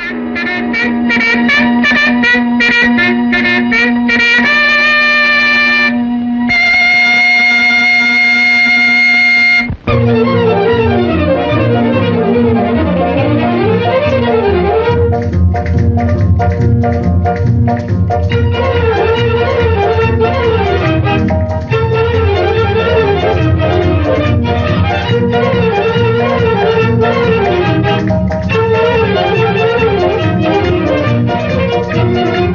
Thank you.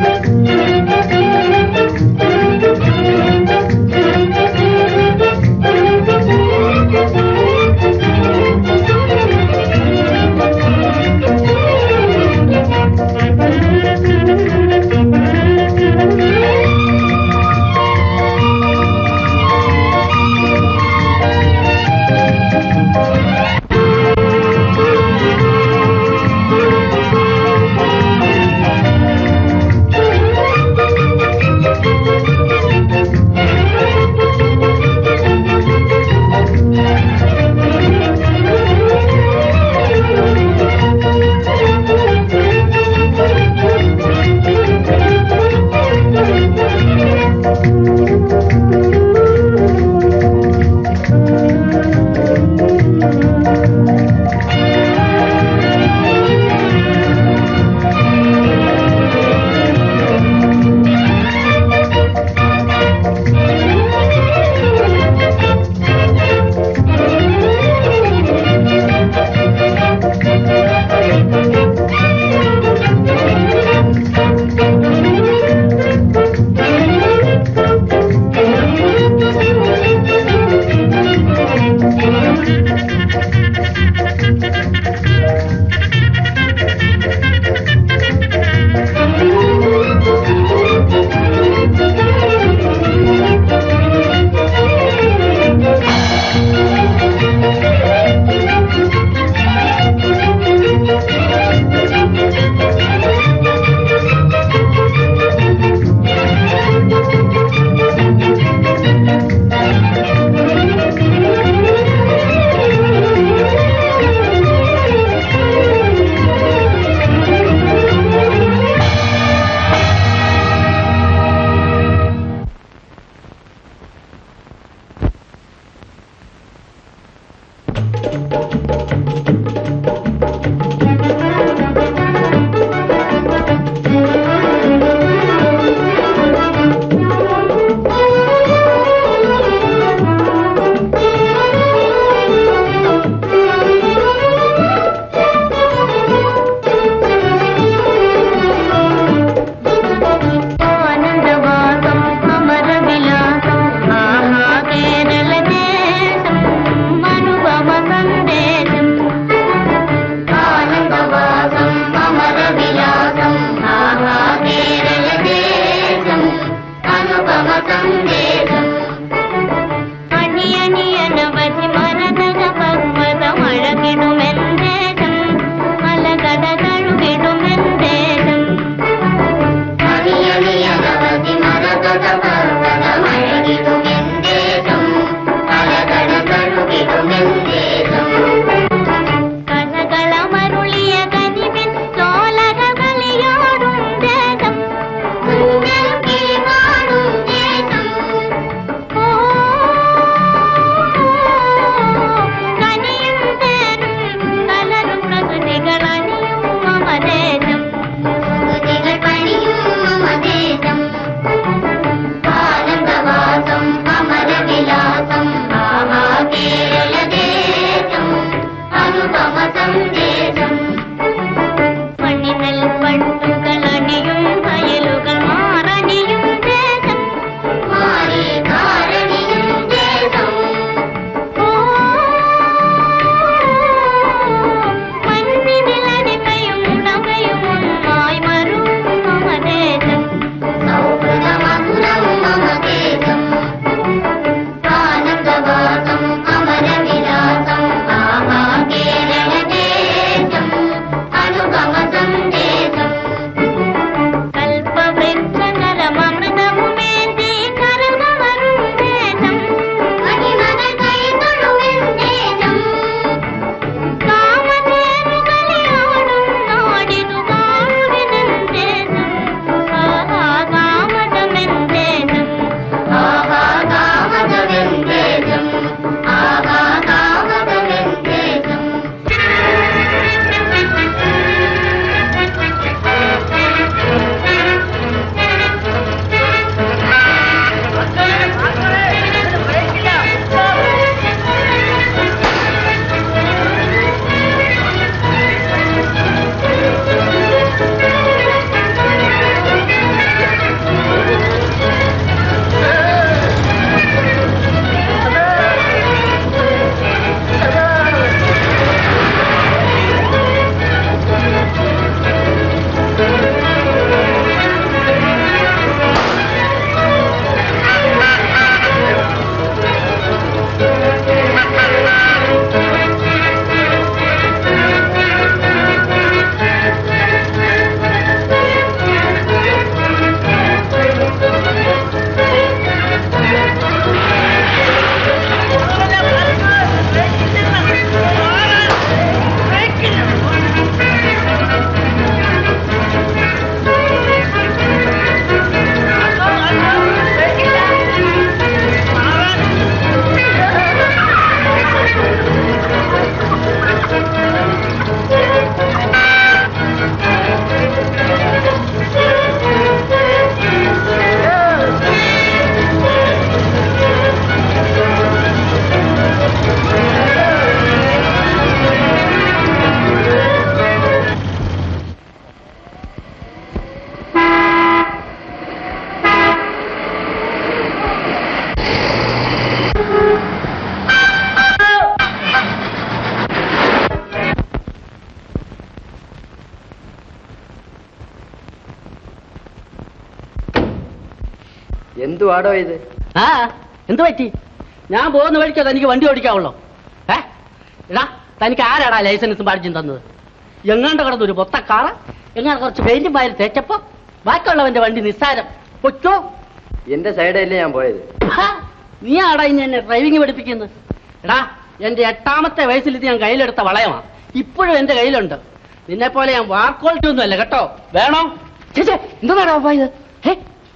എന്തുവാടോ ഇത് ആ എന്ത് പറ്റി ഞാൻ പോകുന്ന വഴിക്കോ തനിക്ക് വണ്ടി ഓടിക്കാവുള്ളോ ഏ എടാ തനിക്ക് ആരാടാ ലൈസൻസും പാടിച്ചും തന്നത് എങ്ങാണ്ട് കിടന്നു ഒരു പൊത്ത കാറ് എങ്ങനെ കുറച്ച് പെയിന്റും പാരി തേച്ചപ്പോ ബാക്കിയുള്ളവന്റെ വണ്ടി നിസ്സാരം കൊച്ചോ എന്റെ സൈഡല്ലേ ഞാൻ പോയത് ഹാ, നീ ആടാ ഇനി എന്നെ ഡ്രൈവിംഗ് പഠിപ്പിക്കുന്നത് എടാ എന്റെ എട്ടാമത്തെ വയസ്സിൽ ഇത് ഞാൻ കയ്യിലെടുത്ത വളയമാണ് ഇപ്പോഴും എന്റെ കയ്യിലുണ്ട് നിന്നെ പോലെ ഞാൻ വാർക്കോൾട്ടി ഒന്നും അല്ല കേട്ടോ വേണോ ചേച്ചേ എന്താടാ അപ്പ ഇത് ഹേ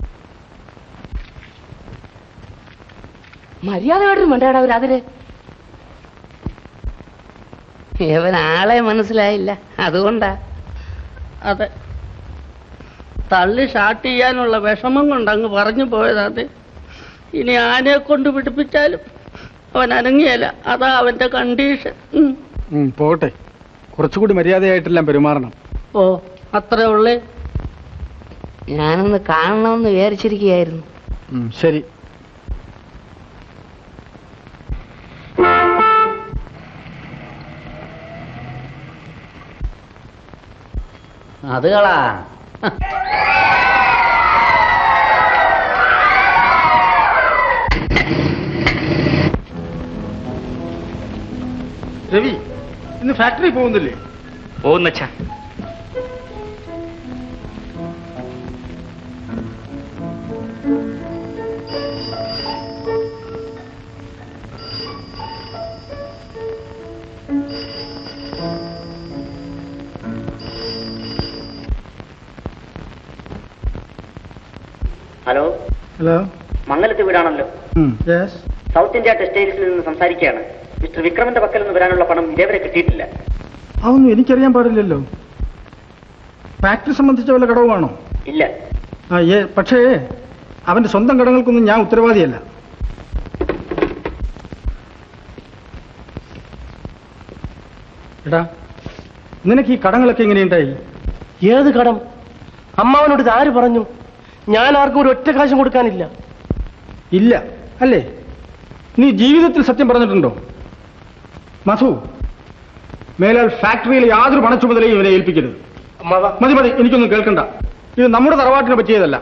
മര്യാദ കേട്ടും വേണ്ടടാ അവർ അതില് ഇവൻ ആളെ മനസ്സിലായില്ല അതുകൊണ്ടാ അതെ തള്ളി ഷാട്ട് ചെയ്യാനുള്ള വിഷമം കൊണ്ട് അങ്ങ് പറഞ്ഞു പോയതാണ് ഇനി ആനയെ കൊണ്ട് പിടിപ്പിച്ചാലും അവൻ അനങ്ങിയല്ല അതാ അവന്റെ കണ്ടീഷൻ ഉം. ഉം, പോട്ടെ കുറച്ചുകൂടി മര്യാദയായിട്ടെല്ലാം പെരുമാറണം ഓ അത്രേ ഉള്ളേ ഞാനൊന്ന് കാണണമെന്ന് വിചാരിച്ചിരിക്കുകയായിരുന്നു ഉം, ശരി അത് കളാ രവി ഇന്ന് ഫാക്ടറി പോകുന്നില്ലേ പോകുന്നച്ചാ ഹലോ ഹലോ മംഗലത്ത് വീടാണല്ലോ യെസ് സൗത്ത് ഇന്ത്യ ടെക്സ്റ്റൈൽസിൽ നിന്ന് സംസാരിക്കുകയാണ് മിസ്റ്റർ വിക്രമന്റെ പക്കൽ നിന്ന് വരാനുള്ള പണം ഇതേവരെ കിട്ടിയിട്ടില്ല അതൊന്നും എനിക്കറിയാൻ പാടില്ലല്ലോ ഫാക്ടറി സംബന്ധിച്ച വല്ല ഘടകമാണോ ഇല്ല ആ ഏ പക്ഷേ അവന്റെ സ്വന്തം ഘടകങ്ങൾക്കൊന്നും ഞാൻ ഉത്തരവാദിയല്ല എടാ നിനക്ക് ഈ കടങ്ങളൊക്കെ എങ്ങനെയുണ്ടായി ഏത് കടം അമ്മാവനോട് ഇത് ആര് പറഞ്ഞു ഞാൻ ആർക്കും ഒരു ഒറ്റ കാശും കൊടുക്കാനില്ല ഇല്ല അല്ലേ നീ ജീവിതത്തിൽ സത്യം പറഞ്ഞിട്ടുണ്ടോ മധു മേലാൽ ഫാക്ടറിയിൽ യാതൊരു പണച്ചുമതലയും ഇവനെ ഏൽപ്പിക്കരുത് അമ്മാവ മതി മതി എനിക്കൊന്നും കേൾക്കണ്ട ഇത് നമ്മുടെ തറവാട്ടിന് പറ്റിയതല്ല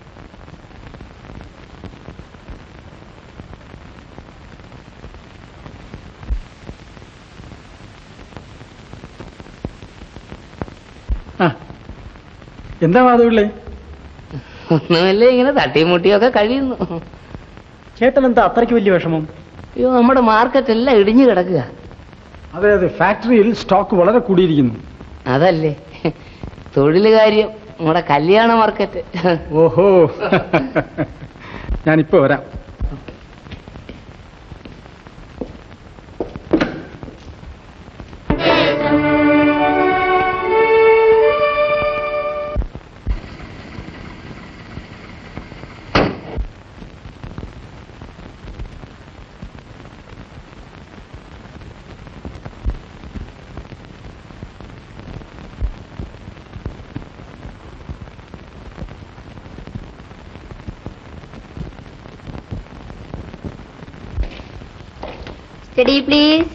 ആ എന്താ മാധവിള്ളേ ഒന്നുമല്ലേ ഇങ്ങനെ തട്ടിയും മുട്ടിയൊക്കെ കഴിയുന്നു ചേട്ടൻ എന്താ അത്രയ്ക്ക് വലിയ വിഷമം അയ്യോ നമ്മുടെ മാർക്കറ്റ് എല്ലാം ഇടിഞ്ഞു കിടക്കുക അതെ അതെ ഫാക്ടറിയിൽ സ്റ്റോക്ക് വളരെ കൂടിയിരിക്കുന്നു അതല്ലേ തൊഴില് കാര്യം നമ്മുടെ കല്യാണ മാർക്കറ്റ് ഓഹോ ഞാനിപ്പോ വരാം സ്റ്റഡി പ്ലീസ്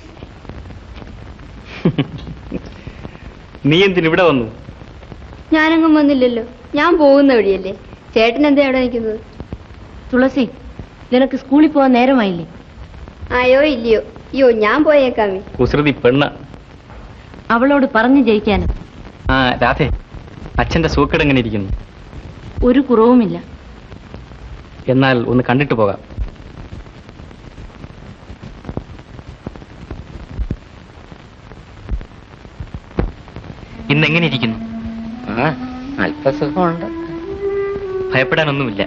നീ എന്തിന് ഇവിടെ വന്നു ഞാനങ്ങും വന്നില്ലല്ലോ ഞാൻ പോകുന്ന വഴിയല്ലേ ചേട്ടൻ എന്താ അവിടെ നിൽക്കുന്നത് തുളസി നിനക്ക് സ്കൂളിൽ പോകാൻ നേരമായില്ലേ ആയോ ഇല്ലയോ അയ്യോ ഞാൻ പോയേക്കാമേ കുസൃതി പെണ്ണ അവളോട് പറഞ്ഞു ജയിക്കാനും ആ രാധേ അച്ഛന്റെ സൂക്കേട് എങ്ങനെ ഇരിക്കുന്നു ഒരു കുറവുമില്ല എന്നാൽ ഒന്ന് കണ്ടിട്ട് പോകാം ഇന്ന് എങ്ങനെ ഇരിക്കുന്നു ആ അല്പസുഖമുണ്ട് ഭയപ്പെടാനൊന്നുമില്ല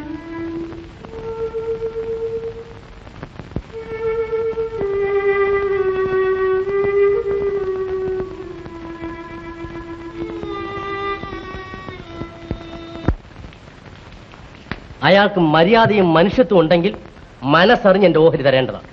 അയാൾക്ക് മര്യാദയും മനുഷ്യത്വം ഉണ്ടെങ്കിൽ മനസ്സറിഞ്ഞ് എന്റെ ഓഹരി തരേണ്ടതാണ്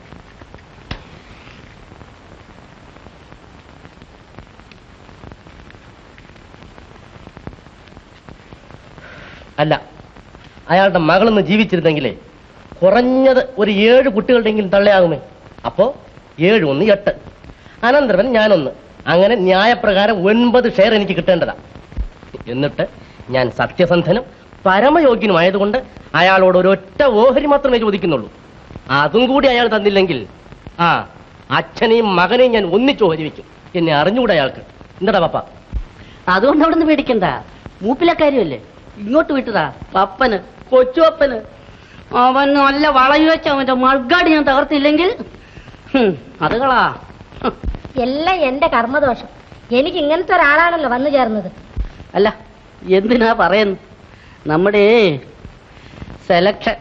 അല്ല അയാളുടെ മകളൊന്ന് ജീവിച്ചിരുന്നെങ്കിലേ കുറഞ്ഞത് ഒരു ഏഴ് കുട്ടികളുടെയെങ്കിലും തള്ളയാകുമേ അപ്പോ ഏഴ് ഒന്ന് എട്ട് അനന്തരവൻ ഞാനൊന്ന് അങ്ങനെ ന്യായപ്രകാരം ഒൻപത് ഷെയർ എനിക്ക് കിട്ടേണ്ടതാ എന്നിട്ട് ഞാൻ സത്യസന്ധനും പരമയോഗ്യനുമായതുകൊണ്ട് അയാളോട് ഒരൊറ്റ ഓഹരി മാത്രമേ ചോദിക്കുന്നുള്ളൂ അതും കൂടി അയാൾ തന്നില്ലെങ്കിൽ ആ അച്ഛനെയും മകനെയും ഞാൻ ഒന്നിച്ച് ഓഹരി വെക്കും എന്നെ അറിഞ്ഞുകൂടെ അയാൾക്ക് എന്താടാ പപ്പ അതുകൊണ്ട് അവിടെ നിന്ന് പേടിക്കണ്ട മൂപ്പിലെ കാര്യമല്ലേ ഇങ്ങോട്ട് വിട്ടതാ പപ്പന് കൊച്ചുവപ്പന് അവൻ നല്ല വളഞ്ഞു വെച്ച അവന്റെ മൾഗാടി ഞാൻ തകർത്തില്ലെങ്കിൽ ഹും, അത് കളാ ഹും. എല്ലാം എന്റെ കർമ്മദോഷം എനിക്ക് ഇങ്ങനത്തെ ഒരാളാണല്ലോ വന്നു ചേർന്നത് അല്ല എന്തിനാ പറയുന്നു നമ്മുടെ സെലക്ഷൻ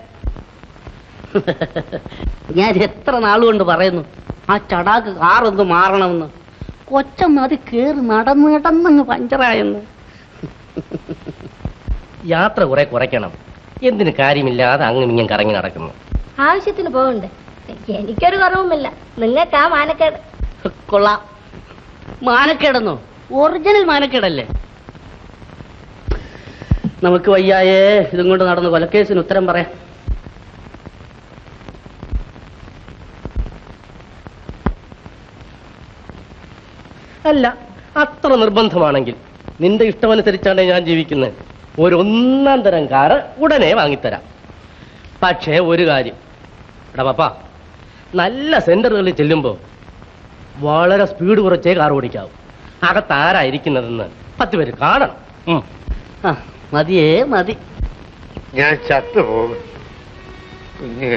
ഞാൻ എത്ര നാളുകൊണ്ട് പറയുന്നു ആ ചടാക്ക് കാറൊന്ന് മാറണമെന്ന് കൊച്ചമ്മ അത് കേറി നടന്ന് നടന്നങ്ങ് പഞ്ചറായെന്ന് യാത്ര കുറെ കുറയ്ക്കണം എന്തിന് കാര്യമില്ലാതെ അങ്ങും ഇങ്ങനെ കറങ്ങി നടക്കുന്നു ആവശ്യത്തിന് പോകണ്ടേ എനിക്കൊരു കുറവുമില്ല നിങ്ങൾക്കാ മാനക്കേട് കൊള്ളാം മാനക്കേടെന്നോ ഒറിജിനൽ മാനക്കേടല്ലേ നമുക്ക് വയ്യായേ ഇതും കൊണ്ട് നടന്ന് കൊലക്കേസിന് ഉത്തരം പറയാം അല്ല അത്ര നിർബന്ധമാണെങ്കിൽ നിന്റെ ഇഷ്ടമനുസരിച്ചാണ് ഞാൻ ജീവിക്കുന്നത് ഒരു ഒന്നാം തരം കാറ് ഉടനെ വാങ്ങിത്തരാം പക്ഷേ ഒരു കാര്യം എടാ പപ്പ നല്ല സെന്ററുകളിൽ ചെല്ലുമ്പോൾ വളരെ സ്പീഡ് കുറച്ചേ കാർ ഓടിക്കാവൂ അകത്താരായിരിക്കുന്നതെന്ന് പത്ത് പേര് കാണണം ഉം. ആ മതിയേ മതി ഞാൻ ചത്തുപോകും കുഞ്ഞ്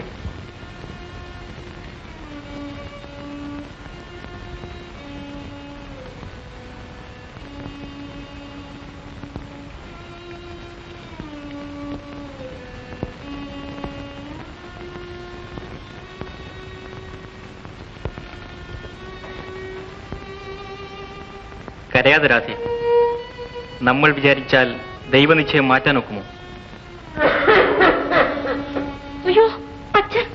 കരയാതെ രാധേ നമ്മൾ വിചാരിച്ചാൽ ദൈവനിശ്ചയം മാറ്റാൻ ഒക്കുമോ അയ്യോ അച്ഛൻ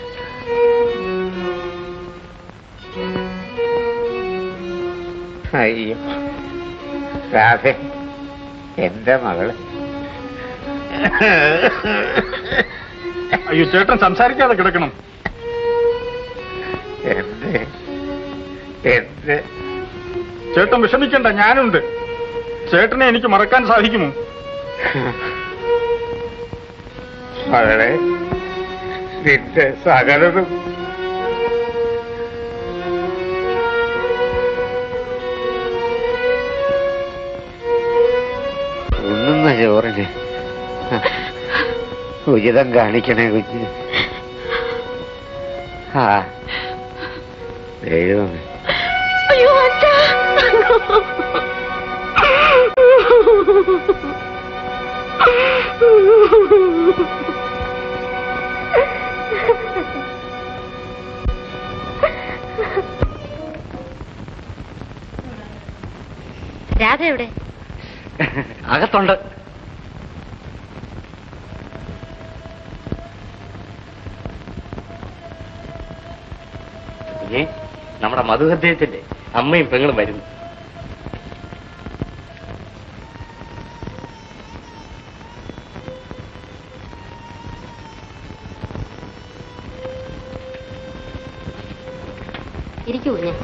അയ്യോ രാധ എന്റെ മകള് അയ്യോ ചേട്ടൻ സംസാരിക്കാതെ കിടക്കണം എന്റെ എന്റെ ചേട്ടൻ വിഷമിക്കണ്ട ഞാനുണ്ട് ചേട്ടനെ എനിക്ക് മറക്കാൻ സാധിക്കുമോ മകളെ നിന്റെ സകലതും ഉണ്ണുന്ന ചോറിന് ഉചിതം കാണിക്കണേ കുഞ്ഞ് ആ ദൈവമേ അയ്യോ അച്ഛാ രാധ എവിടെ അകത്തുണ്ട് ഏ നമ്മുടെ മധുഹൃദയത്തിന്റെ അമ്മയും പെങ്ങളും വരുന്നു ഇരിക്കൂ ഞാൻ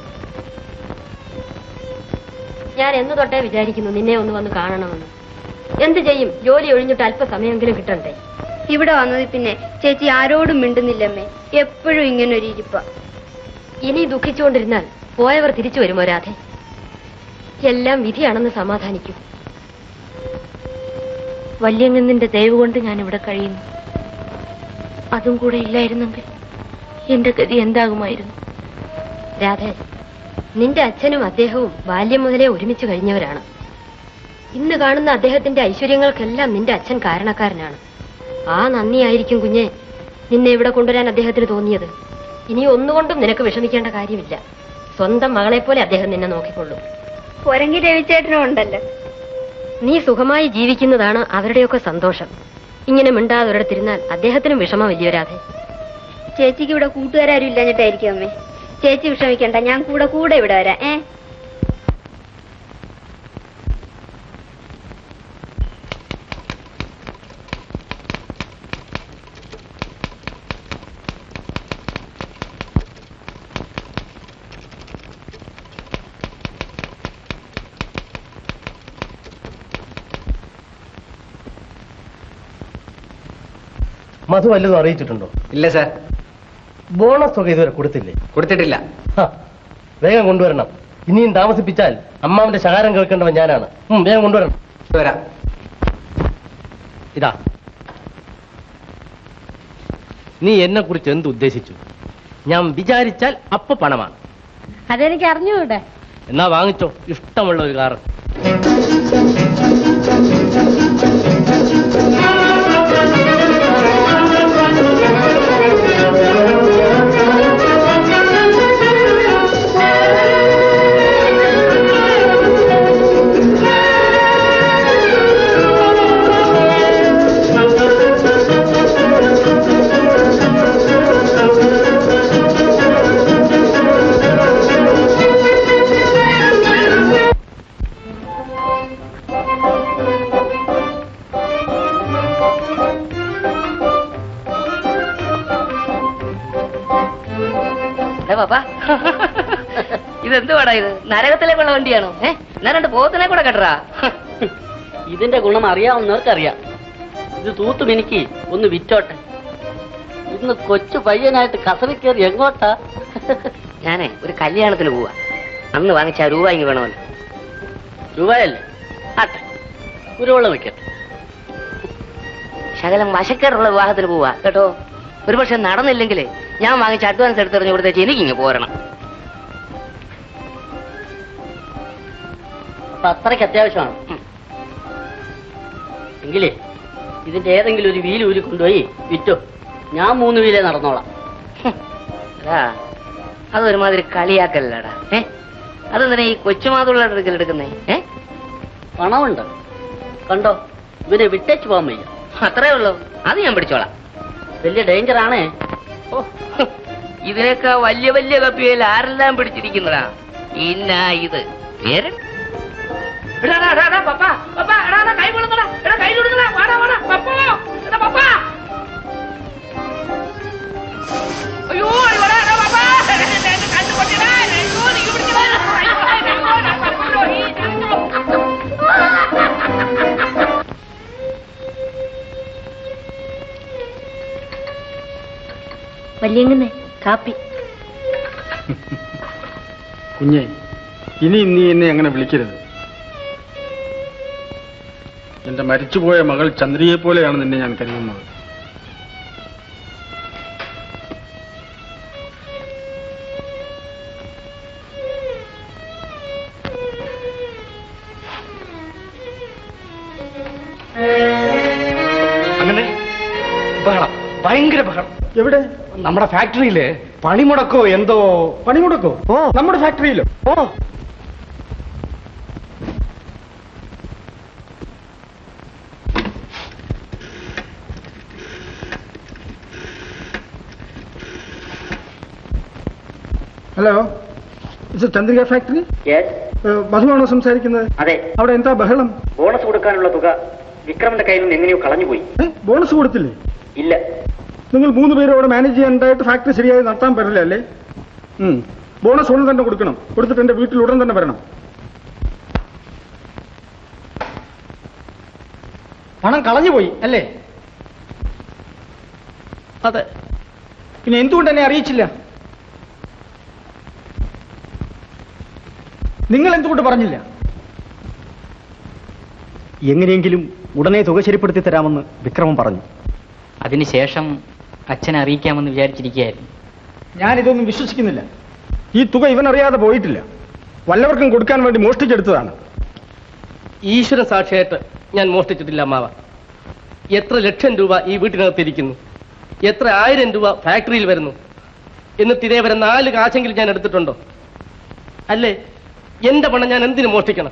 ഞാൻ എന്ന് തൊട്ടേ വിചാരിക്കുന്നു നിന്നെ ഒന്ന് വന്ന് കാണണമെന്ന് എന്ത് ചെയ്യും ജോലി ഒഴിഞ്ഞിട്ട് അല്പസമയമെങ്കിലും കിട്ടണ്ടേ ഇവിടെ വന്നതിൽ പിന്നെ ചേച്ചി ആരോടും മിണ്ടുന്നില്ലമ്മേ എപ്പോഴും ഇങ്ങനെ ഒരു ഇരിപ്പ ഇനി ദുഃഖിച്ചുകൊണ്ടിരുന്നാൽ പോയവർ തിരിച്ചു വരുമോ രാധെ എല്ലാം വിധിയാണെന്ന് സമാധാനിക്കും വല്യങ്ങന്നിന്റെ ദയവ് കൊണ്ട് ഞാൻ ഇവിടെ കഴിയുന്നു അതും കൂടെ ഇല്ലായിരുന്നെങ്കിൽ എന്റെ ഗതി എന്താകുമായിരുന്നു രാധെ നിന്റെ അച്ഛനും അദ്ദേഹവും ബാല്യം മുതലേ ഒരുമിച്ച് കഴിഞ്ഞവരാണ് ഇന്ന് കാണുന്ന അദ്ദേഹത്തിന്റെ ഐശ്വര്യങ്ങൾക്കെല്ലാം നിന്റെ അച്ഛൻ കാരണക്കാരനാണ് ആ നന്ദിയായിരിക്കും കുഞ്ഞെ നിന്നെ ഇവിടെ കൊണ്ടുവരാൻ അദ്ദേഹത്തിന് തോന്നിയത് ഇനി ഒന്നുകൊണ്ടും നിനക്ക് വിഷമിക്കേണ്ട കാര്യമില്ല സ്വന്തം മകളെ പോലെ അദ്ദേഹം നിന്നെ നോക്കിക്കൊള്ളും പൊരങ്കി രവിച്ചേട്ടനും ഉണ്ടല്ലോ നീ സുഖമായി ജീവിക്കുന്നതാണ് അവരുടെയൊക്കെ സന്തോഷം ഇങ്ങനെ മിണ്ടാതെ ഒരിടത്തിരുന്നാൽ അദ്ദേഹത്തിനും വിഷമം വലിയ രാധെ ചേച്ചിക്ക് ഇവിടെ കൂട്ടുകാരും ഇല്ലാഞ്ഞിട്ടായിരിക്കും അമ്മേ ചേച്ചി വിഷമിക്കണ്ട ഞാൻ കൂടെ കൂടെ ഇവിടെ വരാം ഏ മധു വല്ലതും അറിയിച്ചിട്ടുണ്ടോ ഇല്ല സാർ ബോണസ് തുക ഇതുവരെ കൊടുത്തില്ലേ കൊടുത്തിട്ടില്ല ഹ, വേഗം കൊണ്ടുവരണം ഇനിയും താമസിപ്പിച്ചാൽ അമ്മാവന്റെ ശകാരം കേൾക്കേണ്ടവൻ ഞാനാണ് ഉം, വേഗം കൊണ്ടുവരണം വരാം ഇതാ നീ എന്നെ കുറിച്ച് എന്ത് ഉദ്ദേശിച്ചു ഞാൻ വിചാരിച്ചാൽ അപ്പൊ പണമാണ് അതെനിക്ക് അറിഞ്ഞൂടെ എന്നാ വാങ്ങിച്ചോ ഇഷ്ടമുള്ള ഒരു കാറ് പാപ്പാ ഇതെന്തുവാടാ ഇത് നരകത്തിലേക്കുള്ള വണ്ടിയാണോ ഏ ഞാൻ രണ്ട് പോത്തിനെ കൂടെ കെട്ടറാ ഇതിന്റെ ഗുണം അറിയാവുന്നവർക്കറിയാം ഇത് തൂത്തും എനിക്ക് ഒന്ന് വിറ്റോട്ടെ ഇന്ന് കൊച്ചു പയ്യനായിട്ട് കസവി കയറി എങ്ങോട്ടാ ഞാനേ ഒരു കല്യാണത്തിന് പോവാ അന്ന് വാങ്ങിച്ച ആ രൂപ ഇങ്ങ് വേണമല്ലോ രൂപയല്ലേ ആട്ടെ കുരുവെള്ളം വെക്കട്ടെ ശകലം വശക്കേടുള്ള വിവാഹത്തിന് പോവാ കേട്ടോ ഒരുപക്ഷെ നടന്നില്ലെങ്കിൽ ഞാൻ വാങ്ങിച്ച അഡ്വാൻസ് എടുത്തെറിഞ്ഞ് ഇവിടുത്തെ എനിക്ക് ഇങ്ങ് പോരണം അപ്പൊ അത്രയ്ക്ക് അത്യാവശ്യമാണ് ഉം. എങ്കിലേ ഇതിന്റെ ഏതെങ്കിലും ഒരു വീല് ഊരി കൊണ്ടുപോയി വിറ്റോ ഞാൻ മൂന്ന് വീലേ നടന്നോളാം ഹും. അതാ അതൊരുമാതിരി കളിയാക്കല്ലടാ ഏ അതെന്തിനാ ഈ കൊച്ചുമാതുള്ള എടുക്കുന്നേ ഏ പണമുണ്ട് കണ്ടോ ഇവനെ വിട്ടേച്ച് പോകാൻ വയ്യ അത്രേ ഉള്ളൂ അത് ഞാൻ പിടിച്ചോളാം വലിയ ഡേഞ്ചർ ആണേ ഓ ഹും. ഇതിനൊക്കെ വലിയ വലിയ കപ്പിയിൽ ആരെല്ലാം പിടിച്ചിരിക്കുന്നതാ ഇന്ന ഇത് പേര് എടാ, എടാ, എടാ, എടാ, പപ്പാ, പപ്പാ, എടാ, എടാ, കൈ കൊടുക്കടാ, എടാ, കൈ കൊടുക്കടാ, വാടാ, വാടാ, പപ്പോ, എടാ, പപ്പാ. അയ്യോ, അയ്യോടാ, എടാ, പപ്പാ, എന്റെ കണ്ണ് പൊട്ടിയടാ, അയ്യോ, നീ പിടിക്കടാ, അയ്യോ, അയ്യോ, ഞാൻ പറഞ്ഞല്ലോ, ഈ വല്യങ്ങനെ കാപ്പി കുഞ്ഞെ ഇനി നീ എന്നെ അങ്ങനെ വിളിക്കരുത് എന്റെ മരിച്ചുപോയ മകൾ ചന്ദ്രിയെ പോലെയാണ് നിന്നെ ഞാൻ കരുതുന്നത് അങ്ങനെ ബഹളം ഭയങ്കര ബഹളം എവിടെ നമ്മുടെ ഫാക്ടറിയില് പണിമുടക്കോ എന്തോ പണിമുടക്കോ നമ്മുടെ ഫാക്ടറിയിലോ ഓ ഹലോ ഇത് ചന്ദ്രിക ഫാക്ടറി യെസ് ഏഹ്, മധുവാണോ സംസാരിക്കുന്നത് അതെ അവിടെ എന്താ ബഹളം ബോണസ് കൊടുക്കാനുള്ള തുക വിക്രമന്റെ കയ്യിൽ നിന്ന് എങ്ങനെയോ കളഞ്ഞുപോയി ഏ, ബോണസ് കൊടുത്തില്ലേ ഇല്ല നിങ്ങൾ മൂന്ന് പേരും അവിടെ മാനേജ് ചെയ്യാനായിട്ട് ഫാക്ടറി ശരിയായി നടത്താൻ പറ്റില്ല അല്ലേ ഉം. ബോണസ് ഉടൻ തന്നെ കൊടുക്കണം കൊടുത്തിട്ട് എന്റെ വീട്ടിൽ ഉടൻ തന്നെ വരണം പണം കളഞ്ഞുപോയി അല്ലേ അതെ പിന്നെ എന്തുകൊണ്ട് എന്നെ അറിയിച്ചില്ല നിങ്ങൾ എന്തുകൊണ്ട് പറഞ്ഞില്ല എങ്ങനെയെങ്കിലും ഉടനെ തുക ശരിപ്പെടുത്തി തരാമെന്ന് വിക്രമൻ പറഞ്ഞു അതിനുശേഷം അച്ഛനെ അറിയിക്കാമെന്ന് വിചാരിച്ചിരിക്കുകയായിരുന്നു ഞാൻ ഇതൊന്നും വിശ്വസിക്കുന്നില്ല ഈ തുക ഇവൻ അറിയാതെ പോയിട്ടില്ല വല്ലവർക്കും കൊടുക്കാൻ വേണ്ടി മോഷ്ടിച്ചെടുത്തതാണ് ഈശ്വര സാക്ഷിയായിട്ട് ഞാൻ മോഷ്ടിച്ചിട്ടില്ല അമ്മാവ എത്ര ലക്ഷം രൂപ ഈ വീട്ടിനകത്തിരിക്കുന്നു എത്ര ആയിരം രൂപ ഫാക്ടറിയിൽ വരുന്നു എന്നിട്ട് ഇതേവരെ നാല് കാശെങ്കിലും ഞാൻ എടുത്തിട്ടുണ്ടോ അല്ലേ എന്റെ പണം ഞാൻ എന്തിനു മോഷ്ടിക്കണം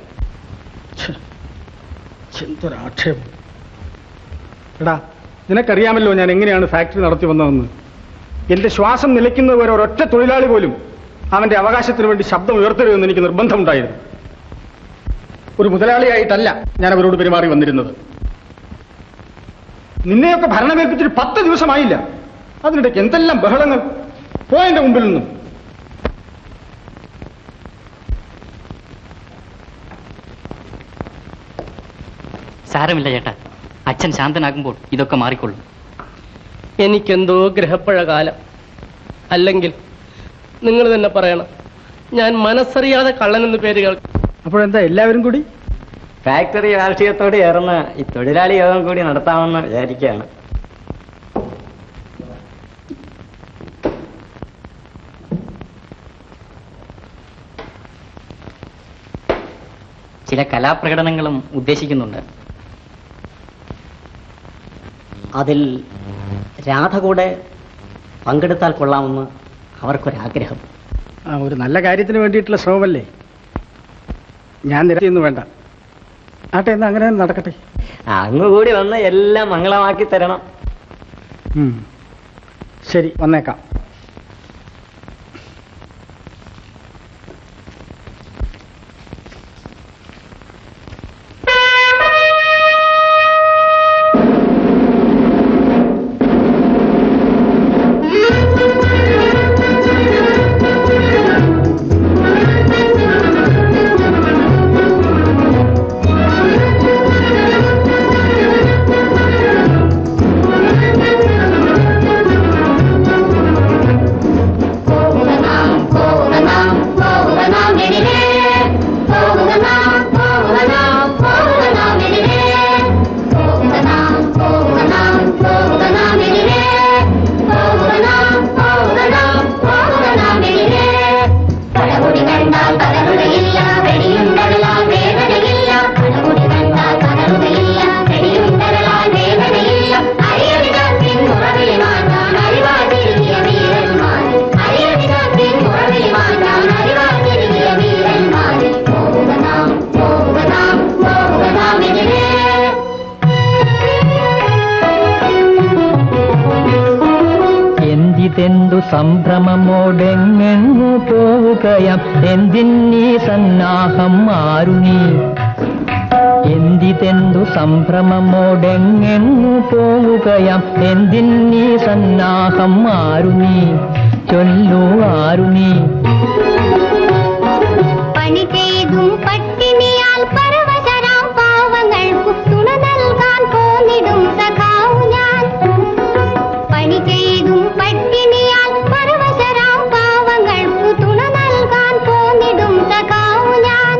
എന്തൊരാക്ഷേപം എടാ നിനക്കറിയാമല്ലോ ഞാൻ എങ്ങനെയാണ് ഫാക്ടറി നടത്തി വന്നതെന്ന് എന്റെ ശ്വാസം നിലയ്ക്കുന്നവരെ ഒരൊറ്റ തൊഴിലാളി പോലും അവന്റെ അവകാശത്തിന് വേണ്ടി ശബ്ദം ഉയർത്തരുതെന്ന് എനിക്ക് നിർബന്ധമുണ്ടായിരുന്നു ഒരു മുതലാളിയായിട്ടല്ല ഞാൻ അവരോട് പെരുമാറി വന്നിരുന്നത് നിന്നെയൊക്കെ ഭരണമേൽപ്പിച്ചിട്ട് പത്ത് ദിവസമായില്ല അതിനിടയ്ക്ക് എന്തെല്ലാം ബഹളങ്ങൾ പോയെന്റെ മുമ്പിൽ നിന്നും സാരമില്ല ചേട്ടാ അച്ഛൻ ശാന്തനാകുമ്പോൾ ഇതൊക്കെ മാറിക്കൊള്ളും എനിക്കെന്തോ ഗ്രഹപ്പഴ കാലം അല്ലെങ്കിൽ നിങ്ങൾ തന്നെ പറയണം ഞാൻ മനസ്സറിയാതെ കള്ളനെന്ന് പേര് കേൾക്കും അപ്പോഴെന്താ എല്ലാവരും കൂടി ഫാക്ടറി രാഷ്ട്രീയത്തോട് ചേർന്ന് ഈ തൊഴിലാളി യോഗം കൂടി നടത്താമെന്ന് വിചാരിക്കുകയാണ് ചില കലാപ്രകടനങ്ങളും ഉദ്ദേശിക്കുന്നുണ്ട് അതിൽ രാധ കൂടെ പങ്കെടുത്താൽ കൊള്ളാമെന്ന് അവർക്കൊരാഗ്രഹം ആ ഒരു നല്ല കാര്യത്തിന് വേണ്ടിയിട്ടുള്ള ശ്രമമല്ലേ ഞാൻ നിരത്തിയൊന്നും വേണ്ട ആട്ടെ എന്നാ അങ്ങനെ തന്നെ നടക്കട്ടെ അങ്ങ് കൂടി വന്ന് എല്ലാം മംഗളമാക്കി തരണം ഉം. ശരി വന്നേക്കാം എന്തിതെന്തു സംഭ്രമമോടെങ്ങെങ്ങു പോവുകയാം എന്തിന്നീ സന്നാഹം ആരുണി എന്തിതെന്തു സംഭ്രമമോടെങ്ങെങ്ങു പോവുകയാം എന്തിന്നീ സന്നാഹം ആരുണി ചൊല്ലു ആരുണി പണി ചെയ്തും പട്ടിണിയാൽ പരവശരാം പാവങ്ങൾക്കു തുണ നൽകാൻ പോന്നിടും സഖാവു ഞാൻ പണി ചെയ്തും പട്ടിണിയാൽ പരവശരാം പാവങ്ങൾക്കു തുണ നൽകാൻ പോന്നിടും സഖാവു ഞാൻ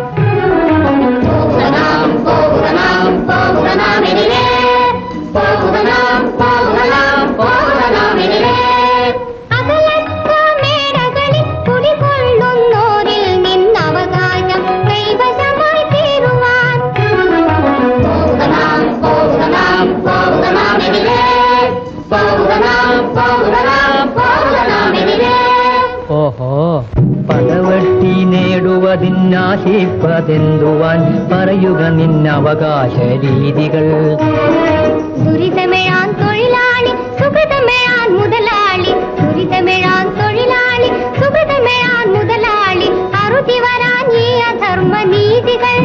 പോകണം പോകണം പോകണം എതിരെ പോകണം പോകണം പോകണം എതിരെ അകലത്ത മേടകളിൽ കുടികൊള്ളുന്നോരിൽ നിന്നവകാശം കൈവശമായി തീരുവാൻ പോകണം പോകണം പോകണം എതിരെ പോകണം പോകണം പോകണം എതിരെ ഓഹോ പടവട്ടി നേടുവതിനാശിപ്പതെന്തുവാൻ പറയുക നിന്നവകാശ രീതികൾ ദുരിതമെഴാൻ തൊഴിലാളി സുഹൃതമെഴാൻ മുതലാളി ദുരിതമെഴാൻ തൊഴിലാളി സുഹൃതമെഴാൻ മുതലാളി അറുതി വരാൻ ഈ അധർമ്മ നീതികൾ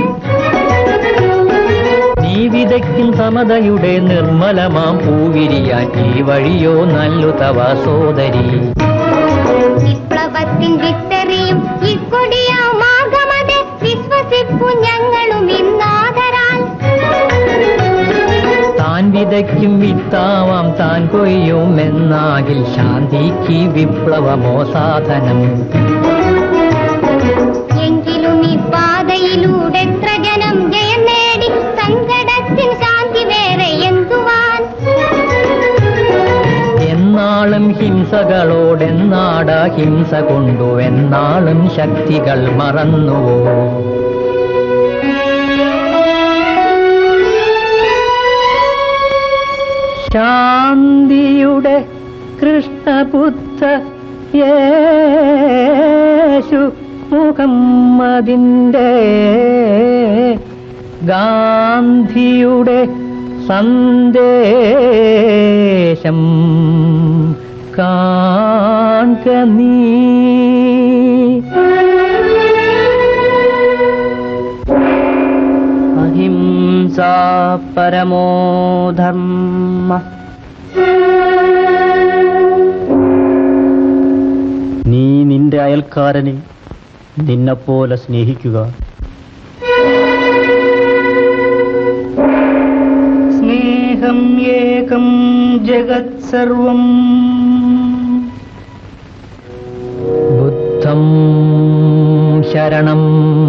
നീ വിതയ്ക്കും സമതയുടെ നിർമ്മലമാം പൂവിരിയാൻ ഈ വഴിയോ നല്ലു തവ സോദരി വിപ്ലവത്തിൻ വിത്തെറിയും ഇക്കൊടിയ മാർഗമതെ വിശ്വസിപ്പു ഞങ്ങളും ഇന്നാദരാൽ താൻ വിതയ്ക്കും വിത്താവാം താൻ കൊയ്യും എന്നാകിൽ ശാന്തിക്ക് വിപ്ലവമോ സാധനം എങ്കിലും ഈ പാതയിലൂടെ എത്ര ജനം ജയം നേടി സങ്കടത്തിൻ ശാന്തി വേറെ എന്തുവാൻ എന്നാളും ഹിംസകളോടെന്നാട ഹിംസ കൊണ്ടു എന്നാളും ശക്തികൾ മറന്നുവോ ശാന്തിയുടെ കൃഷ്ണപുത്ര യേശു മുഹമ്മദിൻ്റെ ഗാന്ധിയുടെ സന്ദേശം കാൺക നീ അഹിംസ പരമോ ധർമ്മ നീ നിന്റെ അയൽക്കാരനെ നിന്നെപ്പോലെ സ്നേഹിക്കുക സ്നേഹം ഏകം ജഗത് സർവം ബുദ്ധം ശരണം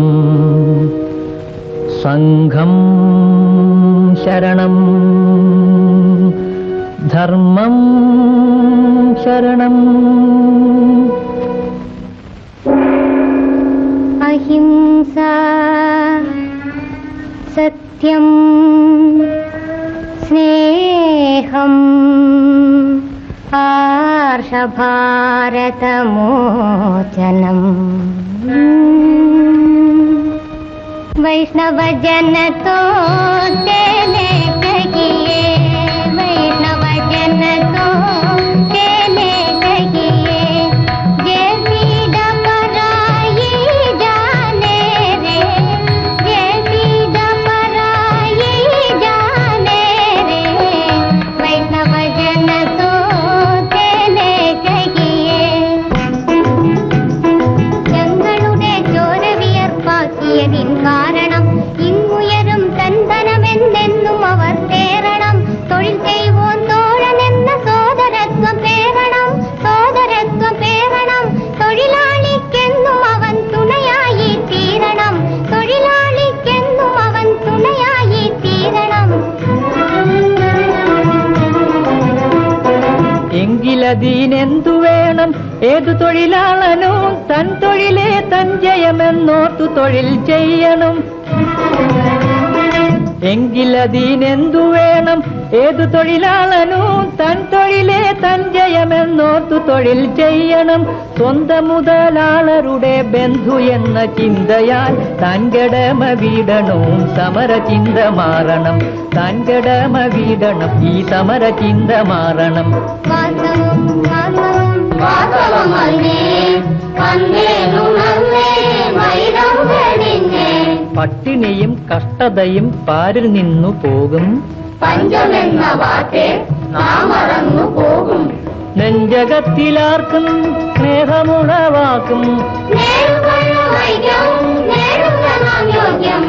സംഘം ശരണം ധർമ്മം ശരണം अहिंसा सत्यम् स्नेहम् आर्षभारतमोचनम् वैष्णवजन तो तेने कहिए वैष्णवजन तो तेने कहिए जे पीड़ा पराई जाने रे जे पीड़ा पराई जाने रे वैष्णवजन तो तेने कहिए ഞങ്ങളുടെ ചോര വിയർപ്പാക്കിയതിൻ കാരണം ഇങ്ങുയരും തൻധനമെന്നെന്നും അവർ തേറണം തൊഴിൽ ചെയ്യുവോൻ തോഴനെന്ന സോദരത്വം പേറണം സോദരത്വം പേറണം തൊഴിലാളിക്കെന്നും അവൻ തുണയായി തീരണം തൊഴിലാളിക്കെന്നും അവൻ തുണയായി തീരണം എങ്കിലതീനെന്തു വേണം ഏതു തൊഴിലാളനും തൻ തൊഴിലേ തൻ ജയമെന്നോർത്തു തൊഴിൽ ചെയ്യണം എങ്കിലതീനെന്തു വേണം ഏതു തൊഴിലാളനും തൻ തൊഴിലേ തൻ ജയമെന്നോർത്തു തൊഴിൽ ചെയ്യണം സ്വന്തം മുതലാളരുടെ ബന്ധു എന്ന ചിന്തയാൽ താൻ കടമ വീടണവും സമര ചിന്ത മാറണം താൻ കടമ വീടണം ഈ സമര ചിന്ത മാറണം വാസവും വാസവും വാസവമല്ലേ വന്നേനുണർന്നേ വൈരം വെടിഞ്ഞേ പട്ടിണിയും കഷ്ടതയും പാരിൽ നിന്നു പോകും പഞ്ചമെന്ന വാക്കേ നാം മറന്നു പോകും നെഞ്ചകത്തിലാർക്കും സ്നേഹമുളവാക്കും നേരുകൊള്ള വൈദ്യം നേടുക നാം യോഗ്യം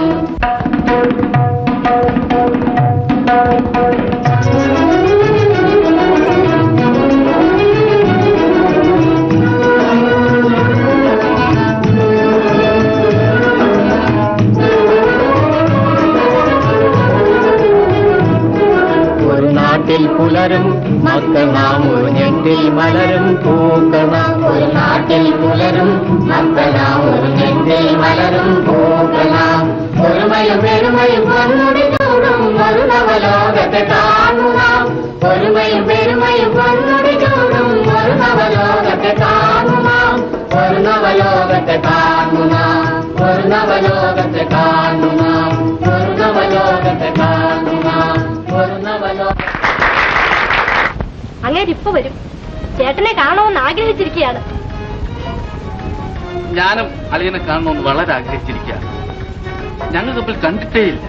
ഒരു നാട്ടിൽ പുലരും മക്കൾ നാം ഒരു ഞെട്ടിൽ മലരും പൂക്കണം ഒരു നാട്ടിൽ പുലരും മക്കൾ നാം ഒരു ഞെട്ടിൽ മലരും പൂക്കണം ഒരുമയും പെരുമയും പൊന്നുടി ചൂടും ഒരു നവലോകത്തെ കാണുക ഒരുമയും പെരുമയും പൊന്നുടി ചൂടും ഒരു നവലോകത്തെ കാണുക ഒരു നവലോകത്തെ കാണുക ഒരു നവലോകത്തെ കാണുക ഒരു നവലോകത്തെ കാണുക ഒരു നവലോ അങ്ങേരിപ്പൊ വരും ചേട്ടനെ കാണണമെന്ന് ആഗ്രഹിച്ചിരിക്കുകയാണ് ഞാനും അളിയനെ കാണണമെന്ന് വളരെ ആഗ്രഹിച്ചിരിക്കുകയാണ് ഞങ്ങൾ തമ്മിൽ കണ്ടിട്ടേ ഇല്ല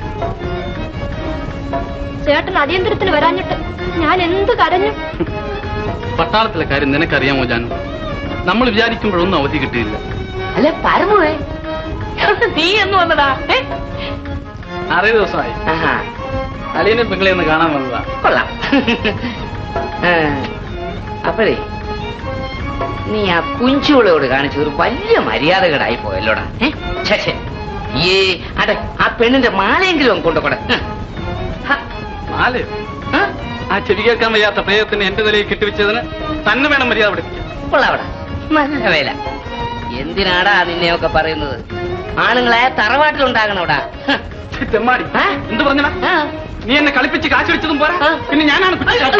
ചേട്ടൻ അടിയന്തരത്തിന് വരാഞ്ഞിട്ട് ഞാൻ എന്ത് കരഞ്ഞു പട്ടാളത്തിലെ കാര്യം നിനക്കറിയാമോ ജാനു നമ്മൾ വിചാരിക്കുമ്പോഴൊന്നും അവധി കിട്ടിയില്ല അല്ല പരമുവേ നീ എന്ന് വന്നടാ ഏ? ആറേ ദിവസമായി ആഹാ, അളിയനെ പെങ്ങളെ ഒന്ന് കാണാൻ വന്നതാ കൊള്ളാം ഏ, അപ്പഴേ നീ ആ കുഞ്ചുകളോട് കാണിച്ച ഒരു വലിയ മര്യാദകേടായി പോയല്ലോടാ ഏ? ഛെ, ഛെ. ഈ അടെ ആ പെണ്ണിന്റെ മാലയെങ്കിലും അങ്ങ് കൊണ്ടുപോടെ നാല് ആ ചെവി കേൾക്കാൻ വയ്യാത്ത പ്രേതത്തിന് എന്റെ നിലയിൽ കെട്ടിവെച്ചതിന് തന്നെ വേണം മര്യാദ പഠിപ്പിക്കാൻ കൊള്ളാവടാ നല്ല വേല എന്തിനാടാ നിന്നെയൊക്കെ പറയുന്നത് ആണുങ്ങളായ തറവാട്ടിലുണ്ടാകണോടാ ഈ തെമ്മാടി എന്ത് പറഞ്ഞടാ നീ എന്നെ കളിപ്പിച്ച് കാശ് വെച്ചതും പോരാ പിന്നെ ഞാനാണ് പിടിച്ചത്.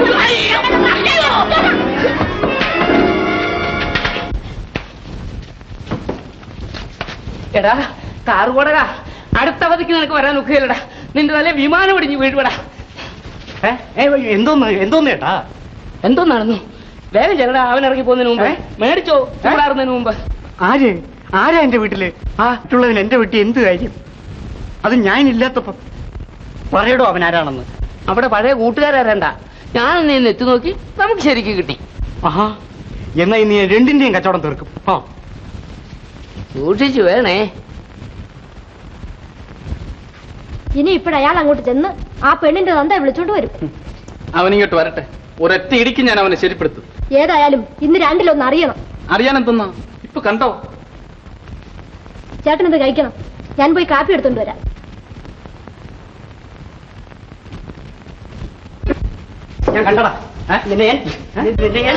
എടാ കാറ് പോടടാ അടുത്ത അവധിക്ക് നിനക്ക് വരാൻ ഒക്കുകയില്ലടാ നിന്റെ നല്ല വിമാനം ഇടിഞ്ഞ് വീഴുവടാ എന്തോന്ന് എന്തോന്ന് ഏട്ടാ എന്തോ നടന്നു വേഗം ചെല്ലടാ അവൻ ഇറങ്ങി പോകുന്നതിന് മുമ്പ് മേടിച്ചോ ചൂടാറുന്നതിന് മുമ്പ് ആര് ആരാ എന്റെ വീട്ടില് ആ മറ്റുള്ളതിന് എന്റെ വീട്ടിൽ എന്ത് കാര്യം അത് ഞാൻ ഇല്ലാത്തപ്പോ പറയടോ അവൻ ആരാണെന്ന് അവിടെ പഴയ കൂട്ടുകാരണ്ട ഞാൻ നീ എത്തി നോക്കി നമുക്ക് ശരിക്ക് കിട്ടി ആഹാ എന്നാ ഇനി ഞാൻ രണ്ടിന്റെയും കച്ചവടം തീർക്കും ആ സൂക്ഷിച്ചു വേണേ ഇനി ഇപ്പോഴയാൾ അങ്ങോട്ട് ചെന്ന് ആ പെണ്ണിന്റെ തന്ത വിളിച്ചോണ്ട് വരും അവനിങ്ങോട്ട് വരട്ടെ ഒരൊറ്റ ഇടിക്ക് ഞാൻ അവനെ ശരിപ്പെടുത്തും ഏതായാലും ഇന്ന് രണ്ടിലൊന്ന് അറിയണം അറിയാനെന്തെന്നാ ഇപ്പൊ കണ്ടോ ചേട്ടനത് കഴിക്കണം ഞാൻ പോയി കാപ്പി എടുത്തോണ്ട് വരാം ഞാൻ കണ്ടടാ ഏ? നിന്നെ ഞാൻ നിന്നെ ഞാൻ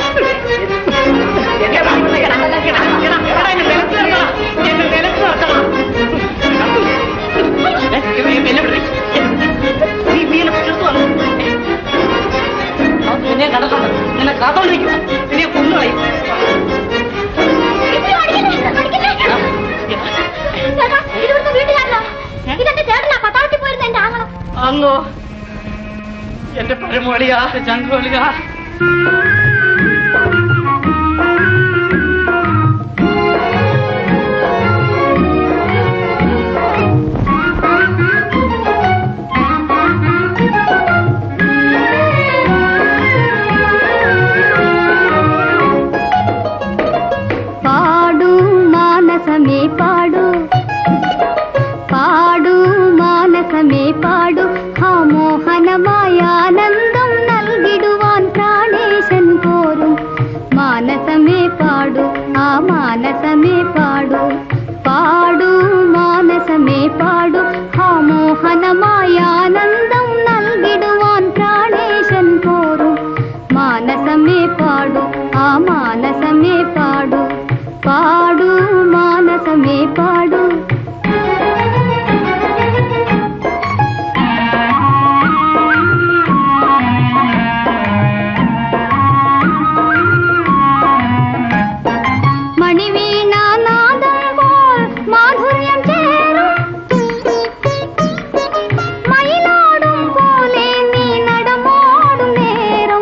നിന്നെ കണ്ടിട്ടുണ്ട് നിന്നെ കാത്തോണ്ടിരിക്കുക നിന്നെ കൊന്നുകളയും ചേട്ടാ, ഇത് ഇവിടുത്തെ വീട്ടുകാരനാ. ഇതെന്റെ ചേട്ടനാ പട്ടാളത്തിൽ പോയിരുന്ന എന്റെ ആങ്ങള അങ്ങോ എന്റെ പരമോളിയാ ചന്ദ്രോളിയാ പാടൂ മാനസമേ പാടൂ പാടൂ മാനസമേ പാടൂ ആ മോഹനമായ ആനന്ദം നൽകിടുവാൻ പ്രാണേശൻ പോരും മാനസമേ പാടൂ ആ മാനസമേ പാടൂ പാടൂ മാനസമേ പാടൂ ആ മോഹനമായ ആനന്ദം നൽകിടുവാൻ പ്രാണേശൻ പോരും മാനസമേ പാടൂ ആ മാനസമേ പാടൂ പാടൂ മാനസമേ പാടൂ മണിവീണാനാദം പോൽ മാധുര്യം ചേരും മയിലാടും പോലെ നീ നടമാടും നേരം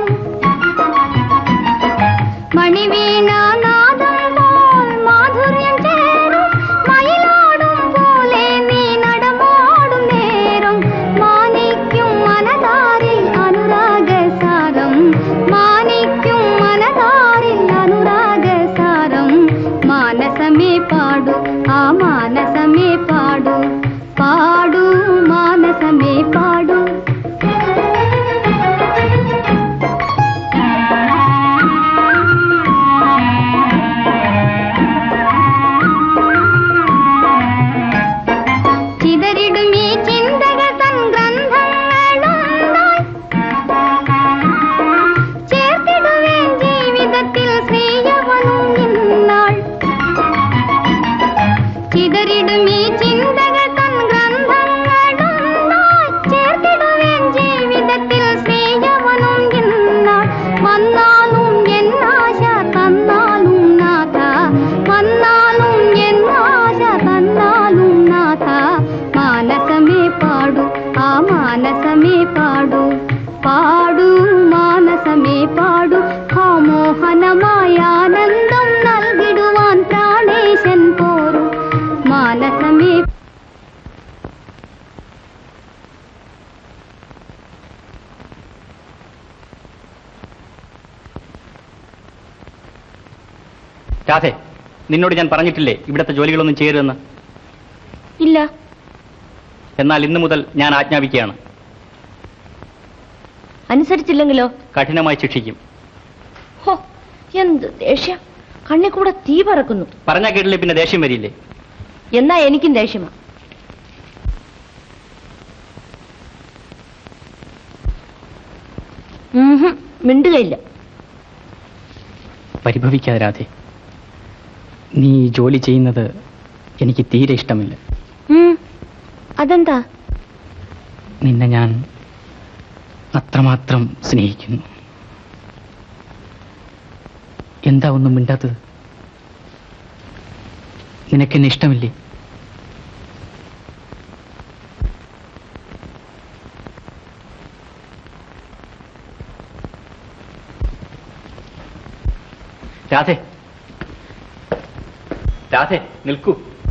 മണിവീണാനാദം പോൽ മാധുര്യം ചേരും മയിലാടും പോലെ നീ നടമാടും നേരം മാനിക്കും മനതാരിൽ അനുരാഗസാരം മാനിക്കും മനതാരിൽ അനുരാഗസാരം മാനസമേ പാടു ആ മാനസമേ പാടു പാടു മാനസമേ പാടു ചിതറിടും ഈ ചിന്തകൾ തൻ ഗ്രന്ഥങ്ങളുണ്ടായി ചേർത്തിടുവേൻ ജീവിതത്തിൽ ശ്രീയവനും നിന്നാൾ ചിതറിടും ഈ ചിന്തകൾ തൻ ഗ്രന്ഥങ്ങളുണ്ടായി ചേർത്തിടുവേൻ ജീവിതത്തിൽ ശ്രീയവനും നിന്നാൾ വന്നാലും എന്നാശ തന്നാലും നാഥ വന്നാലും എന്നാശ തന്നാലും നാഥ മാനസമേ പാടു ആ മാനസമേ പാടു പാടു മാനസമേ പാടു ആ മോഹനമായ ആനന്ദം നൽകിടുവാൻ പ്രാണേശൻ പോരും മാനസമേ രാധേ നിന്നോട് ഞാൻ പറഞ്ഞിട്ടില്ലേ ഇവിടുത്തെ ജോലികളൊന്നും ചെയ്യരുതെന്ന് ഇല്ല എന്നാൽ ഇന്നു മുതൽ ഞാൻ ആജ്ഞാപിക്കുകയാണ് അനുസരിച്ചില്ലെങ്കിലോ കഠിനമായി ശിക്ഷിക്കും ഹോ എന്ത് ദേഷ്യം കണ്ണി കൂടെ തീ പറക്കുന്നു പറഞ്ഞാൽ കേട്ടില്ലേ പിന്നെ ദേഷ്യം വരില്ലേ എന്നാ എനിക്കും ദേഷ്യമാ ഉംഹും, മിണ്ടുകയില്ല പരിഭവിക്കാതെ രാധേ നീ ഈ ജോലി ചെയ്യുന്നത് എനിക്ക് തീരെ ഇഷ്ടമില്ല ഉം, അതെന്താ നിന്നെ ഞാൻ അത്രമാത്രം സ്നേഹിക്കുന്നു എന്താ ഒന്നും മിണ്ടാത്തത് നിനക്കെന്നെ ഇഷ്ടമില്ലേ രാധേ രാധേ നിൽക്കൂ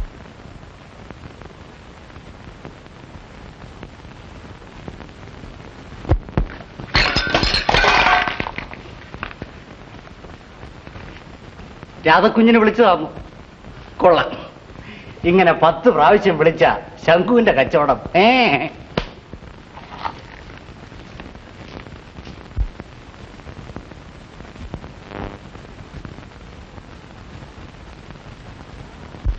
രാധക്കുഞ്ഞിനെ വിളിച്ചതാന്നു കൊള്ളാം ഇങ്ങനെ പത്ത് പ്രാവശ്യം വിളിച്ച ശംഖുവിന്റെ കച്ചവടം ഏ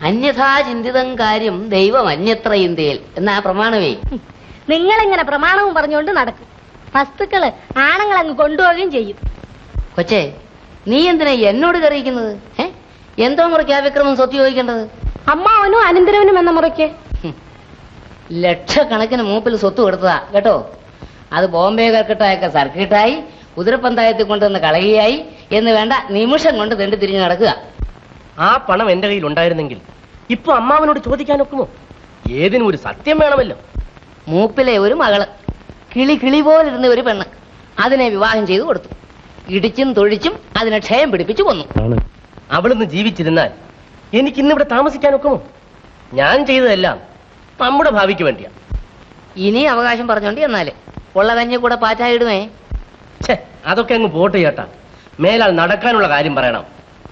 അന്യഥാ ചിന്തിതം കാര്യം ദൈവം അന്യത്ര ഇന്ത്യയിൽ എന്നാ പ്രമാണമേ നിങ്ങളിങ്ങനെ പ്രമാണവും പറഞ്ഞുകൊണ്ട് നടക്കും വസ്തുക്കള് ആണുങ്ങൾ അങ്ങ് കൊണ്ടുപോവുകയും ചെയ്യും കൊച്ചേ നീ എന്തിനാ എന്നോട് കറിയിക്കുന്നത് ഏ എന്തോ മുറയ്ക്കാ വിക്രമം സ്വത്ത് ചോദിക്കേണ്ടത് അമ്മാവനും അനന്തരവനും എന്ന മുറയ്ക്ക് ലക്ഷക്കണക്കിന് മൂപ്പിൽ സ്വത്ത് കൊടുത്തതാ കേട്ടോ അത് ബോംബെ കൽക്കട്ടയൊക്കെ സർക്കിട്ടായി കുതിരപ്പന്തായത്തിൽ കൊണ്ടുവന്ന് കളയുകയായി എന്ന് വേണ്ട നിമിഷം കൊണ്ട് തെണ്ടി തിരിഞ്ഞു നടക്കുക ആ പണം എന്റെ കയ്യിൽ ഉണ്ടായിരുന്നെങ്കിൽ ഇപ്പൊ അമ്മാവനോട് ചോദിക്കാനൊക്കുമോ ഏതിനും ഒരു സത്യം വേണമല്ലോ മൂപ്പിലെ ഒരു മകള് കിളി കിളി പോലിരുന്ന ഒരു പെണ്ണ് അതിനെ വിവാഹം ചെയ്തു കൊടുത്തു ഇടിച്ചും തൊഴിച്ചും അതിനെ ക്ഷയം പിടിപ്പിച്ചു കൊന്നു അവളൊന്ന് ജീവിച്ചിരുന്നാൽ എനിക്ക് ഇന്നിവിടെ താമസിക്കാനൊക്കുമോ ഞാൻ ചെയ്തതെല്ലാം നമ്മുടെ ഭാവിക്ക് വേണ്ടിയാ ഇനി അവകാശം പറഞ്ഞോണ്ട് എന്നാല് ഉള്ള കഞ്ഞി കൂടെ പാറ്റായിടുമേ ഛേ അതൊക്കെ അങ്ങ് പോട്ടെ ചേട്ടാ മേലാൽ നടക്കാനുള്ള കാര്യം പറയണം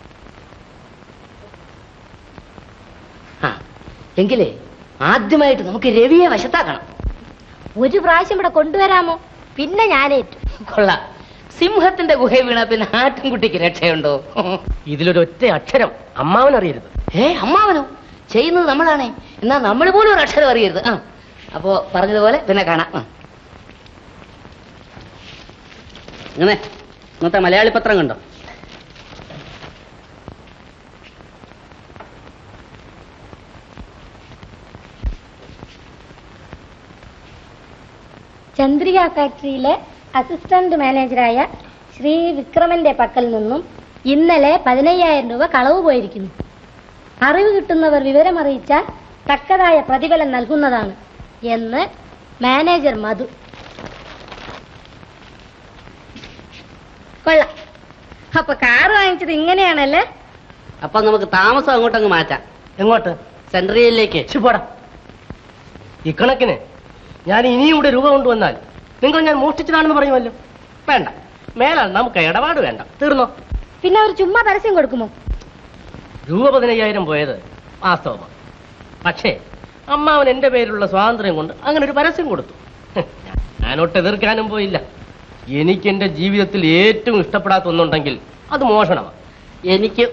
ആ എങ്കിലേ ആദ്യമായിട്ട് നമുക്ക് രവിയെ വശത്താക്കണം ഒരു പ്രാവശ്യം ഇവിടെ കൊണ്ടുവരാമോ പിന്നെ ഞാനേറ്റു കൊള്ളാം സിംഹത്തിന്റെ ഗുഹ വീണ പിന്നെ ആട്ടിൻകുട്ടിക്ക് രക്ഷയുണ്ടോ ഇതിലൊരു ഒറ്റ അക്ഷരം അമ്മാവൻ അറിയരുത് ഏ അമ്മാവനോ ചെയ്യുന്നത് നമ്മളാണേ എന്നാ നമ്മൾ പോലും ഒരു അക്ഷരം അറിയരുത് ആ അപ്പോ പറഞ്ഞതുപോലെ പിന്നെ കാണാം ആ. ഇങ്ങനെ ഇന്നത്തെ മലയാളി പത്രം കണ്ടോ ചന്ദ്രിക ഫാക്ടറിയിലെ അസിസ്റ്റന്റ് മാനേജറായ ശ്രീ വിക്രമന്റെ പക്കൽ നിന്നും ഇന്നലെ പതിനയ്യായിരം രൂപ കളവ് പോയിരിക്കുന്നു അറിവ് കിട്ടുന്നവർ വിവരമറിയിച്ചാൽ തക്കതായ പ്രതിഫലം നൽകുന്നതാണ് എന്ന് മാനേജർ മധു കൊള്ളാം അപ്പൊ കാറ് വാങ്ങിച്ചത് ഇങ്ങനെയാണല്ലേ അപ്പൊ നമുക്ക് താമസം അങ്ങോട്ടങ്ങ് മാറ്റാം എങ്ങോട്ട് സെൻട്രലിലേക്ക് പോടാ ഇക്കണക്കിന് ഞാൻ ഇനിയും ഇവിടെ രൂപ കൊണ്ടുവന്നാൽ നിങ്ങൾ ഞാൻ മോഷ്ടിച്ചതാണെന്ന് പറയുമല്ലോ വേണ്ട മേലാൽ നമുക്ക് ഇടപാട് വേണ്ട തീർന്നോ പിന്നെ അവർ ചുമ്മാ പരസ്യം കൊടുക്കുമോ രൂപ പതിനയ്യായിരം പോയത് വാസ്തവമാണ് പക്ഷേ അമ്മാവൻ എന്റെ പേരിലുള്ള സ്വാതന്ത്ര്യം കൊണ്ട് അങ്ങനെ ഒരു പരസ്യം കൊടുത്തു ഹ്, ഞാനൊട്ട് എതിർക്കാനും പോയില്ല എനിക്ക് എന്റെ ജീവിതത്തിൽ ഏറ്റവും ഇഷ്ടപ്പെടാത്ത ഒന്നുണ്ടെങ്കിൽ അത് മോഷണമാണ് എനിക്ക്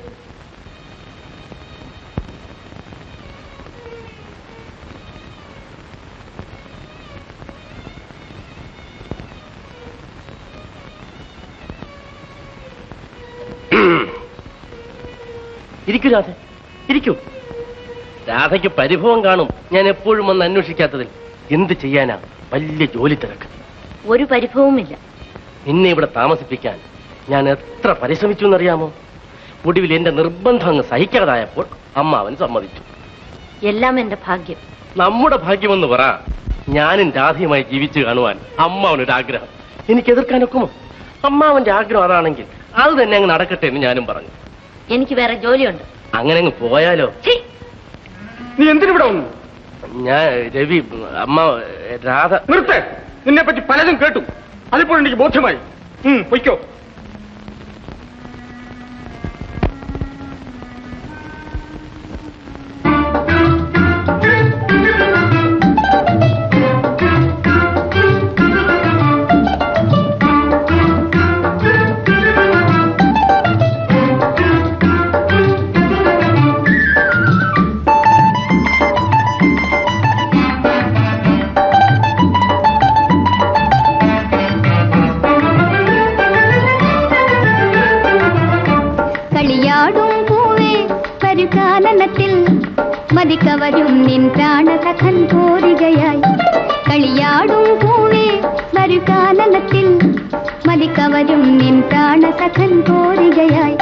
ഇരിക്കൂ രാധ ഇരിക്കൂ രാധയ്ക്ക് പരിഭവം കാണും ഞാൻ എപ്പോഴും വന്ന് അന്വേഷിക്കാത്തതിൽ എന്ത് ചെയ്യാനാ വലിയ ജോലി തിരക്ക് ഒരു പരിഭവവുമില്ല നിന്നെ ഇവിടെ താമസിപ്പിക്കാൻ ഞാൻ എത്ര പരിശ്രമിച്ചു എന്നറിയാമോ ഒടുവിൽ എന്റെ നിർബന്ധം അങ്ങ് സഹിക്കാതായപ്പോൾ അമ്മാവൻ സമ്മതിച്ചു എല്ലാം എന്റെ ഭാഗ്യം നമ്മുടെ ഭാഗ്യമെന്ന് പറ ഞാനും രാധയുമായി ജീവിച്ചു കാണുവാൻ അമ്മാവനൊരു ആഗ്രഹം എനിക്ക് എതിർക്കാനൊക്കുമോ അമ്മാവന്റെ ആഗ്രഹം അതാണെങ്കിൽ അത് തന്നെ അങ്ങ് നടക്കട്ടെ എന്ന് ഞാനും പറഞ്ഞു എനിക്ക് വേറെ ജോലിയുണ്ട് അങ്ങനെ അങ്ങ് പോയാലോ നീ എന്തിനിവിടെ വന്നു ഞാൻ രവി അമ്മ രാധ നിർത്ത് നിന്നെ പറ്റി പലതും കേട്ടു അതിപ്പോൾ എനിക്ക് ബോധ്യമായി ഉം, പൊയ്ക്കോ കളിയാടും പൂവേ പരുകാനനത്തിൽ മതിക്കവരും നിൻ പ്രാണസഖൻ പോരുകയായി കളിയാടും പൂവേ പരുകാനനത്തിൽ മതിക്കവരും നിൻ പ്രാണസഖൻ പോരുകയായി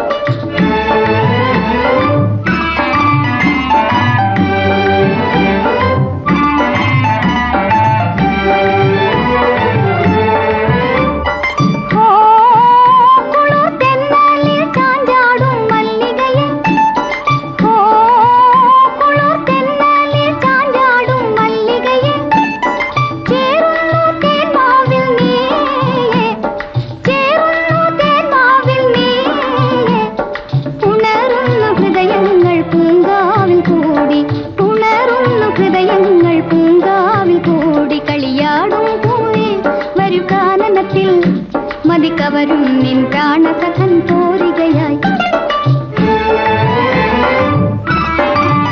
ഓ കുളിർ തെന്നലിൽ ചാഞ്ചാടും മല്ലികയെ ഓ കുളിർ തെന്നലിൽ ചാഞ്ചാടും മല്ലികയെ ചേരുന്നു തേന്മാവിൽ നീയെ ചേരുന്നു തേന്മാവിൽ നീയെ ഉണരുന്നു ഹൃദയങ്ങൾ പൂങ്കാവിൽ കൂടി ഉണരുന്നു ഹൃദയങ്ങൾ പൂങ്കാവിൽ കൂടി കളിയാടും പൂവേ വരു കാനനത്തിൽ മതിക്കവരും നിൻ പ്രാണസഖൻ പോരുകയായി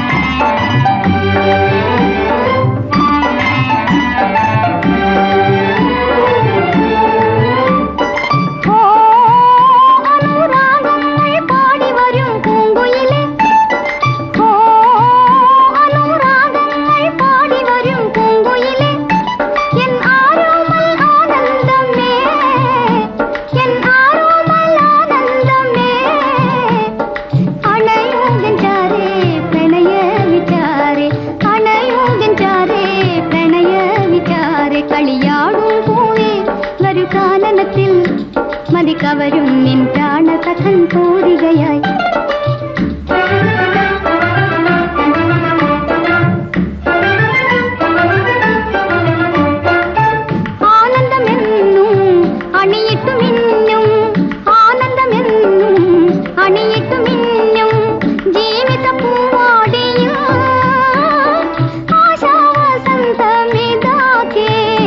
വരുകാലനത്തിൽ മതി കവരും നിൻ പ്രാണസഖൻ പൂരികയായി ആനന്ദമെന്നും അണിയിട്ടു മിന്നും ആനന്ദമെന്നും അണിയിട്ടു മിന്നും ജീവിത പൂവാടിയ ആശാവസന്തമിതാക്കേ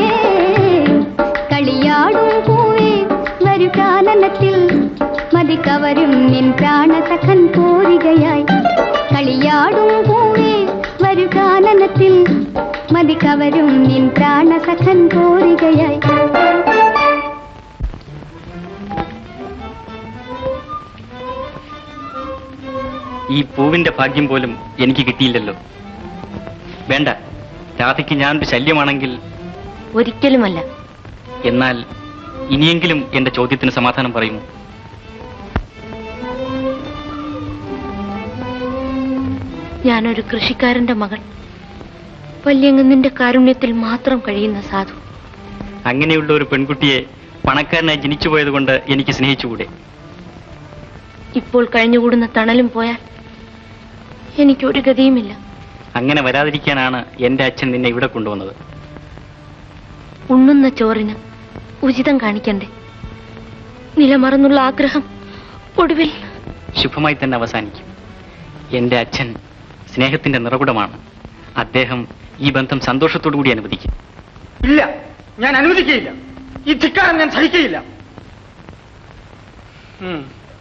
കളിയാടും പൂവേ വരുകാലനത്തിൽ മതി കവരും നിൻ പ്രാണസഖൻ പോരികയായി കളിയാടും പൂവേ വരുകാലനത്തിൽ മതി കവരും നിൻ പ്രാണസഖൻ പോരികയായി ഈ പൂവിന്റെ ഭാഗ്യം പോലും എനിക്ക് കിട്ടിയില്ലല്ലോ വേണ്ട രാധയ്ക്ക് ഞാനൊരു ശല്യമാണെങ്കിൽ ഒരിക്കലുമല്ല എന്നാൽ ഇനിയെങ്കിലും എന്റെ ചോദ്യത്തിന് സമാധാനം പറയുമോ ഞാനൊരു കൃഷിക്കാരന്റെ മകൾ വല്യങ്ങന്നിന്റെ കാരുണ്യത്തിൽ മാത്രം കഴിയുന്ന സാധു അങ്ങനെയുള്ള ഒരു പെൺകുട്ടിയെ പണക്കാരനായി ജനിച്ചുപോയത് കൊണ്ട് എനിക്ക് സ്നേഹിച്ചുകൂടെ ഇപ്പോൾ കഴിഞ്ഞുകൂടുന്ന തണലും പോയാൽ എനിക്കൊരു ഗതിയുമില്ല അങ്ങനെ വരാതിരിക്കാനാണ് എന്റെ അച്ഛൻ നിന്നെ ഇവിടെ കൊണ്ടുവന്നത് ഉണ്ണുന്ന ചോറിന് ഉചിതം കാണിക്കണ്ടേ നിലമറന്നുള്ള ആഗ്രഹം ഒടുവിൽ ശുഭമായി തന്നെ അവസാനിക്കും എന്റെ അച്ഛൻ സ്നേഹത്തിന്റെ നിറകുടമാണ് അദ്ദേഹം ഈ ബന്ധം സന്തോഷത്തോടു കൂടി അനുവദിക്കും ഇല്ല ഞാൻ അനുവദിക്കുകയില്ല ഈ ധിക്കാരം ഞാൻ സഹിക്കുകയില്ല ഉം.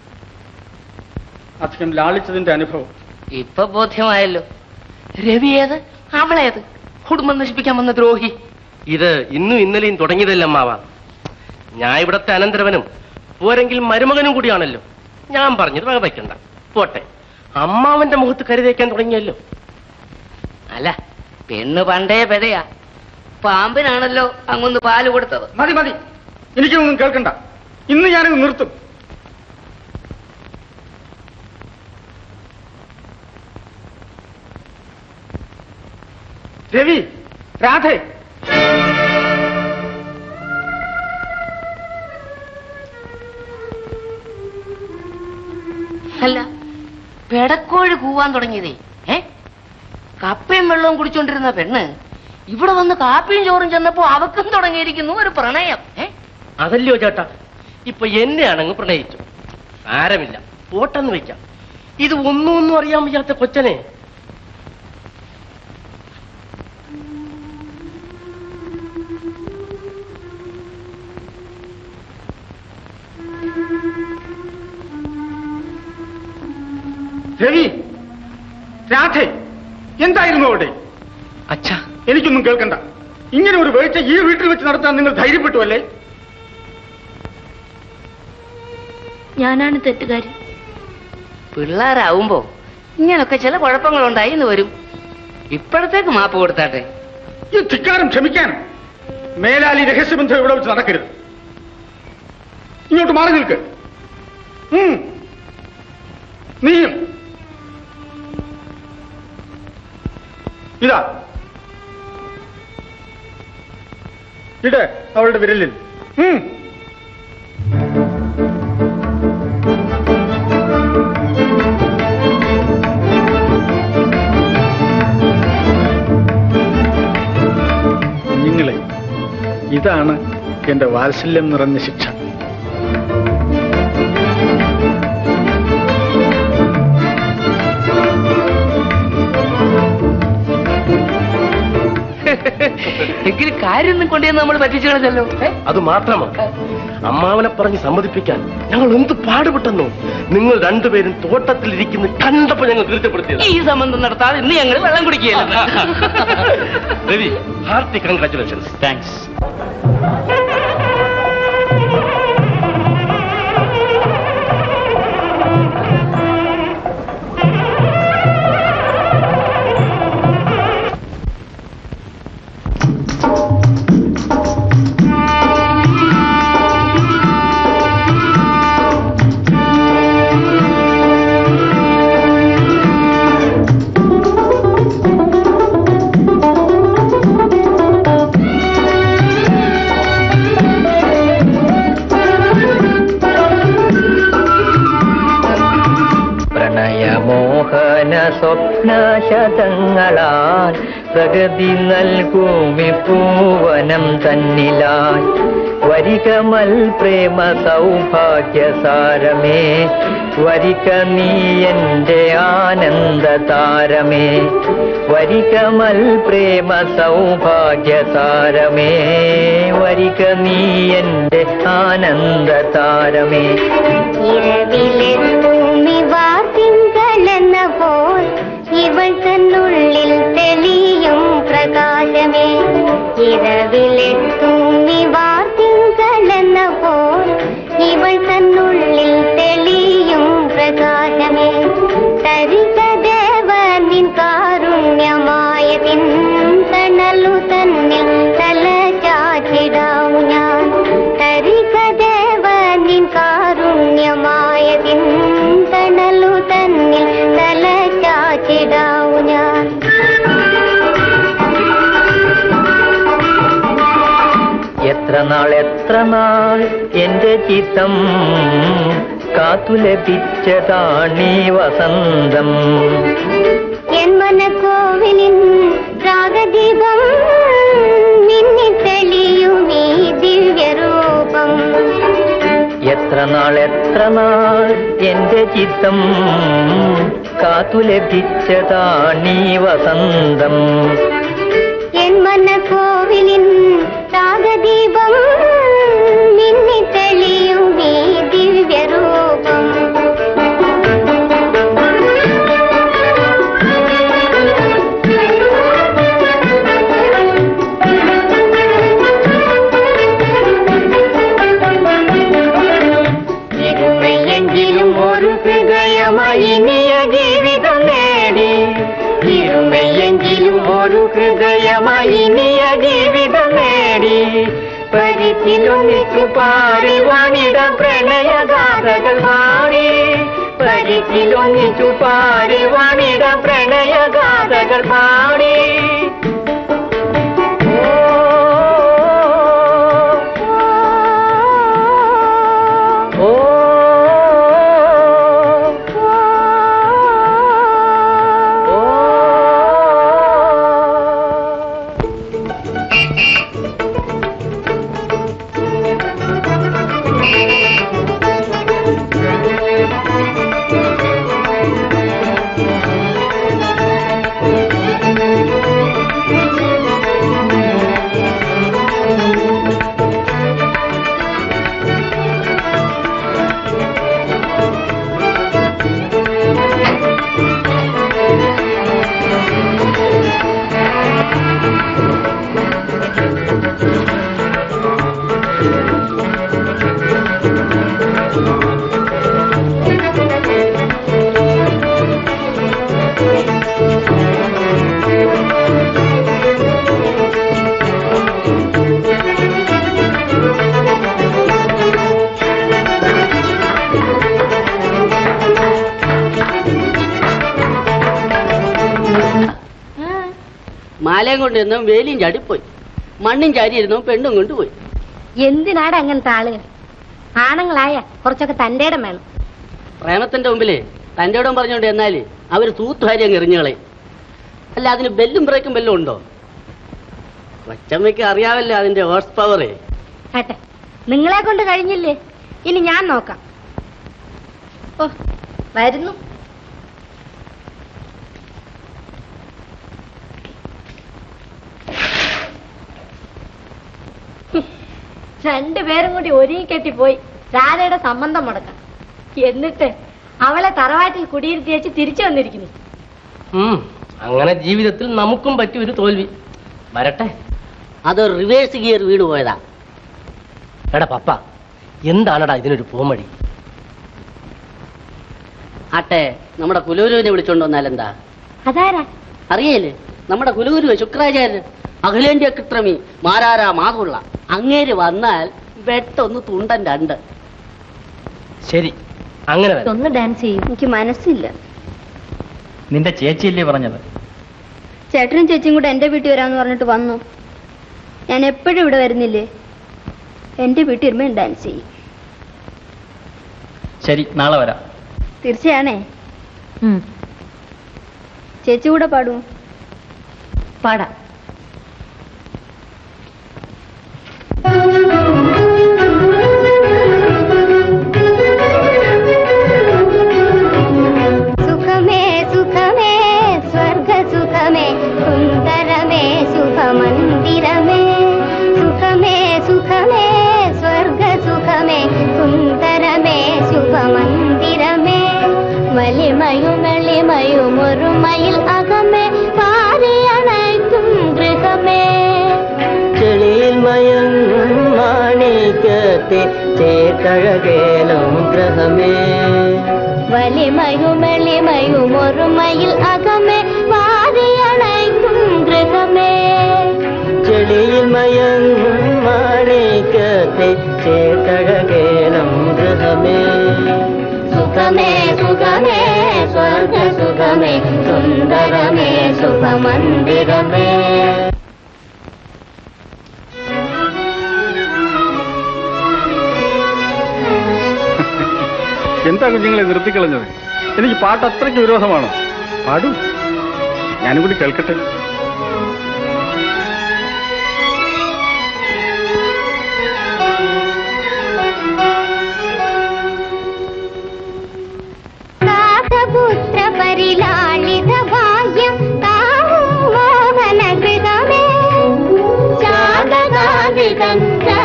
അധികം ലാളിച്ചതിന്റെ അനുഭവം ഇപ്പൊ ബോധ്യമായല്ലോ രവി ഏത് അവളേത് കുടുംബം നശിപ്പിക്കാൻ വന്ന ദ്രോഹി ഇത് ഇന്നും ഇന്നലെയും തുടങ്ങിയതല്ല അമ്മാവ ഞാൻ ഇവിടത്തെ അനന്തരവനും പോരെങ്കിൽ മരുമകനും കൂടിയാണല്ലോ ഞാൻ പറഞ്ഞത് വക വയ്ക്കണ്ട പോട്ടെ അമ്മാവന്റെ മുഖത്ത് കരുതേക്കാൻ തുടങ്ങിയല്ലോ അല്ല പെണ്ണ് പണ്ടേ പെടയാ പാമ്പിനാണല്ലോ അങ്ങൊന്ന് പാല് കൊടുത്തത് മതി മതി എനിക്കൊന്നും കേൾക്കണ്ട ഇന്ന് ഞാനിത് നിർത്തും രവി രാധേ അല്ല പെടക്കോഴി കൂവാൻ തുടങ്ങിയതേ ഏ കപ്പയും വെള്ളവും കുടിച്ചോണ്ടിരുന്ന പെണ്ണ് ഇവിടെ വന്ന് കാപ്പിയും ചോറും ചെന്നപ്പോ അവക്കും തുടങ്ങിയിരിക്കുന്നു ഒരു പ്രണയം ഏ അതല്ലയോ ചേട്ടാ ഇപ്പൊ എന്നെയാണങ്ങ് പ്രണയിച്ചു സാരമില്ല പോട്ടെന്ന് വെക്കാം ഇത് ഒന്നും ഒന്നും അറിയാൻ വയ്യാത്ത കൊച്ചനെ രവി രാധേ എന്തായിരുന്നു അവിടെ അച്ഛാ എനിക്കൊന്നും കേൾക്കണ്ട ഇങ്ങനെ ഒരു വേഴ്ച ഈ വീട്ടിൽ വെച്ച് നടത്താൻ നിങ്ങൾ ധൈര്യപ്പെട്ടു അല്ലേ ഞാനാണ് തെറ്റുകാരി പിള്ളേരാവുമ്പോ ഇങ്ങനൊക്കെ ചില കുഴപ്പങ്ങളുണ്ടായി എന്ന് വരും ഇപ്പോഴത്തേക്ക് മാപ്പ് കൊടുത്താട്ടെ ഈ ധിക്കാരം ക്ഷമിക്കാനും മേലാലി രഹസ്യബന്ധം ഇവിടെ വെച്ച് നടക്കരുത് ഇങ്ങോട്ട് മാറി നിൽക്ക് ഉം. നീയും ഇതാ ഇട് അവളുടെ വിരലിൽ ഉം. കുഞ്ഞുങ്ങളെ ഇതാണ് എന്റെ വാത്സല്യം നിറഞ്ഞ ശിക്ഷ എങ്കിലും കാര്യമൊന്നും കൊണ്ടുവന്ന് നമ്മൾ പറ്റിച്ചു കളഞ്ഞല്ലോ ഏ? അത് മാത്രമോ അമ്മാവനെ പറഞ്ഞ് സമ്മതിപ്പിക്കാൻ ഞങ്ങൾ എന്ത് പാടുപെട്ടെന്നോ നിങ്ങൾ രണ്ടുപേരും തോട്ടത്തിലിരിക്കുന്ന കണ്ടപ്പോ ഞങ്ങൾ തീർച്ചപ്പെടുത്തിയത് ഈ സംബന്ധം നടത്താതെ ഇന്ന് ഞങ്ങൾ വെള്ളം കുടിക്കുകയല്ല രവി ഹാർട്ടി കൺഗ്രാറ്റുലേഷൻസ് താങ്ക്സ് ആ സ്വപ്നശതങ്ങളാൽ പ്രകൃതി നൽകൂമി പൂവനം തന്നിലായി വരികമൽ പ്രേമ സൗഭാഗ്യസാരമേ വരിക നീ എൻ്റെ ആനന്ദ താരമേ വരികമൽ പ്രേമ സൗഭാഗ്യസാരമേ വരിക നീ എൻ്റെ ആനന്ദ താരമേ ഇരവിലെ ഭൂമി വാർത്തിങ്കളെന്ന പോൽ ഇവൾ തന്നുള്ളിൽ തെളിയും പ്രകാശമേ ഇരവിലെ ഭൂമി വാർത്തിങ്കളെന്ന പോൽ ഇവൾ തന്നുള്ളിൽ തെളിയും പ്രകാശമേ തരിക ദേവനിൻ കാരുണ്യമായതിൻ തണലു തന്നിൽ തല ചാച്ചിടാവു ഞാൻ തരിക ദേവനിൻ കാരുണ്യമായതിൻ തണലു തന്നിൽ തല ചാച്ചിടാവു ഞാൻ എത്ര നാൾ എത്ര നാൾ എന്റെ ചിത്തം കാത്തു ലഭിച്ചതാണീ വസന്തം എൻ മനക്കോവിലിൻ രാഗദീപം മിന്നി തെളിയും ഈ ദിവ്യരൂപം എത്ര നാൾ എത്ര നാൾ എന്റെ ചിത്തം കാത്തു ലഭിച്ചതാണീ വസന്തം എൻ മനക്കോവിലിൻ രാഗദീപം മിന്നി തെളിയും ഈ ദിവ്യരൂപം ഇരുമയെങ്കിലും ഒരു ഹൃദയമായി ഇനിയ ജീവിതം നേടി ഇരുമയെങ്കിലും ഒരു ഹൃദയമായി ഇനിയ ജീവിതം നേടി പരിചിലൊന്നിച്ചു പാടി വാണിട പ്രണയഗാഥകൾ പാടി പരിചിലൊന്നിച്ചു പാടി വാണിട പ്രണയഗാഥകൾ പാടി ഓ മാലയും കൊണ്ടിരുന്നു വേലിയും ചാടിപ്പോയി മണ്ണും ചാരിയിരുന്നു പെണ്ണും കൊണ്ടുപോയി എന്തിനാടാ അങ്ങനത്തെ ആളുകൾ ആണുങ്ങളായ കുറച്ചൊക്കെ തന്റെ ഇടം വേണം പ്രേമത്തിന്റെ മുമ്പില് തന്റെ ഇടം പറഞ്ഞുകൊണ്ട് എന്നാല് അവര് തൂത്തുവാരി അങ്ങ് എറിഞ്ഞുകളെ അല്ല അതിന് ബെല്ലും ബ്രേക്കും ബെല്ലും ഉണ്ടോ കൊച്ചമ്മയ്ക്ക് അറിയാമല്ലോ അതിന്റെ ഹോഴ്സ് പവറ് കേട്ടെ നിങ്ങളെ കൊണ്ട് കഴിഞ്ഞില്ലേ ഇനി ഞാൻ നോക്കാം ഓ വരുന്നു ഹും, രണ്ടുപേരും കൂടി ഒരുങ്ങി കെട്ടിപ്പോയി രാധയുടെ സംബന്ധം മുടക്കാം എന്നിട്ട് അവളെ തറവാട്ടിൽ കുടിയിരുത്തി വെച്ച് തിരിച്ചു വന്നിരിക്കുന്നു ഉം, അങ്ങനെ ജീവിതത്തിൽ നമുക്കും പറ്റിയ ഒരു തോൽവി വരട്ടെ അത് റിവേഴ്സ് ഗിയർ വീട് പോയതാ എടാ പപ്പ എന്താണടാ ഇതിനൊരു പോമടി ആട്ടെ നമ്മുടെ കുലൂരുവിനെ വിളിച്ചോണ്ട് വന്നാലെന്താ അതാരാ അറിയല്ലേ നമ്മുടെ കുലഗുരു ശുക്രാചാര്യൻ അഖിലേന്ത്യ കിത്രമി മാരാര മാതുള്ള അങ്ങേര് വന്നാൽ വെട്ടൊന്ന് തുണ്ടൻ രണ്ട് ശരി അങ്ങനെ വരാം. ഒന്ന് ഡാൻസ് ചെയ്യും എനിക്ക് മനസ്സില്ല നിന്റെ ചേച്ചിയല്ലേ പറഞ്ഞത് ചേട്ടനും ചേച്ചിയും കൂടെ എന്റെ വീട്ടിൽ വരാന്ന് പറഞ്ഞിട്ട് വന്നു ഞാൻ എപ്പോഴും ഇവിടെ വരുന്നില്ലേ എന്റെ വീട്ടിൽ വരുമ്പോ ഡാൻസ് ചെയ്യും ശരി നാളെ വരാം തീർച്ചയാണേ ചേച്ചി കൂടെ പാടുമോ പാടാം സുഖമേ സുഖമേ സ്വർഗ സുഖമേ സുന്ദരമേ സുഖമന്ദിരമേ സുഖമേ സുഖമേ സ്വർഗ സുഖമേ സുന്ദരമേ ശുഭമന്ദിരമേ വലിമയും എളിമയും ഒരുമയിൽ അകമേ പാരിയണയ്ക്കും ഗൃഹമേ ചെളിയിൽ മയങ്ങും മാണിക്കത്തെ ചേട്ടഴകേലും ഗ്രഹമേ വലിമയും എളിമയും ഒരുമയിൽ അകമേ പാരിയണയ്ക്കും ഗൃഹമേ ചെളിയിൽ മയങ്ങും മാണിക്കത്തെ ചേട്ടഴകേലും ഗ്രഹമേ സുഖമേ സുഖമേ സ്വർഗ സുഖമേ സുന്ദരമേ ശുഭമന്ദിരമേ എന്താ കുഞ്ഞുങ്ങളെ നിർത്തിക്കളഞ്ഞത് എനിക്ക് പാട്ട് അത്രയ്ക്ക് വിരോധമാണോ പാടൂ ഞാനും കൂടി കേൾക്കട്ടെ നാഥപുത്ര പരിലാളിത ഭാഗ്യം താവും മോഹന ഗൃഹമേ ശാന്തകാന്തിതൻ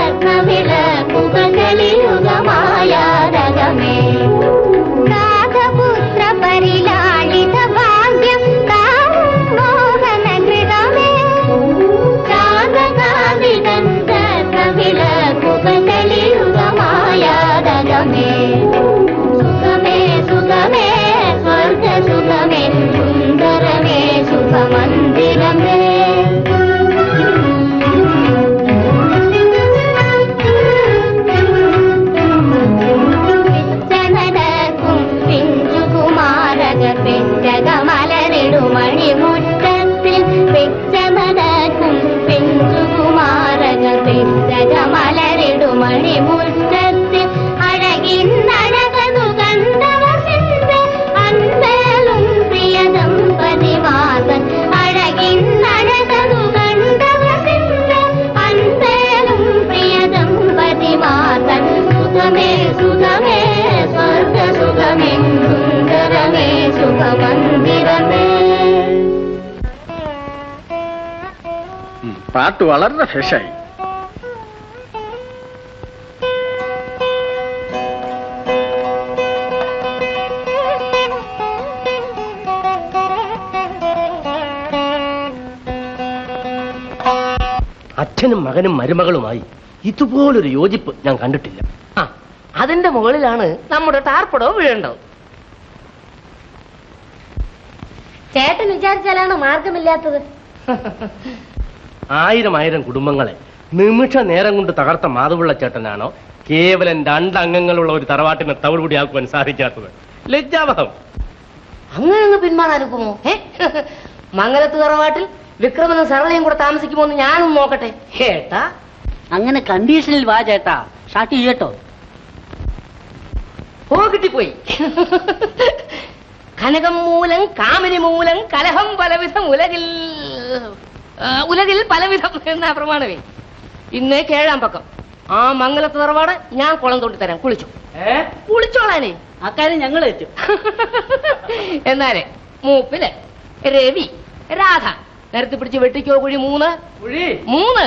രത്നവിളക്കുകളിയുഗമായാരകമേ നാഥപുത്ര പരിലാളിത ഭാഗ്യം താവും മോഹന ഗൃഹമേ ശാന്തകാന്തിതൻ രത്നവിളക്കുകളിയുഗമായാരകമേ സുഖമേ സുഖമേ സ്വർഗ സുഖമേ സുന്ദരമേ ശുഭമന്ദിരമേ പിച്ചനടക്കും പിഞ്ചുകുമാരകർ പെറ്റകമലരിടുമണിമുറ്റത്തിൽ പിച്ചനടക്കും പിഞ്ചുകുമാരകർ പെറ്റകമലരിടുമണിമുറ്റത്തിൽ അഴകിന്നഴകതു കണ്ടവസിന്റെ അൻപേലും പ്രിയതം പതിവാസൻ അഴകിന്നഴകതു കണ്ടവസിന്റെ അൻപേലും പ്രിയതം പതിവാസൻ സുഖമേ സുഖമേ സ്വർഗ സുഖമേ സുന്ദരമേ സുഖമന്ദിരമേ ഉം, പാട്ട് വളരെ ഫ്രഷായി അച്ഛനും മകനും മരുമകളുമായി ഇതുപോലൊരു യോജിപ്പ് ഞാൻ കണ്ടിട്ടില്ല ആ അതിന്റെ മുകളിലാണ് നമ്മുടെ ടാർപ്പടോ വീഴേണ്ടത് ചേട്ടൻ വിചാരിച്ചാലാണ് മാർഗമില്ലാത്തത് ആയിരം ആയിരം കുടുംബങ്ങളെ നിമിഷ നേരം കൊണ്ട് തകർത്ത മാധവുള്ള ചേട്ടനാണോ കേവലം രണ്ടംഗങ്ങളുള്ള ഒരു തറവാട്ടിനെ തവിടുകൂടിയാക്കുവാൻ സാധിക്കാത്തത് ലജ്ജാവഹം അങ്ങനെ അങ്ങ് പിന്മാറാനുക്കുമോ ഏ മംഗലത്ത് തറവാട്ടിൽ വിക്രമനും സരളയും കൂടെ താമസിക്കുമോ എന്ന് ഞാനും നോക്കട്ടെ കേട്ടാ അങ്ങനെ കണ്ടീഷനിൽ വാ ചേട്ടാ ഷാട്ട് ചെയ്യട്ടോ ഓ കിട്ടിപ്പോയി കനകം മൂലം കാമിനി മൂലം കലഹം പലവിധം ഉലകിൽ ആ, ഉലകിൽ പലവിധം എന്നാ പ്രമാണമേ ഇന്നേ കേഴാം പക്കം ആ മംഗലത്ത് തറവാട് ഞാൻ കുളം തൊട്ടി തരാം കുളിച്ചു കുളിച്ചോളാനേ അക്കാര്യം ഞങ്ങൾ ഏറ്റു എന്നാലേ മൂപ്പില് രവി രാധ നിരത്തി പിടിച്ച് വെട്ടിക്കോ കുഴി മൂന്ന് മൂന്ന്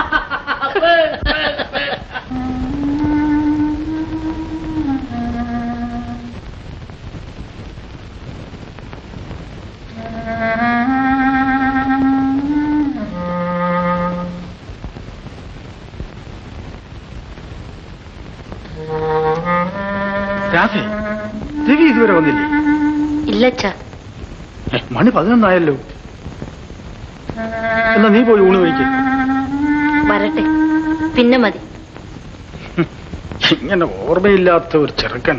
രാധേ രവി ഇതുവരെ വന്നില്ലേ ഇല്ലച്ചാ ഏ, മണി പതിനൊന്നായല്ലോ എന്നാ നീ പോയി ഊണ് കഴിക്ക് വരട്ടെ പിന്നെ മതി ഇങ്ങനെ ഓർമ്മയില്ലാത്ത ഒരു ചെറുക്കൻ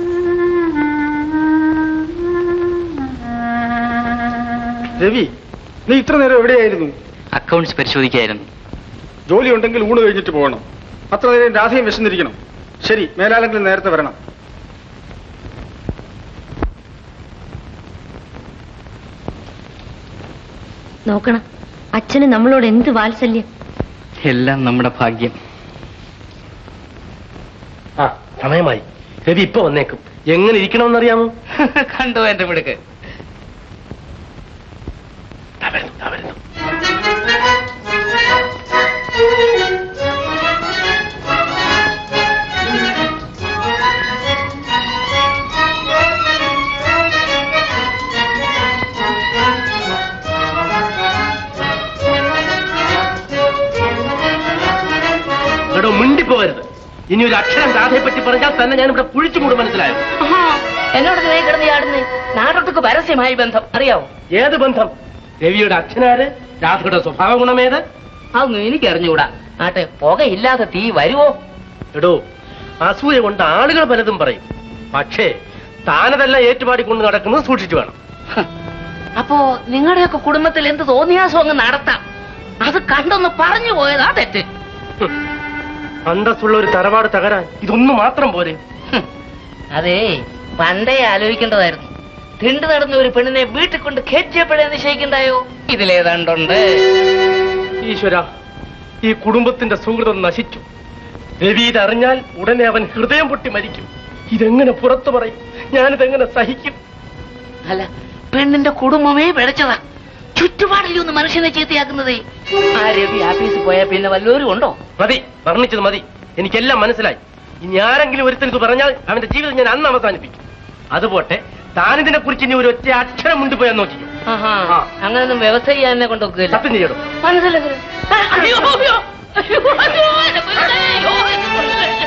രവി നീ ഇത്ര നേരം എവിടെയായിരുന്നു അക്കൗണ്ട്സ് പരിശോധിക്കായിരുന്നു ജോലി ഉണ്ടെങ്കിൽ ഊണ് കഴിഞ്ഞിട്ട് പോകണം അത്ര നേരം രാധയും വിശന്നിരിക്കണം ശരി മേലാലെങ്കിലും നേരത്തെ വരണം നോക്കണം അച്ഛന് നമ്മളോട് എന്ത് വാത്സല്യം എല്ലാം നമ്മുടെ ഭാഗ്യം ആ സമയമായി രവി ഇപ്പൊ വന്നേക്കും എങ്ങനെ ഇരിക്കണമെന്നറിയാമോ കണ്ടോ എന്റെ മിടുക്ക് ദാ വരുന്നു, ദാ വരുന്നു. എടോ മിണ്ടിപ്പോവരുത് ഇനി ഒരു അക്ഷരം രാധയെ പറ്റി പറഞ്ഞാൽ തന്നെ ഞാൻ ഇവിടെ കുഴിച്ചു മൂടും മനസ്സിലായോ എന്നോട് നീ കിടന്ന് ചാടുന്നേ നാടൊട്ടുക്ക് പരസ്യമായി ബന്ധം അറിയാവോ ഏത് ബന്ധം രവിയുടെ അച്ഛനാര് രാധയുടെ സ്വഭാവ ഗുണമേത് അതൊന്നും എനിക്ക് അറിഞ്ഞുകൂടാ ആട്ടെ പുകയില്ലാതെ തീ വരുവോ എടോ അസൂയ കൊണ്ട് ആളുകൾ പലതും പറയും പക്ഷേ താനതെല്ലാം ഏറ്റുപാടിക്കൊണ്ട് നടക്കുന്നത് സൂക്ഷിച്ചു വേണം അപ്പോ നിങ്ങളുടെയൊക്കെ കുടുംബത്തിൽ എന്ത് തോന്നിയാസം അങ്ങ് നടത്താം അത് കണ്ടൊന്ന് പറഞ്ഞു പോയതാ തെറ്റ് ഹും. അന്തസ്സുള്ള ഒരു തറവാട് തകരാൻ ഇതൊന്നും മാത്രം പോരെ അതേ പണ്ടേ ആലോചിക്കേണ്ടതായിരുന്നു തിണ്ടു നടന്ന ഒരു പെണ്ണിനെ വീട്ടിൽ കൊണ്ട് കയറ്റിയപ്പോഴേ നിശ്ചയിക്കണ്ടായോ ഇതിലേതാണ്ടുണ്ട് ഈശ്വര ഈ കുടുംബത്തിന്റെ സുഹൃതം നശിച്ചു രവി ഇതറിഞ്ഞാൽ ഉടനെ അവൻ ഹൃദയം പൊട്ടി മരിക്കും ഇതെങ്ങനെ പുറത്തു പറയും ഞാനിതെങ്ങനെ സഹിക്കും അല്ല പെണ്ണിന്റെ കുടുംബമേ പിഴച്ചതാ ചുറ്റുപാടിൽ ഒന്ന് മനുഷ്യനെ ചീത്തയാക്കുന്നതേ ആ രവി ആഫീസിൽ പോയാൽ പിന്നെ വല്ലവരും ഉണ്ടോ മതി വർണ്ണിച്ചത് മതി എനിക്കെല്ലാം മനസ്സിലായി ഇനി ആരെങ്കിലും ഒരുത്തൻ ഇത് പറഞ്ഞാൽ അവന്റെ ജീവിതം ഞാൻ അന്ന് അവസാനിപ്പിക്കും അതുപോട്ടെ താനിതിനെ കുറിച്ച് ഇനി ഒരു ഒറ്റ അക്ഷരം മുണ്ടുപോയാൽ നോക്കിക്കും ആഹാ അങ്ങനൊന്നും വ്യവസ്ഥ ചെയ്യാൻ എന്നെ കൊണ്ടൊക്കില്ല സത്യം ചെയ്യണം മനസ്സിലായി അയ്യോ അയ്യോ അയ്യോ അയ്യോ എന്റെ പെണ്ണേ, അയ്യോ.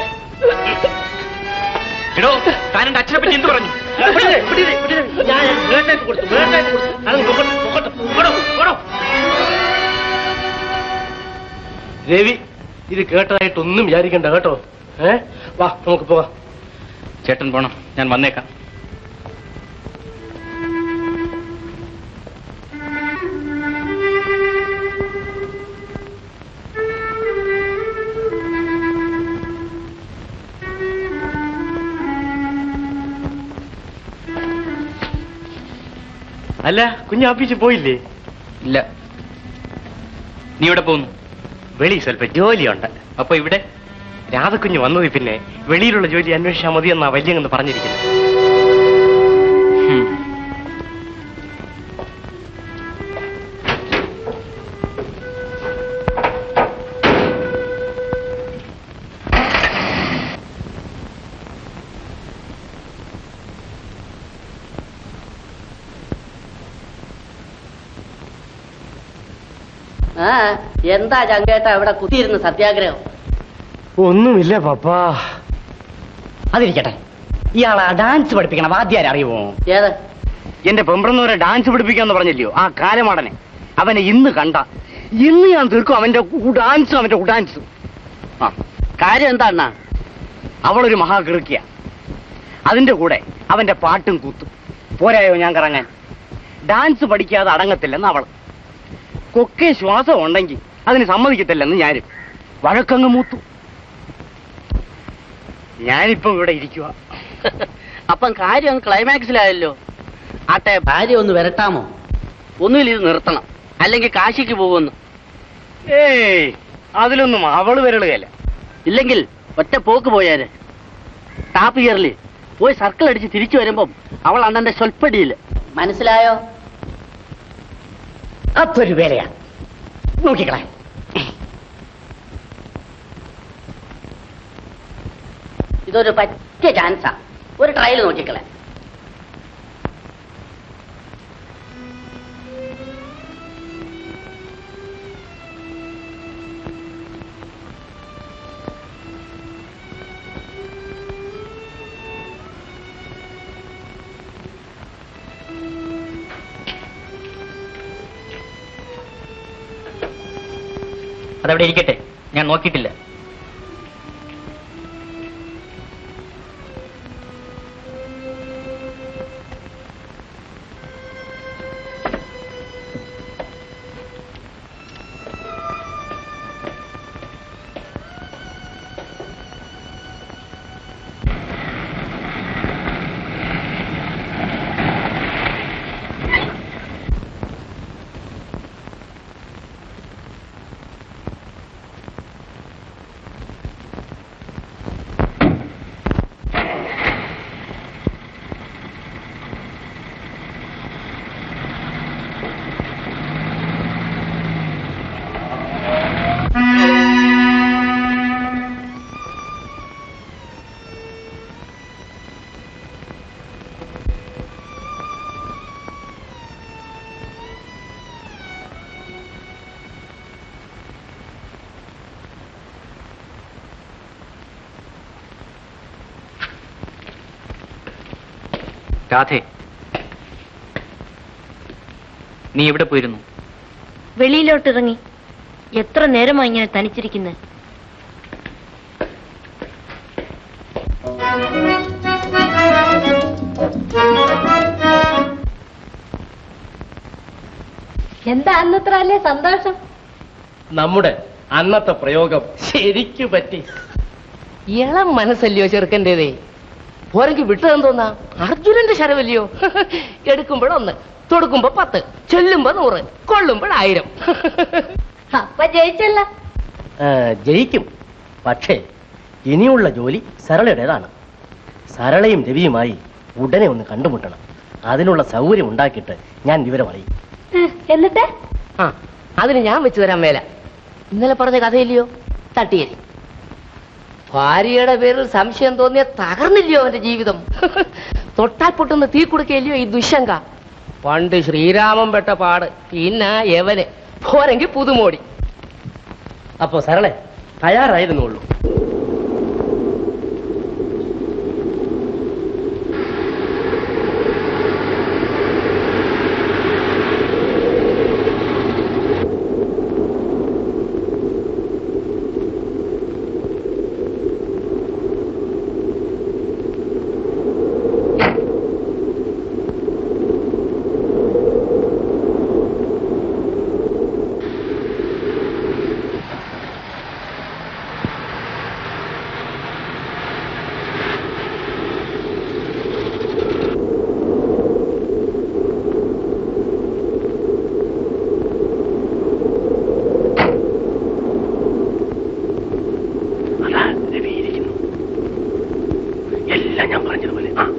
എടോ താൻ എന്റെ അച്ഛനെ പറ്റി എന്ത് പറഞ്ഞു പിടിയില്ലേ, പിടിയില്ലേ, പിടിയില്ലേ. ഞാൻ വേണ്ടേക്ക് കൊടുത്തു വേണ്ടേക്ക് കൊടുത്തു അത് പൊക്കോട്ടെ, പൊക്കോട്ടെ, പോടോ, പോടോ. രവി ഇത് കേട്ടതായിട്ടൊന്നും വിചാരിക്കണ്ട കേട്ടോ ഏ വാ നമുക്ക് പോവാം ചേട്ടൻ പോണം ഞാൻ വന്നേക്കാം അല്ല കുഞ്ഞ് ഓഫീസിൽ പോയില്ലേ ഇല്ല നീ ഇവിടെ പോകുന്നു വെളി സ്വല്പം ജോലിയുണ്ട് അപ്പൊ ഇവിടെ രാധക്കുഞ്ഞ് വന്നത് പിന്നെ വെളിയിലുള്ള ജോലി അന്വേഷിച്ചാൽ മതിയെന്നാ വല്യങ്ങന്ന് പറഞ്ഞിരിക്കുന്നത് ഹും. ആ എന്താ ചങ്കേട്ട ഇവിടെ കുത്തിയിരുന്ന് സത്യാഗ്രഹം ഒന്നുമില്ല പപ്പാ അതിരിക്കട്ടെ ഇയാളെ ഡാൻസ് പഠിപ്പിക്കണം വാദ്യാരെ അറിയുമോ ഏത് എന്റെ പെമ്പ്രന്നവരെ ഡാൻസ് പഠിപ്പിക്കാന്ന് പറഞ്ഞില്ലയോ ആ കാലമാടനെ അവനെ ഇന്ന് കണ്ട ഇന്ന് ഞാൻ തീർക്കും അവന്റെ ഡാൻസും അവന്റെ ഡാൻസും ആ കാര്യം എന്താ അവളൊരു മഹാകൃക്കിയ അതിന്റെ കൂടെ അവന്റെ പാട്ടും കൂത്തും പോരായോ ഞാൻ കറങ്ങാൻ ഡാൻസ് പഠിക്കാതെ അടങ്ങത്തില്ലെന്ന് അവൾ കൊക്കെ ശ്വാസം ഉണ്ടെങ്കിൽ അതിന് സമ്മതിക്കത്തില്ലെന്ന് ഞാനും വഴക്കങ്ങ് മൂത്തു ഞാനിപ്പം ഇവിടെ ഇരിക്കുക അപ്പം കാര്യം അങ്ങ് ക്ലൈമാക്സിലായല്ലോ ആട്ടെ ഭാര്യ ഒന്ന് വരട്ടാമോ ഒന്നുമില്ല ഇത് നിർത്തണം അല്ലെങ്കിൽ കാശിക്ക് പോകുമെന്ന് ഏയ് അതിലൊന്നും അവള് വരളുകയല്ല ഇല്ലെങ്കിൽ ഒറ്റ പോക്ക് പോയാല് ടാപ്പ് ഗിയറിൽ പോയി സർക്കിൾ അടിച്ച് തിരിച്ചു വരുമ്പം അവൾ അണ്ണന്റെ സ്വൽപ്പടിയില്ല മനസ്സിലായോ അതൊരു വേലയാ നോക്കിക്കളെ ഇതൊരു പറ്റിയ ചാൻസാ ഒരു ട്രയൽ നോക്കിക്കളെ അതവിടെ ഇരിക്കട്ടെ ഞാൻ നോക്കിയിട്ടില്ല രാധേ നീ എവിടെ പോയിരുന്നു വെളിയിലോട്ടിറങ്ങി എത്ര നേരമായി ഇങ്ങനെ തനിച്ചിരിക്കുന്നത് എന്താ അന്നത്ര അല്ലേ സന്തോഷം നമ്മുടെ അന്നത്തെ പ്രയോഗം ശരിക്കു പറ്റി ഇളം മനസ്സല്ലയോ ചെറുക്കൻ്റെതേ പോരെങ്കിൽ വിട്ടതെന്ന് തോന്നാ അർജുനന്റെ ശരവല്ലയോ എടുക്കുമ്പോഴൊന്ന് തൊടുക്കുമ്പോ പത്ത് ചെല്ലുമ്പോ നൂറ് കൊള്ളുമ്പോൾ ആയിരം അപ്പൊ ജയിച്ചല്ല ആ, ജയിക്കും പക്ഷേ ഇനിയുള്ള ജോലി സരളയുടേതാണ് സരളയും രവിയുമായി ഉടനെ ഒന്ന് കണ്ടുമുട്ടണം അതിനുള്ള സൗകര്യം ഉണ്ടാക്കിയിട്ട് ഞാൻ വിവരം അറിയും എന്നിട്ട് ആ അതിന് ഞാൻ വെച്ചു തരാൻ മേല ഇന്നലെ പറഞ്ഞ കഥയില്ലയോ തട്ടിയേരി ഭാര്യയുടെ പേരിൽ സംശയം തോന്നിയ തകർന്നില്ലയോ അവന്റെ ജീവിതം തൊട്ടാൽ പൊട്ടുന്ന തീ കൊടുക്കയില്ലയോ ഈ ദുശങ്ക പണ്ട് ശ്രീരാമൻ പെട്ട പാട് പിന്നെ യവന് പോരെങ്കിൽ പുതുമോടി അപ്പോ സരളെ തയ്യാറായിരുന്നുള്ളൂ എല്ലാം ഞാൻ പറഞ്ഞതുപോലെ ആ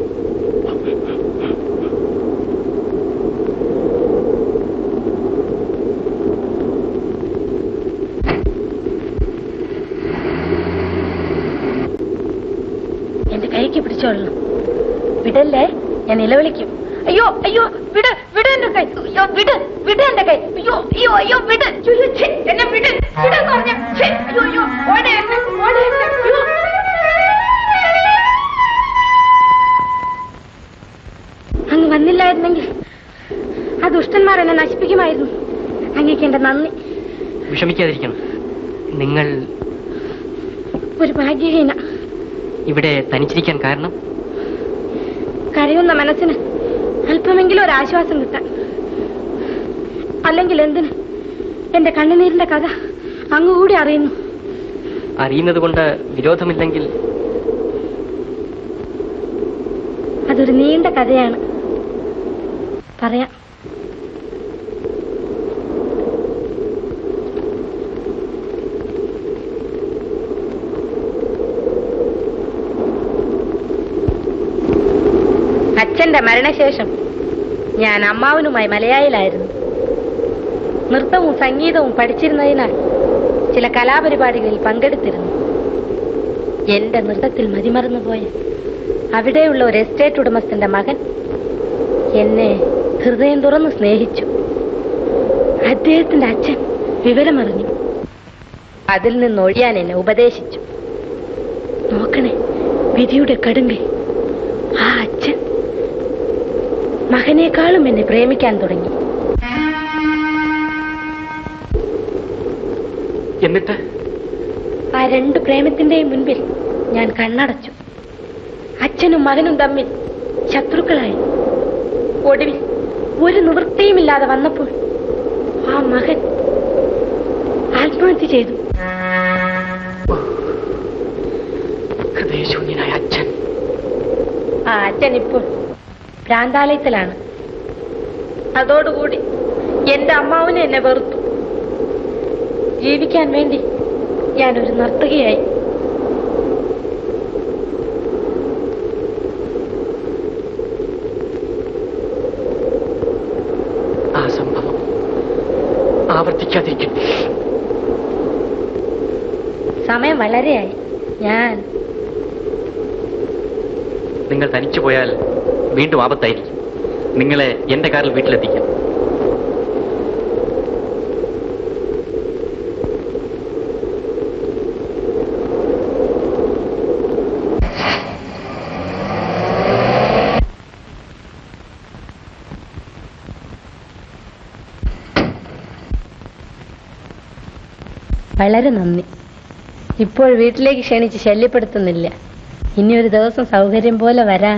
എന്റെ കൈക്ക് പിടിച്ചോളണം വിടല്ലേ ഞാൻ നിലവിളിക്കും അയ്യോ അയ്യോ വിട് വിട് എന്റെ കൈ അയ്യോ വിട് വിട് എന്റെ കൈ അയ്യോ അയ്യോ അയ്യോ വിട് അയ്യോ, ഛെ, എന്നെ വിട് വിടെന്ന് പറഞ്ഞ ഛെ, അയ്യോ അയ്യോ ഓടെ എന്നെ, ഓടെ എന്നെ, അയ്യോ. അങ്ങ് വന്നില്ലായിരുന്നെങ്കിൽ ആ ദുഷ്ടന്മാർ എന്നെ നശിപ്പിക്കുമായിരുന്നു അങ്ങേക്ക് എന്റെ നന്ദി വിഷമിക്കാതിരിക്കണം നിങ്ങൾ ഒരു ഭാഗ്യഹീന ഇവിടെ തനിച്ചിരിക്കാൻ കാരണം കരയുന്ന മനസ്സിന് അല്പമെങ്കിലും ഒരു ആശ്വാസം കിട്ടാൻ അല്ലെങ്കിൽ എന്തിന് എന്റെ കണ്ണുനീരിന്റെ കഥ അങ്ങുകൂടി അറിയുന്നു അറിയുന്നത് കൊണ്ട് വിരോധമില്ലെങ്കിൽ അതൊരു നീണ്ട കഥയാണ് പറയാം അച്ഛന്റെ മരണശേഷം ഞാൻ അമ്മാവനുമായി മലയാളിലായിരുന്നു നൃത്തവും സംഗീതവും പഠിച്ചിരുന്നതിനാൽ ചില കലാപരിപാടികളിൽ പങ്കെടുത്തിരുന്നു എന്റെ നൃത്തത്തിൽ മതിമറന്നു പോയ അവിടെയുള്ള ഒരു എസ്റ്റേറ്റ് ഉടമസ്ഥന്റെ മകൻ എന്നെ ഹൃദയം തുറന്ന് സ്നേഹിച്ചു അദ്ദേഹത്തിന്റെ അച്ഛൻ വിവരമറിഞ്ഞു അതിൽ നിന്ന് ഒഴിയാൻ എന്നെ ഉപദേശിച്ചു നോക്കണേ വിധിയുടെ കടുങ്കൈ ആ അച്ഛൻ മകനേക്കാളും എന്നെ പ്രേമിക്കാൻ തുടങ്ങി എന്നിട്ട് ആ രണ്ട് പ്രേമത്തിന്റെയും മുൻപിൽ ഞാൻ കണ്ണടച്ചു അച്ഛനും മകനും തമ്മിൽ ശത്രുക്കളായി ഒടുവിൽ ഒരു നിവൃത്തിയുമില്ലാതെ വന്നപ്പോൾ ആ മകൻ ആത്മഹത്യ ചെയ്തു ഹൃദയശൂന്യനായ അച്ഛൻ ആ അച്ഛൻ ഇപ്പോൾ ഭ്രാന്താലയത്തിലാണ് അതോടുകൂടി എന്റെ അമ്മാവനെ എന്നെ വെറുത്തു ജീവിക്കാൻ വേണ്ടി ഞാനൊരു നർത്തകിയായി ആ സംഭവം ആവർത്തിക്കാതിരിക്കട്ടെ സമയം വളരെയായി ഞാൻ നിങ്ങൾ തനിച്ചു പോയാൽ വീണ്ടും ആപത്തായിരിക്കും നിങ്ങളെ എന്റെ കാറിൽ വീട്ടിലെത്തിക്കാം വളരെ നന്ദി ഇപ്പോൾ വീട്ടിലേക്ക് ക്ഷണിച്ച് ശല്യപ്പെടുത്തുന്നില്ല ഇനി ഒരു ദിവസം സൗകര്യം പോലെ വരാൻ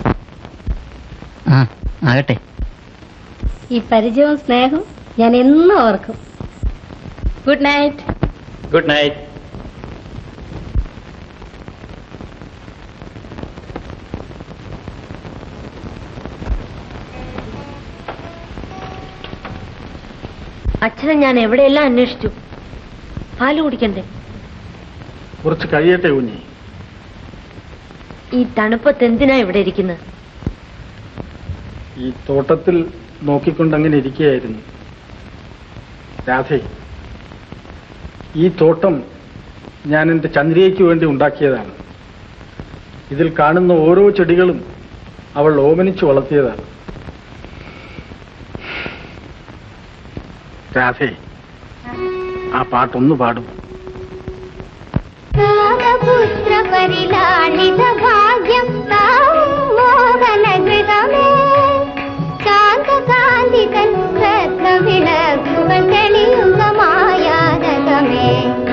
ആ ആകട്ടെ ഈ പരിചയവും സ്നേഹവും ഞാൻ എന്നും ഓർക്കും ഗുഡ് നൈറ്റ് ഗുഡ് നൈറ്റ് അച്ഛനെ ഞാൻ എവിടെയെല്ലാം അന്വേഷിച്ചു പാല് കുടിക്കണ്ടേ കുറച്ച് കഴിയട്ടെ കുഞ്ഞി ഈ തണുപ്പത്ത് എന്തിനാ ഇവിടെ ഇരിക്കുന്നത് ഈ തോട്ടത്തിൽ നോക്കിക്കൊണ്ട് അങ്ങനെ ഇരിക്കുകയായിരുന്നു രാധേ ഈ തോട്ടം ഞാൻ എൻ്റെ ചന്ദ്രികയ്ക്ക് വേണ്ടി ഉണ്ടാക്കിയതാണ് ഇതിൽ കാണുന്ന ഓരോ ചെടികളും അവൾ ഓമനിച്ചു വളർത്തിയതാണ് രാധേ ആ പാട്ടൊന്ന് പാടും പുത്രപരിലാളിത ഭാഗ്യം മോഹനഗൃഹമേ ശാന്തകാന്തികൻ രത്നവിളക്കുകൾ തെളിയുക മായാതകമേ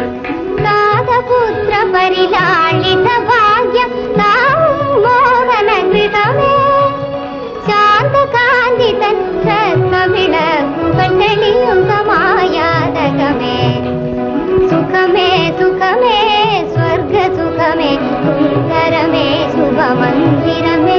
പുത്രപരിലാളിത ഭാഗ്യം മോഹനഗൃഹമേ ശാന്തകാന്തികൻ രത്നവിളക്കുകൾ തെളിയുക മായാതകമേ സുഖമേ സുഖമേ സ്വർഗ സുഖമേ സുന്ദരമേ ശുഭമന്ദിരമേ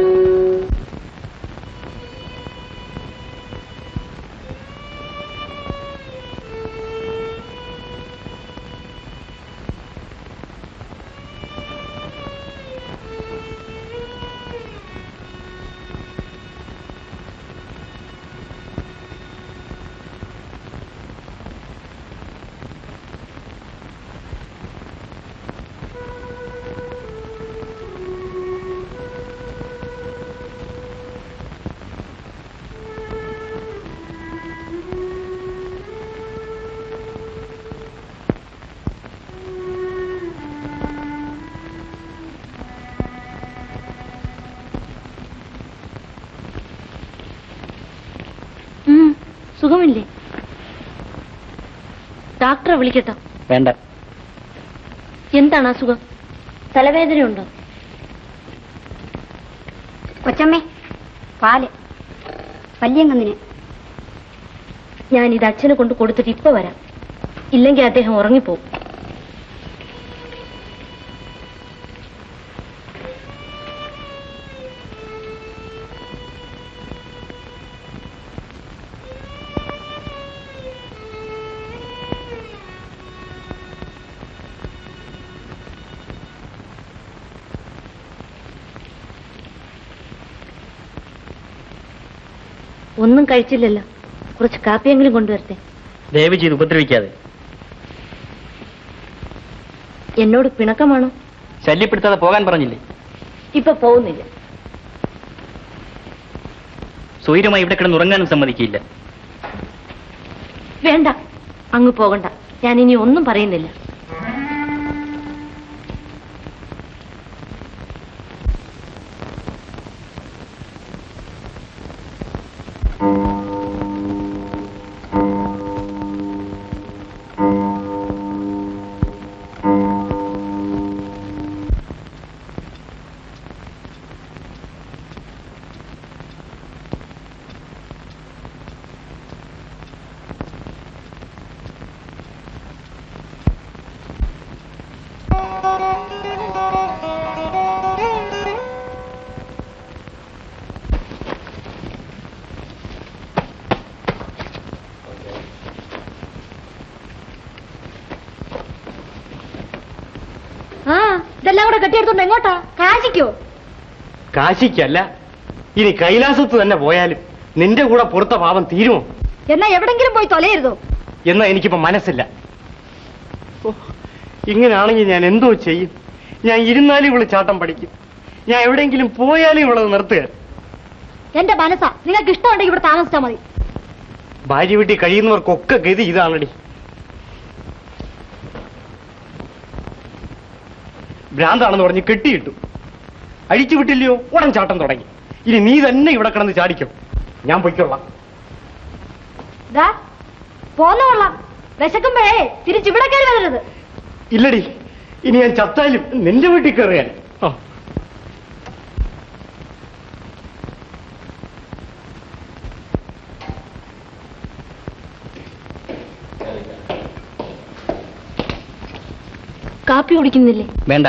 ഉം, സുഖമില്ലേ ഡോക്ടറെ വിളിക്കട്ടോ വേണ്ട എന്താണ് അസുഖം തലവേദനയുണ്ടോ കൊച്ചമ്മേ പാല് വല്യങ്ങന്നിന് ഞാൻ ഇത് അച്ഛനെ കൊണ്ട് കൊടുത്തിട്ട് ഇപ്പൊ വരാം ഇല്ലെങ്കിൽ അദ്ദേഹം ഉറങ്ങിപ്പോവും ഒന്നും കഴിച്ചില്ലല്ലോ കുറച്ച് കാപ്പിയെങ്കിലും കൊണ്ടുവരട്ടെ ദയവ് ചെയ്ത് ഉപദ്രവിക്കാതെ എന്നോട് പിണക്കമാണോ ശല്യപ്പെടുത്താതെ പോകാൻ പറഞ്ഞില്ലേ ഇപ്പൊ പോകുന്നില്ല സ്വൈരമായി ഇവിടെ കിടന്ന് ഉറങ്ങാനും സമ്മതിക്കില്ല വേണ്ട അങ്ങ് പോകണ്ട ഞാൻ ഇനി ഒന്നും പറയുന്നില്ല ആ ഇതെല്ലാം കൂടെ കെട്ടിയെടുത്തോണ്ട് എങ്ങോട്ടാ കാശിക്കോ കാശിക്കല്ല ഇനി കൈലാസത്ത് തന്നെ പോയാലും നിന്റെ കൂടെ പുറത്ത പാപം തീരുമോ എന്നാ എവിടെങ്കിലും പോയി തൊലയരുതോ എന്നാ എനിക്കിപ്പോ മനസ്സില്ല ഓ, ഇങ്ങനെയാണെങ്കിൽ ഞാൻ എന്തോ ചെയ്യും ഞാൻ ഇരുന്നാലും ഇവള് ചാട്ടം പഠിക്കും ഞാൻ എവിടെയെങ്കിലും പോയാലും ഇവളത് നിർത്തുക എന്റെ മനസ്സാ നിങ്ങൾക്ക് ഇഷ്ടമുണ്ടെങ്കിൽ ഇവിടെ താമസിച്ചാ മതി ഭാര്യ വീട്ടിൽ കഴിയുന്നവർക്കൊക്കെ ഗതി ഇതാണടി ഭ്രാന്താണെന്ന് പറഞ്ഞ് കെട്ടിയിട്ടു അഴിച്ചു വിട്ടില്ലയോ ഉടൻ ചാട്ടം തുടങ്ങി ഇനി നീ തന്നെ ഇവിടെ കിടന്ന് ചാടിക്കും ഞാൻ പൊയ്ക്കൊള്ളാം ദാ പോന്നോളാം വിശക്കുമ്പോഴേ തിരിച്ചിവിടെ കയറി വരരുത് ഇല്ലടി ഇനി ഞാൻ ചത്താലും നിന്റെ വീട്ടിൽ കയറിയാൽ ആ കാപ്പി കുടിക്കുന്നില്ലേ വേണ്ട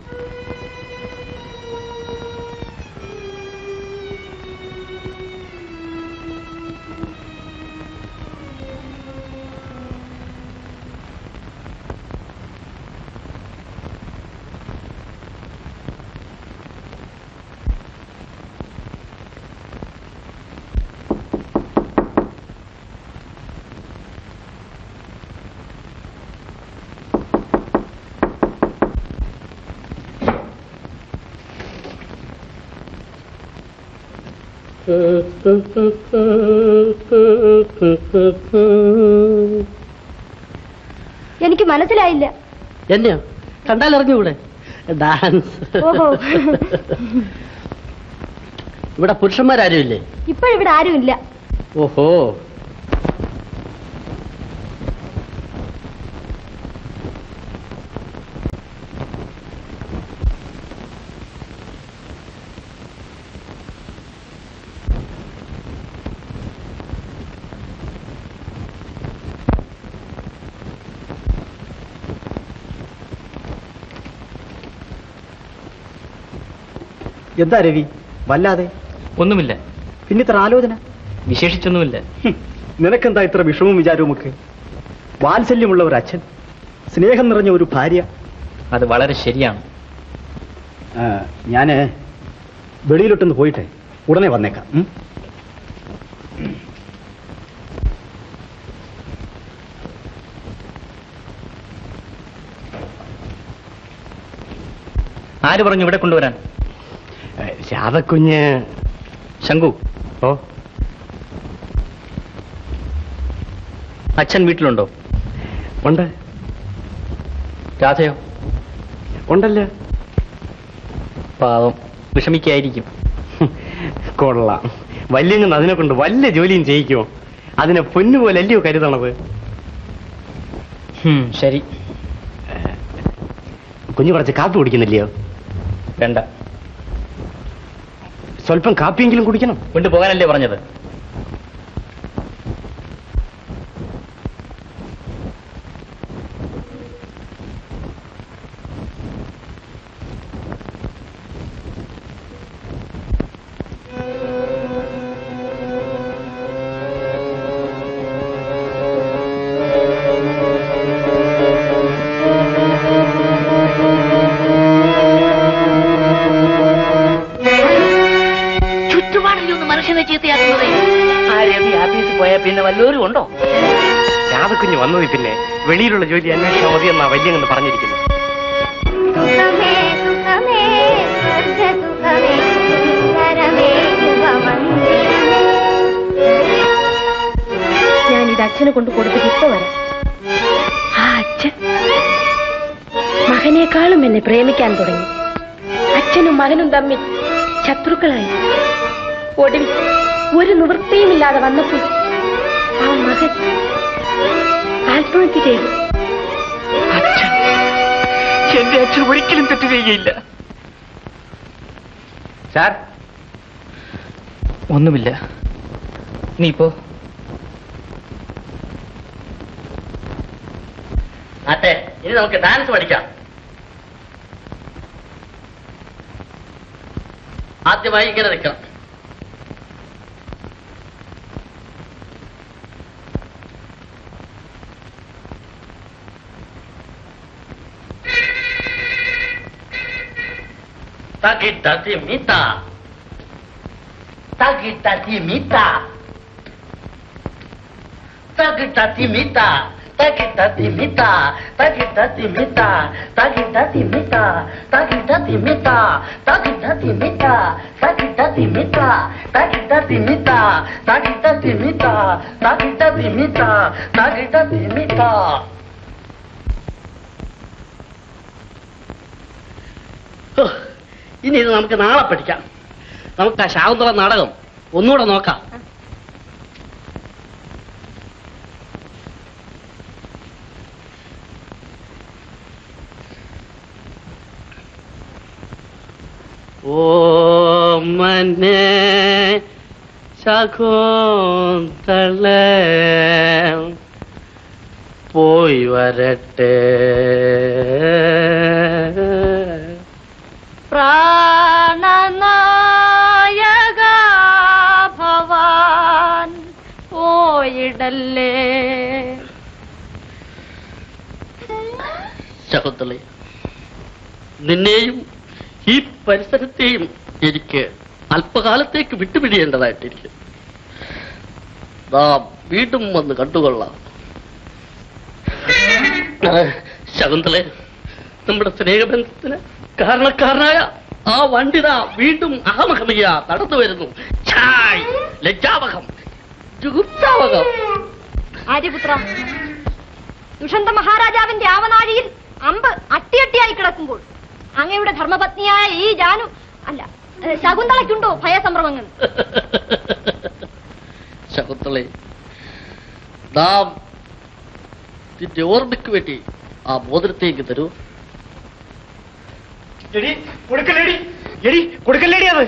എനിക്ക് മനസ്സിലായില്ല എന്നെയോ കണ്ടാൽ അറിഞ്ഞൂടെ ഡാൻസ് ഓഹോ. ഇവിടെ പുരുഷന്മാരാരും ഇല്ലേ ഇപ്പോഴിവിടെ ആരുമില്ല ഓഹോ എന്താ രവി വല്ലാതെ ഒന്നുമില്ല പിന്നെ ഇത്ര ആലോചന വിശേഷിച്ചൊന്നുമില്ല ഹും, നിനക്കെന്താ ഇത്ര വിഷമവും വിചാരവും ഒക്കെ വാത്സല്യമുള്ള ഒരു അച്ഛൻ സ്നേഹം നിറഞ്ഞ ഒരു ഭാര്യ അത് വളരെ ശരിയാണ് ആ, ഞാന് വെളിയിലോട്ടൊന്ന് പോയിട്ടെ ഉടനെ വന്നേക്കാം ഉം? ആര് പറഞ്ഞു ഇവിടെ കൊണ്ടുവരാൻ ശാതക്കുഞ്ഞ് ശങ്കു ഓ അച്ഛൻ വീട്ടിലുണ്ടോ ഉണ്ട് രാധയോ ഉണ്ടല്ലോ പാവം വിഷമിക്കായിരിക്കും കൊള്ളാം വല്യങ്ങ് അതിനെ കൊണ്ട് വല്ല ജോലിയും ചെയ്യിക്കുമോ അതിനെ പൊന്നുപോലെ അല്ലയോ കരുതണത് ഹും, ശരി കുഞ്ഞു കുറച്ച് കാപ്പി കുടിക്കുന്നില്ലയോ വേണ്ട സ്വല്പം കാപ്പിയെങ്കിലും കുടിക്കണം കൊണ്ടുപോകാനല്ലേ പറഞ്ഞത് ചുറ്റുപാടിൽ ഒന്ന് മനുഷ്യനെ ചീത്തയാക്കുന്നത് ആ രവി ആഫീസിൽ പോയാൽ പിന്നെ വല്ലവരും ഉണ്ടോ ശാതക്കുഞ്ഞ് വന്നത് പിന്നെ വെളിയിലുള്ള ജോലി അന്വേഷിച്ചാൽ മതി എന്നാ വല്യങ്ങെന്ന് പറഞ്ഞിരിക്കുന്നത് സുഖമേ സുഖമേ സ്വർഗ സുഖമേ സുന്ദരമേ ശുഭമന്ദിരമേ ഞാനിത് അച്ഛനെ കൊണ്ട് കൊടുത്തിട്ട് ഇപ്പൊ വരാം ആ അച്ഛൻ മകനേക്കാളും എന്നെ പ്രേമിക്കാൻ തുടങ്ങി അച്ഛനും മകനും തമ്മിൽ ശത്രുക്കളായി ഒടുവിൽ ഒരു നിവൃത്തിയുമില്ലാതെ വന്നപ്പോൾ ആ മകൻ ആത്മഹത്യ ചെയ്തു എന്റെ അച്ഛൻ ഒരിക്കലും തെറ്റ് ചെയ്യുകയില്ല സാർ ഒന്നുമില്ല നീ ഇപ്പോ അതെ ഇനി നമുക്ക് ഡാൻസ് പഠിക്കാം ആദ്യമായി ഇങ്ങനെ നിൽക്കണം Takita timita. Takita timita. Takita timita. Takita timita. Takita timita. Takita timita. Takita timita. Takita timita. Takita timita. Takita timita. Takita timita. Takita timita. Takita timita. ഹോ, ഇനി ഇത് നമുക്ക് നാളെ പഠിക്കാം നമുക്ക് ആ ശാകുന്തള നാടകം ഒന്നുകൂടെ നോക്കാം ഓ മനെ ശകുന്തള പോയി വരട്ടെ പ്രാണനായക ഭവാൻ പോയിടല്ലേ ശകുന്തള നിന്നെയും ഈ പരിസരത്തെയും എനിക്ക് അല്പകാലത്തേക്ക് വിട്ടുപിടിയേണ്ടതായിട്ടിരിക്കും നാം വീണ്ടും വന്ന് കണ്ടുകൊള്ളാം ആ, ശകുന്തളെ നമ്മുടെ സ്നേഹബന്ധത്തിന് കാരണക്കാരനായ ആ വണ്ടിത വീണ്ടും അഹമഹമിയ നടന്നു വരുന്നു ഛായ്, ലജ്ജാവഹം ജുഗുപ്സാവഹം ആര്യപുത്ര ദുഷന്ത മഹാരാജാവിന്റെ ആവനാഴിയിൽ അമ്പ് അട്ടിയട്ടിയായി കിടക്കുമ്പോൾ അങ്ങയുടെ ധർമ്മപത്നിയായ ഈ ജാനു അല്ല ഏ, ശകുന്തളയ്ക്കുണ്ടോ ഭയസംഭ്രമങ്ങൾ ശകുന്തളെ നാം നിന്റെ ഓർമ്മയ്ക്ക് വേണ്ടി ആ മോതിരത്തേക്ക് തരൂ എടി കൊടുക്കല്ലേടി എടി കൊടുക്കല്ലേടി അത്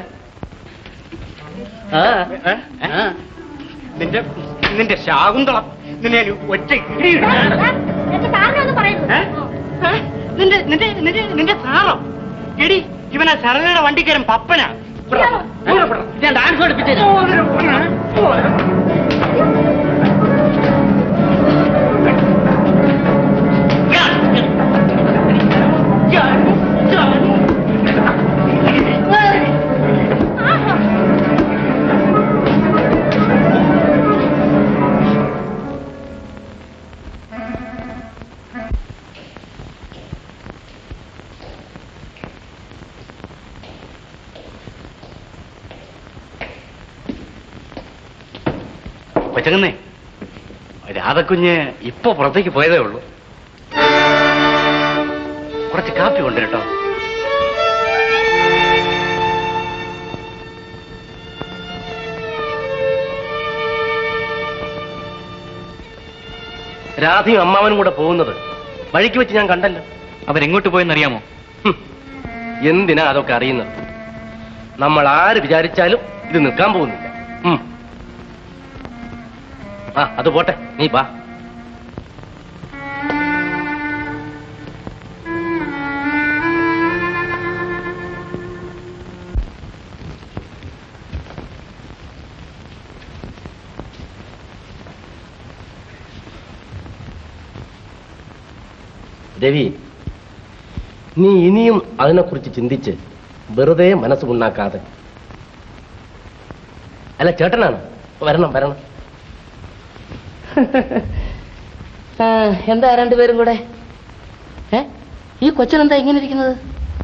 ആ, ഏ? ഏ? നിന്റെ നിന്റെ ശാകുന്തളം നിന്നെ ഞാൻ ഒറ്റ ഇടിയിടും. എന്റെ സാറിനൊന്നും പറയുന്നു ഏ? നിന്റെ നിന്റെ നിന്റെ നിന്റെ സാറോ എടി ഇവനാ സരളയുടെ വണ്ടിക്കാരൻ പപ്പനാ ഇവിടെ വാ. ഇവിടെ വാ. ഞാൻ ഡാൻസ് പഠിപ്പിച്ചു കൊച്ചങ്ങന്നേ രാധക്കുഞ്ഞ് ഇപ്പൊ പുറത്തേക്ക് പോയതേ ഉള്ളൂ കുറച്ച് കാപ്പി കൊണ്ട് കേട്ടോ രാധയും അമ്മാവനും കൂടെ പോകുന്നത് വഴിക്ക് വെച്ച് ഞാൻ കണ്ടല്ലോ അവരെങ്ങോട്ട് പോയെന്നറിയാമോ ഹും. എന്തിനാ അതൊക്കെ അറിയുന്നത് നമ്മൾ ആര് വിചാരിച്ചാലും ഇത് നിൽക്കാൻ പോകുന്നില്ല ഉം. ആ അത് പോട്ടെ നീ വാ രവി നീ ഇനിയും അതിനെക്കുറിച്ച് ചിന്തിച്ച് വെറുതെ മനസ്സ് ഉണ്ടാക്കാതെ അല്ല ചേട്ടനാണ് വരണം വരണം ആ, എന്താ രണ്ടുപേരും കൂടെ ഏ ഈ കൊച്ചനെന്താ ഇങ്ങനെ ഇരിക്കുന്നത്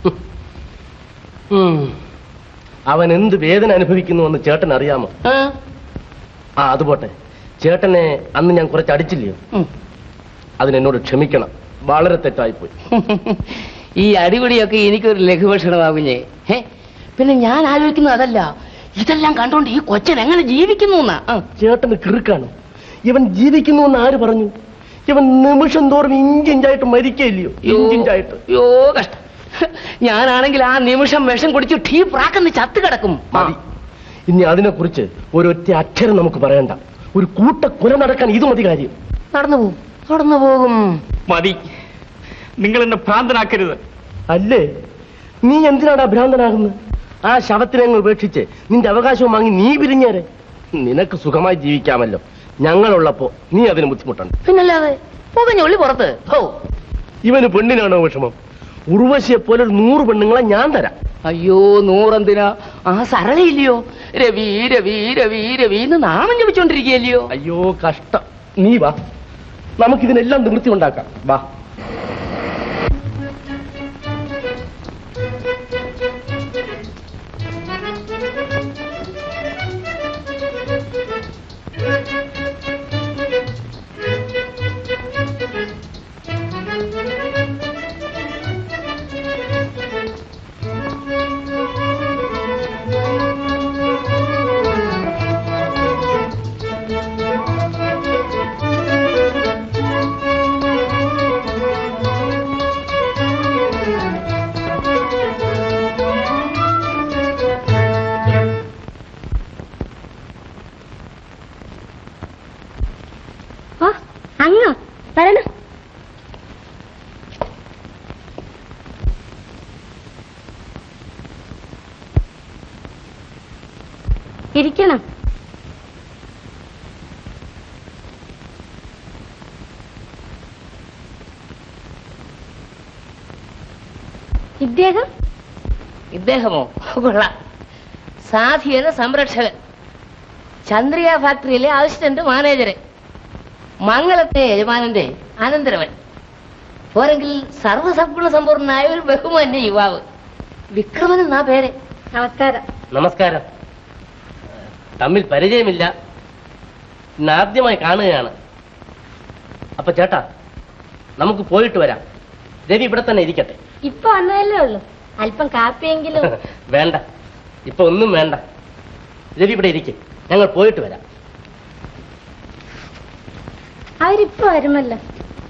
ഉം. അവൻ എന്ത് വേദന അനുഭവിക്കുന്നു എന്ന് ചേട്ടൻ അറിയാമോ ആ, ആ അത് പോട്ടെ ചേട്ടനെ അന്ന് ഞാൻ കുറച്ച് അടിച്ചില്ലയോ ഉം. അതിനെന്നോട് ക്ഷമിക്കണം വളരെ തെറ്റായിപ്പോയി ഈ അടിപിടിയൊക്കെ എനിക്കൊരു ലഘുഭക്ഷണമാകുഞ്ഞേ ഏ പിന്നെ ഞാൻ ആലോചിക്കുന്നത് അതല്ല ഇതെല്ലാം കണ്ടോണ്ട് ഈ കൊച്ചൻ എങ്ങനെ ജീവിക്കുന്നു എന്നാ ആ. ചേട്ടന് കിറുക്കാണ് ഇവൻ ജീവിക്കുന്നു എന്ന് ആര് പറഞ്ഞു ഇവൻ നിമിഷം തോറും ഇഞ്ചിഞ്ചായിട്ട് മരിക്കയില്ലയോ ഇഞ്ചിഞ്ചായിട്ട് യോ കഷ്ടം ഞാനാണെങ്കിൽ ആ നിമിഷം വിഷം കുടിച്ച് ടീ പ്രാക്കുന്ന ചത്ത് കിടക്കും മതി ഇനി അതിനെക്കുറിച്ച് ഒരൊറ്റ അക്ഷരം നമുക്ക് പറയണ്ട ഒരു കൂട്ട കുല നടക്കാൻ ഇത് മതി കാര്യം നടന്നു പോകും നടന്നു പോകും മതി നിങ്ങൾ എന്നെ ഭ്രാന്തനാക്കരുത് അല്ലേ നീ എന്തിനാടാ ഭ്രാന്തനാകുന്നത് ആ ശവത്തിനെ അങ്ങ് ഉപേക്ഷിച്ച് നിന്റെ അവകാശവും വാങ്ങി നീ പിരിഞ്ഞേരെ നിനക്ക് സുഖമായി ജീവിക്കാമല്ലോ ഞങ്ങളുള്ളപ്പോ നീ അതിന് ബുദ്ധിമുട്ടുണ്ട് പിന്നല്ലാതെ പുകഞ്ഞുള്ളി പുറത്ത് ഹോ ഇവന് പെണ്ണിനാണോ വിഷമം ഉർവശിയെ പോലെ ഒരു നൂറ് പെണ്ണുങ്ങളെ ഞാൻ തരാം അയ്യോ നൂറെന്തിനാ ആ സരളയില്ലയോ രവി രവി രവി രവി എന്ന് നാമം ജപിച്ചോണ്ടിരിക്കുകയല്ലയോ അയ്യോ കഷ്ടം നീ വാ നമുക്കിതിനെല്ലാം നിവൃത്തി ഉണ്ടാക്കാം വാ Thank you. ഇരിക്കണം ഇദ്ദേഹം ഇദ്ദേഹമോ കൊള്ളാം സാധിയുടെ സംരക്ഷകൻ ചന്ദ്രിക ഫാക്ടറിയിലെ അസിസ്റ്റന്റ് മാനേജര് മംഗളത്തെ യജമാനന്റെ അനന്തരവൻ പോരെങ്കിൽ സർവസമ്പൂർണ്ണ സമ്പൂർണനായ ഒരു ബഹുമാന്യ യുവാവ് വിക്രമൻ എന്നാ പേര് നമസ്കാരം നമസ്കാരം തമ്മിൽ പരിചയമില്ല ഇന്ന് ആദ്യമായി കാണുകയാണ് അപ്പൊ ചേട്ടാ നമുക്ക് പോയിട്ട് വരാം രവി ഇവിടെ തന്നെ ഇരിക്കട്ടെ ഇപ്പൊ വന്നതല്ലേ ഉള്ളൂ അല്പം കാപ്പിയെങ്കിലും വേണ്ട ഇപ്പൊ ഒന്നും വേണ്ട രവി ഇവിടെ ഇരിക്കും ഞങ്ങൾ പോയിട്ട് വരാം അവരിപ്പോ വരുമല്ലോ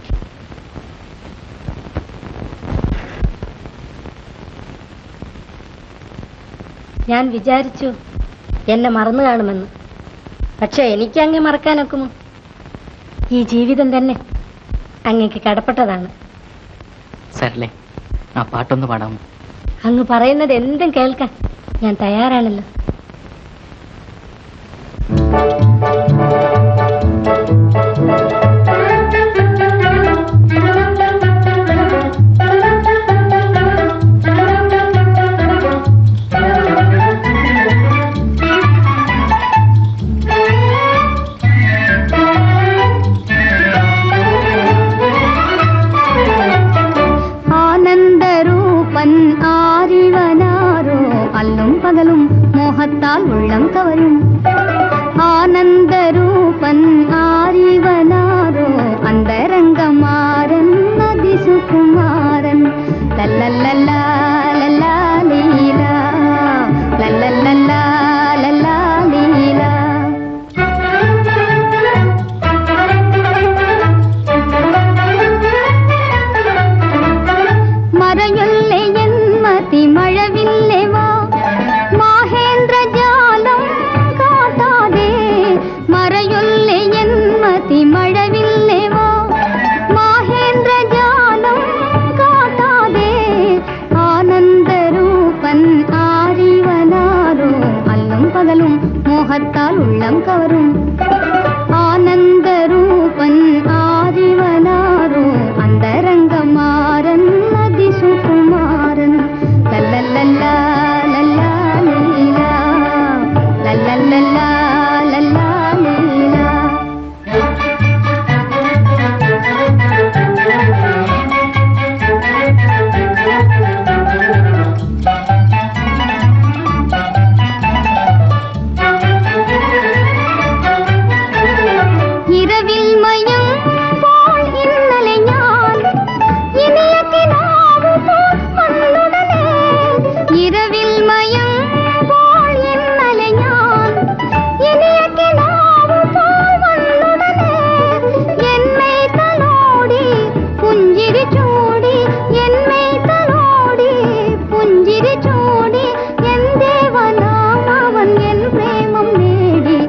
ഞാൻ വിചാരിച്ചു എന്നെ മറന്നു കാണുമെന്ന് പക്ഷെ എനിക്ക് അങ്ങ് മറക്കാനൊക്കുമോ ഈ ജീവിതം തന്നെ അങ്ങക്ക് കടപ്പെട്ടതാണ് സാറല്ലേ ആ പാട്ടൊന്ന് പാടാമോ അങ്ങ് പറയുന്നത് എന്തും കേൾക്കാൻ ഞാൻ തയ്യാറാണല്ലോ ആനന്ദരൂപൻ ആരിവനാരോ അല്ലും പകലും മോഹത്താൽ ഉള്ളം കവരും ആനന്ദരൂപൻ ആരിവനാരോ അന്തരംഗമാരൻ അതിസുകുമാരൻ ലല്ലല്ലല്ലാ ലല്ലാ ലീല ലല്ലല്ലല്ലാ ലല്ലാ ലീല മറയൊല്ലെ എന്മതി മഴവില്ലെ വാ മാഹേന്ദ്രജാലം കാട്ടാതെ മറയൊല്ലെ എന്മതി മഴവില്ലെ വാ മാഹേന്ദ്രജാലം കാട്ടാതെ ആനന്ദരൂപൻ ആരിവനാരോ അല്ലും പകലും മോഹത്താൽ ഉള്ളം കവരും ആനന്ദരൂപൻ ആരിവനാരോ അന്തരംഗമാരൻ അതിസുകുമാരൻ ലല്ലല്ലല്ലാ ലല്ലാ ലീല ലല്ലല്ലല്ലാ ലല്ലാ ലീല ഇരവിൽ മയങ്ങുമ്പോൾ ഇന്നലെ ഞാൻ ഇനിയ കിനാവുപോൽ വന്നുടനെ. ഇരവിൽ മയങ്ങുമ്പോൾ ഇന്നലെ ഞാൻ ഇനിയ കിനാവുപോൽ വന്നുടനെ. എന്നെ തലോടി പുഞ്ചിരി ചൂടി എന്നെ തലോടി പുഞ്ചിരി ചൂടി എൻ ദേവനാമവൻ എൻ പ്രേമം നേടി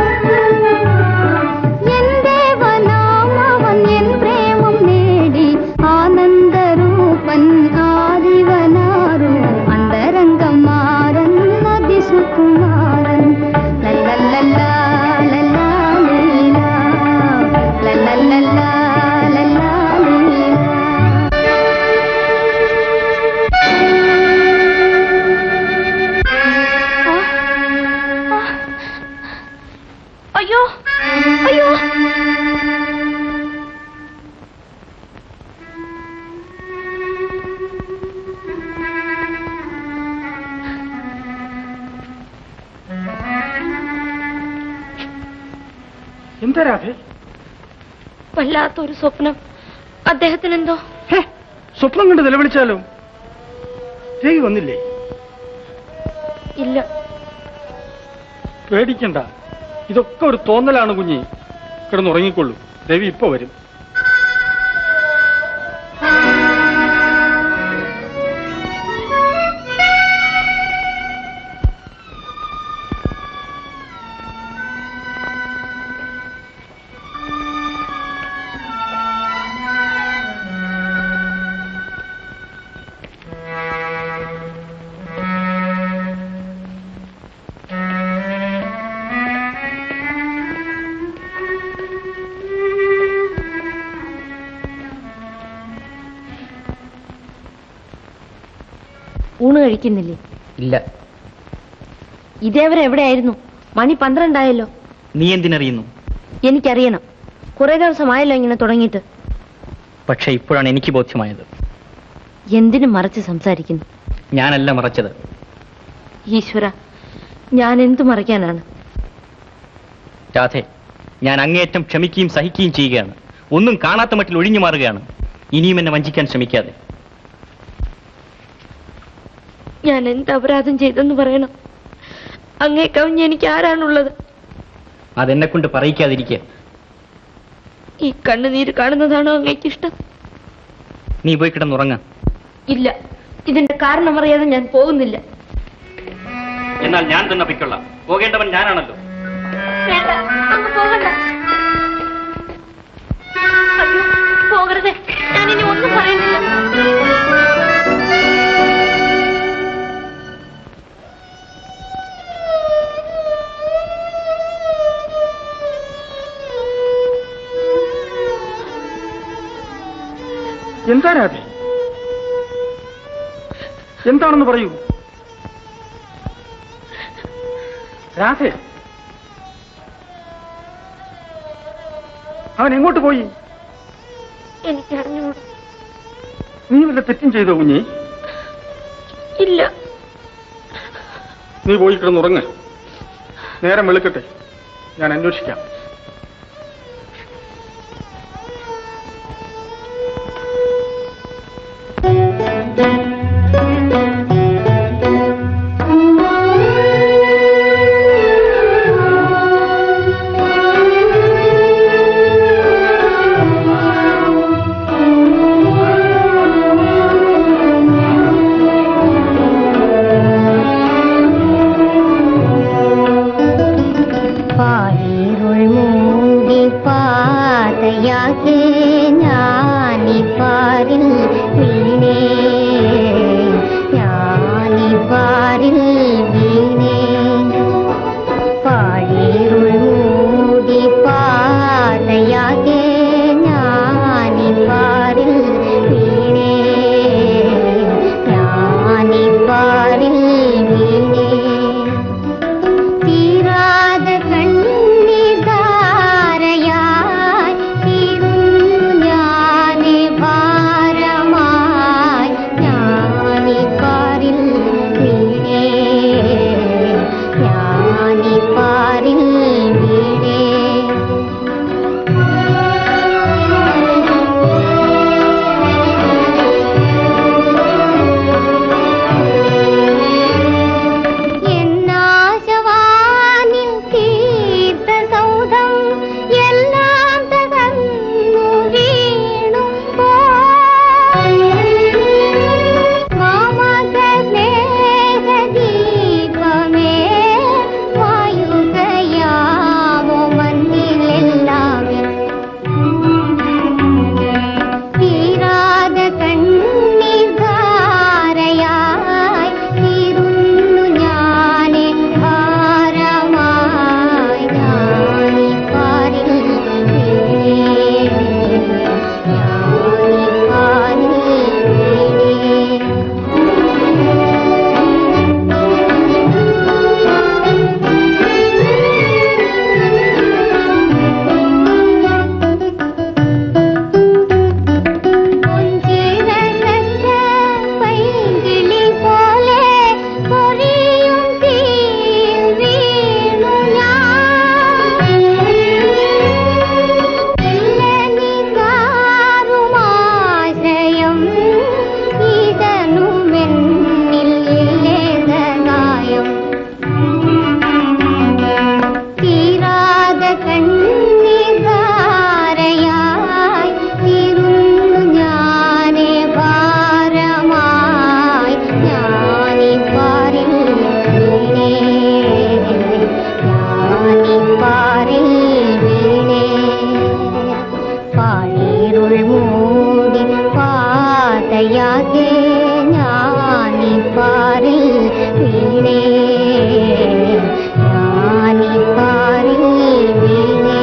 എൻ ദേവനാമവൻ എൻ പ്രേമം നേടി ആനന്ദരൂപൻ ആദിവനാരോ അന്തരംഗമാരൻ അതിസുകുമാരൻ ലല്ലല്ലല്ലാ ലല്ലാ ലീല ലല്ലല്ലല്ലാ ലല്ലാ ലീല അയ്യോ അയ്യോ എന്താ രാധേ വല്ലാത്തൊരു സ്വപ്നം അദ്ദേഹത്തിന് എന്തോ സ്വപ്നം കണ്ട് നിലവിളിച്ചാലോ രവി വന്നില്ലേ ഇല്ല പേടിക്കണ്ട ഇതൊക്കെ ഒരു തോന്നലാണ് കുഞ്ഞി കിടന്നുറങ്ങിക്കൊള്ളൂ രവി ഇപ്പൊ വരും ഊണ് കഴിക്കുന്നില്ലേ ഇല്ല ഇതേവരെ എവിടെയായിരുന്നു മണി പന്ത്രണ്ടായല്ലോ നീ എന്തിനറിയുന്നു എനിക്കറിയണം കുറെ ദിവസമായല്ലോ ഇങ്ങനെ തുടങ്ങിയിട്ട് പക്ഷെ ഇപ്പോഴാണ് എനിക്ക് ബോധ്യമായത് എന്തിനും മറച്ച് സംസാരിക്കുന്നു ഞാനല്ല മറച്ചത് ഈശ്വര ഞാൻ എന്തു മറയ്ക്കാനാണ് രാധെ ഞാൻ അങ്ങേയറ്റം ക്ഷമിക്കുകയും സഹിക്കുകയും ചെയ്യുകയാണ് ഒന്നും കാണാത്ത മട്ടിൽ ഒഴിഞ്ഞു മാറുകയാണ് ഇനിയും എന്നെ വഞ്ചിക്കാൻ ശ്രമിക്കാതെ ഞാൻ എന്ത് അപരാധം ചെയ്തെന്ന് പറയണം അങ്ങേ കവിഞ്ഞ് എനിക്ക് ആരാണുള്ളത് അതെന്നെ കൊണ്ട് പറയിക്കാതിരിക്കുക ഈ കണ്ണുനീര് കാണുന്നതാണോ അങ്ങേക്ക് ഇഷ്ടം നീ പോയി കിടന്നുറങ്ങ ഇല്ല ഇതിന്റെ കാരണം അറിയാതെ ഞാൻ പോകുന്നില്ല എന്നാൽ ഞാൻ തന്നെ പൊയ്ക്കൊള്ളാം പോകേണ്ടവൻ ഞാനാണല്ലോ വേണ്ട അങ്ങ് പോകണ്ട അയ്യോ പോകരുതേ ഞാനിനി ഒന്നും പറയുന്നില്ല എന്താ രാധേ എന്താണെന്ന് പറയൂ രാധേ അവൻ എങ്ങോട്ട് പോയി എനിക്ക് അറിഞ്ഞുകൂടാ നീ വല്ല തെറ്റും ചെയ്തോ കുഞ്ഞി ഇല്ല നീ പോയി കിടന്നുറങ്ങ് നേരം വെളുക്കട്ടെ ഞാൻ അന്വേഷിക്കാം പാലിരുൾ മൂടി പാതയാകെ ഞാനിപ്പാരിൽ വീണേ ഞാനിപ്പാരിൽ വീണേ പാലിരുൾ മൂടി പാതയാകെ ഞാനിപ്പാരിൽ വീണേ ഞാനിപ്പാരിൽ വീണേ തീരാത കണ്ണീധാരയായി തീരുന്നു ഞാനേ ഭാരമായി ഞാനിപ്പാരിൽ വീണേ ഞാനിപ്പാരിൽ വീണേ എന്നാശവാനിൽ തീർത്ത സൗധം എല്ലാം തകർന്നു വീണുമ്പോൾ മാമക സ്നേഹദീപമേ വായുകയാവോ മണ്ണിലെല്ലാമേ തീരാത കണ്ണീർ ധാരയായി തീരുന്നു ഞാനേ ഭാരമായി ഞാനീ പാരിൽ വീണേ ഞാനീ പാരിൽ പൈങ്കിളി പോലെ പൊരിയും തീയിൽ വീണു ഞാൻ ഇല്ലനിതാരുമാശ്രയം ഇതനുമെന്നിൽ ഇല്ലേതനായം തീരാത കണ്ണീധാരയായി തീരുന്നു ഞാനേ ഭാരമായി ഞാനീ പാരിൽ വീണേ ഞാനീ പാരിൽ വീണേ പാഴീരുൾ മൂടി പാതയാകെ ഞാനീ പാരിൽ വീണേ ഞാനീ പാരിൽ വീണേ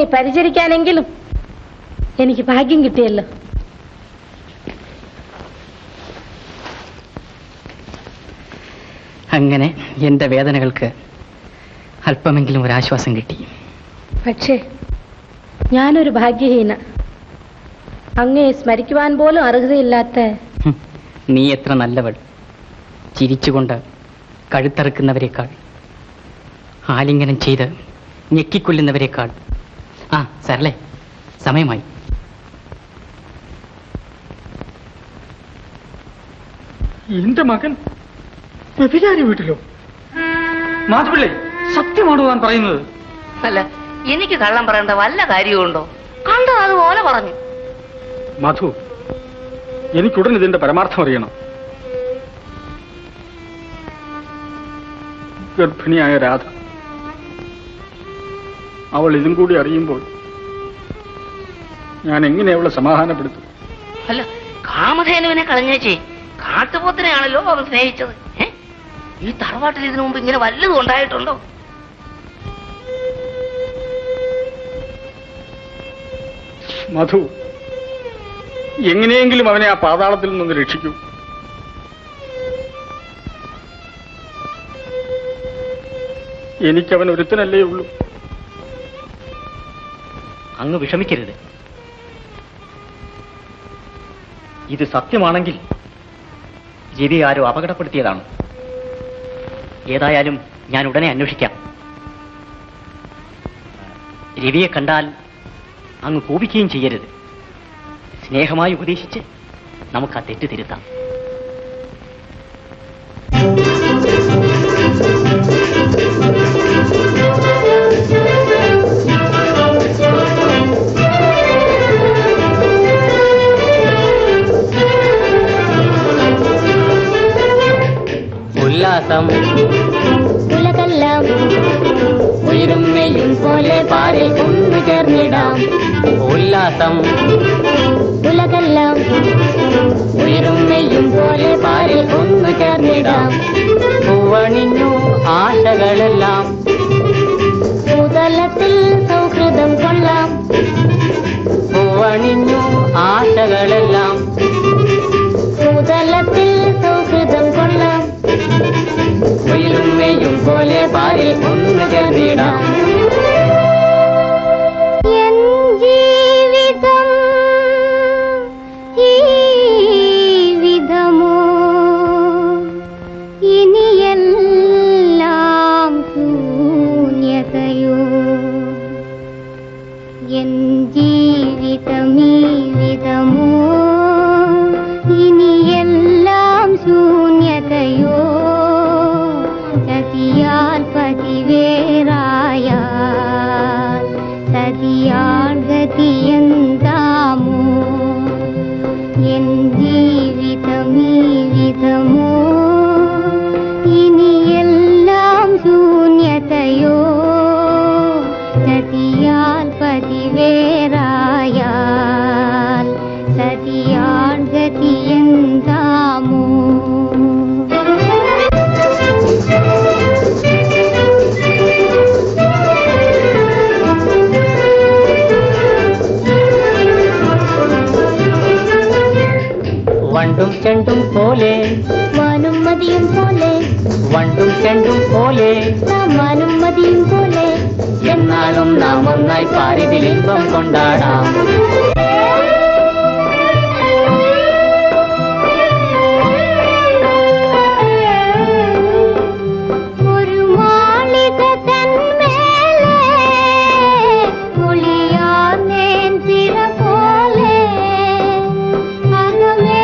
പരിചരിക്കാനെങ്കിലും എനിക്ക് ഭാഗ്യം കിട്ടിയല്ലോ അങ്ങനെ എന്റെ വേദനകൾക്ക് അല്പമെങ്കിലും ഒരു ആശ്വാസം കിട്ടി പക്ഷേ ഞാനൊരു ഭാഗ്യഹീന അങ്ങയെ സ്മരിക്കുവാൻ പോലും അർഹതയില്ലാത്ത നീ എത്ര നല്ലവൾ ചിരിച്ചുകൊണ്ട് കഴുത്തറുക്കുന്നവരെക്കാൾ ആലിംഗനം ചെയ്ത് ഞെക്കിക്കൊല്ലുന്നവരെക്കാൾ ആ സരളെ സമയമായി എന്റെ മകൻ വ്യഭിചാരി വീട്ടിലോ മാധുപിള്ളേ സത്യമാണോ താൻ പറയുന്നത് അല്ല എനിക്ക് കള്ളം പറയേണ്ട വല്ല കാര്യമുണ്ടോ കണ്ടോ അതുപോലെ പറഞ്ഞു മധു എനിക്കുടൻ ഇതിന്റെ പരമാർത്ഥം അറിയണം ഗർഭിണിയായ രാധ അവൾ ഇതും കൂടി അറിയുമ്പോൾ ഞാൻ എങ്ങനെ അവളെ സമാധാനപ്പെടുത്തും അല്ല കാമധേനുവിനെ കളഞ്ഞേച്ചേ കാട്ടുപോത്തിനെയാണല്ലോ അവൻ സ്നേഹിച്ചത് ഏ? ഈ തറവാട്ടിൽ ഇതിനു മുമ്പ് ഇങ്ങനെ വല്ലതും ഉണ്ടായിട്ടുണ്ടോ മധു എങ്ങനെയെങ്കിലും അവനെ ആ പാതാളത്തിൽ നിന്ന് രക്ഷിക്കൂ എനിക്കവൻ ഒരുത്തനല്ലേ ഉള്ളൂ അങ്ങ് വിഷമിക്കരുത് ഇത് സത്യമാണെങ്കിൽ രവി ആരോ അപകടപ്പെടുത്തിയതാണ് ഏതായാലും ഞാൻ ഉടനെ അന്വേഷിക്കാം രവിയെ കണ്ടാൽ അങ്ങ് കോപിക്കുകയും ചെയ്യരുത് സ്നേഹമായി ഉപദേശിച്ച് നമുക്ക് ആ തെറ്റ് തിരുത്താം ഉല്ലാസം ഉലകെല്ലാം ഉയരും മെയ്യും പോലെ പാരിൽ ഒന്നു ചേർന്നിടാം ഉല്ലാസം ഉലകെല്ലാം ഉയരും മെയ്യും പോലെ പാരിൽ ഒന്നു ചേർന്നിടാം പൂവണിഞ്ഞു ആശകളെല്ലാം ഭൂതലത്തിൽ സൗഹൃദം കൊള്ളാം പൂവണിഞ്ഞു ആശകളെല്ലാം ഭൂതലത്തിൽ സൗഹൃദം കൊള്ളാം ഉയരും മെയ്യും പോലെ പാരിൽ ഒന്നു ചേർന്നിടാം എൻ ജീവിതം ഈ വിധമോ ഇനിയെല്ലാം ശൂന്യതയോ എൻ ജീവിതം ഈ വിധമോ ഇനിയെല്ലാം ശൂന്യതയോ ചതിയാൽ പതിവേറായാൽ ചതിയാൾ ഗതിയെന്താമോ എൻ ജീവിതം ഈ വിധമോ ഇനിയെല്ലാം ശൂന്യതയോ ചതിയാൽ പതിവേറായാൽ ചതിയാൾ ഗതിയെന്താമോ വണ്ടും ചെണ്ടും പോലെ മാനും മതിയും പോലെ വണ്ടും ചെണ്ടും പോലെ നാം മാനും മതിയും പോലെ എന്നാളും നാം ഒന്നായി പാരിതിൽ ഇമ്പം കൊണ്ടാടാം ഒരു മാളിക തന്മേലെ ഒളിയാർന്നേൻ തിര പോലെ അകമേ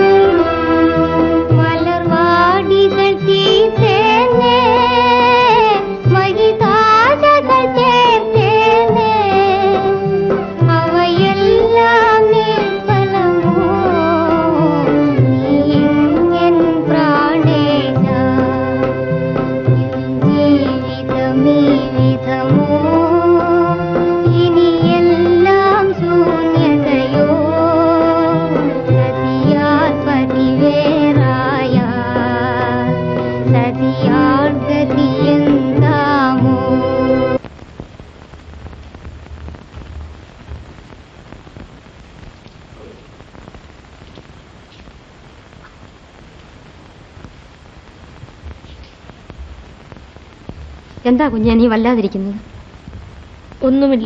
മലർവാടികൾ തീർത്തേനേ എന്താ കുഞ്ഞെ നീ വല്ലാതിരിക്കുന്നത് ഒന്നുമില്ല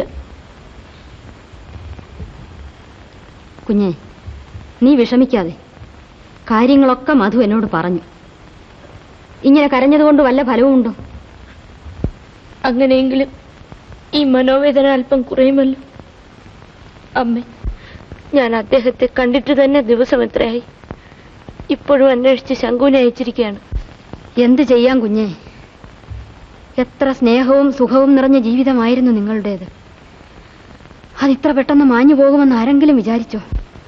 കുഞ്ഞെ നീ വിഷമിക്കാതെ കാര്യങ്ങളൊക്കെ മധു എന്നോട് പറഞ്ഞു ഇങ്ങനെ കരഞ്ഞതുകൊണ്ട് വല്ല ഫലവുമുണ്ടോ അങ്ങനെയെങ്കിലും ഈ മനോവേദന അല്പം കുറയുമല്ലോ അമ്മേ ഞാൻ അദ്ദേഹത്തെ കണ്ടിട്ട് തന്നെ ദിവസം എത്രയായി ഇപ്പോഴും അന്വേഷിച്ച് ശങ്കുവിനെ അയച്ചിരിക്കുകയാണ് എന്ത് ചെയ്യാൻ കുഞ്ഞെ എത്ര സ്നേഹവും സുഖവും നിറഞ്ഞ ജീവിതമായിരുന്നു നിങ്ങളുടേത് അതിത്ര പെട്ടെന്ന് മാഞ്ഞു പോകുമെന്ന് ആരെങ്കിലും വിചാരിച്ചോ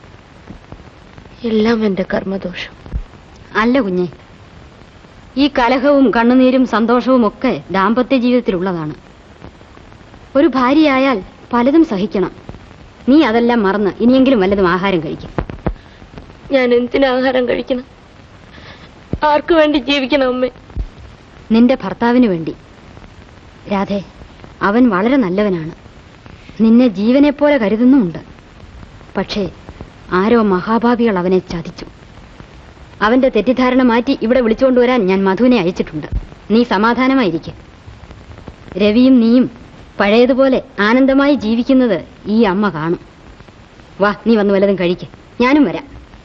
എല്ലാം എന്റെ കർമ്മദോഷം അല്ല കുഞ്ഞെ ഈ കലഹവും കണ്ണുനീരും സന്തോഷവും ഒക്കെ ദാമ്പത്യ ജീവിതത്തിലുള്ളതാണ് ഒരു ഭാര്യയായാൽ പലതും സഹിക്കണം നീ അതെല്ലാം മറന്ന് ഇനിയെങ്കിലും വല്ലതും ആഹാരം കഴിക്കും ഞാൻ എന്തിനു ആഹാരം കഴിക്കണം ആർക്കു വേണ്ടി ജീവിക്കണം അമ്മേ നിന്റെ ഭർത്താവിന് വേണ്ടി രാധേ അവൻ വളരെ നല്ലവനാണ് നിന്നെ ജീവനെപ്പോലെ കരുതുന്നുമുണ്ട് പക്ഷേ ആരോ മഹാഭാവികൾ അവനെ ചതിച്ചു അവന്റെ തെറ്റിദ്ധാരണ മാറ്റി ഇവിടെ വിളിച്ചുകൊണ്ടുവരാൻ ഞാൻ മധുവിനെ അയച്ചിട്ടുണ്ട് നീ സമാധാനമായിരിക്കെ രവിയും നീയും പഴയതുപോലെ ആനന്ദമായി ജീവിക്കുന്നത് ഈ അമ്മ കാണും വാ നീ വന്ന് വല്ലതും കഴിക്ക് ഞാനും വരാം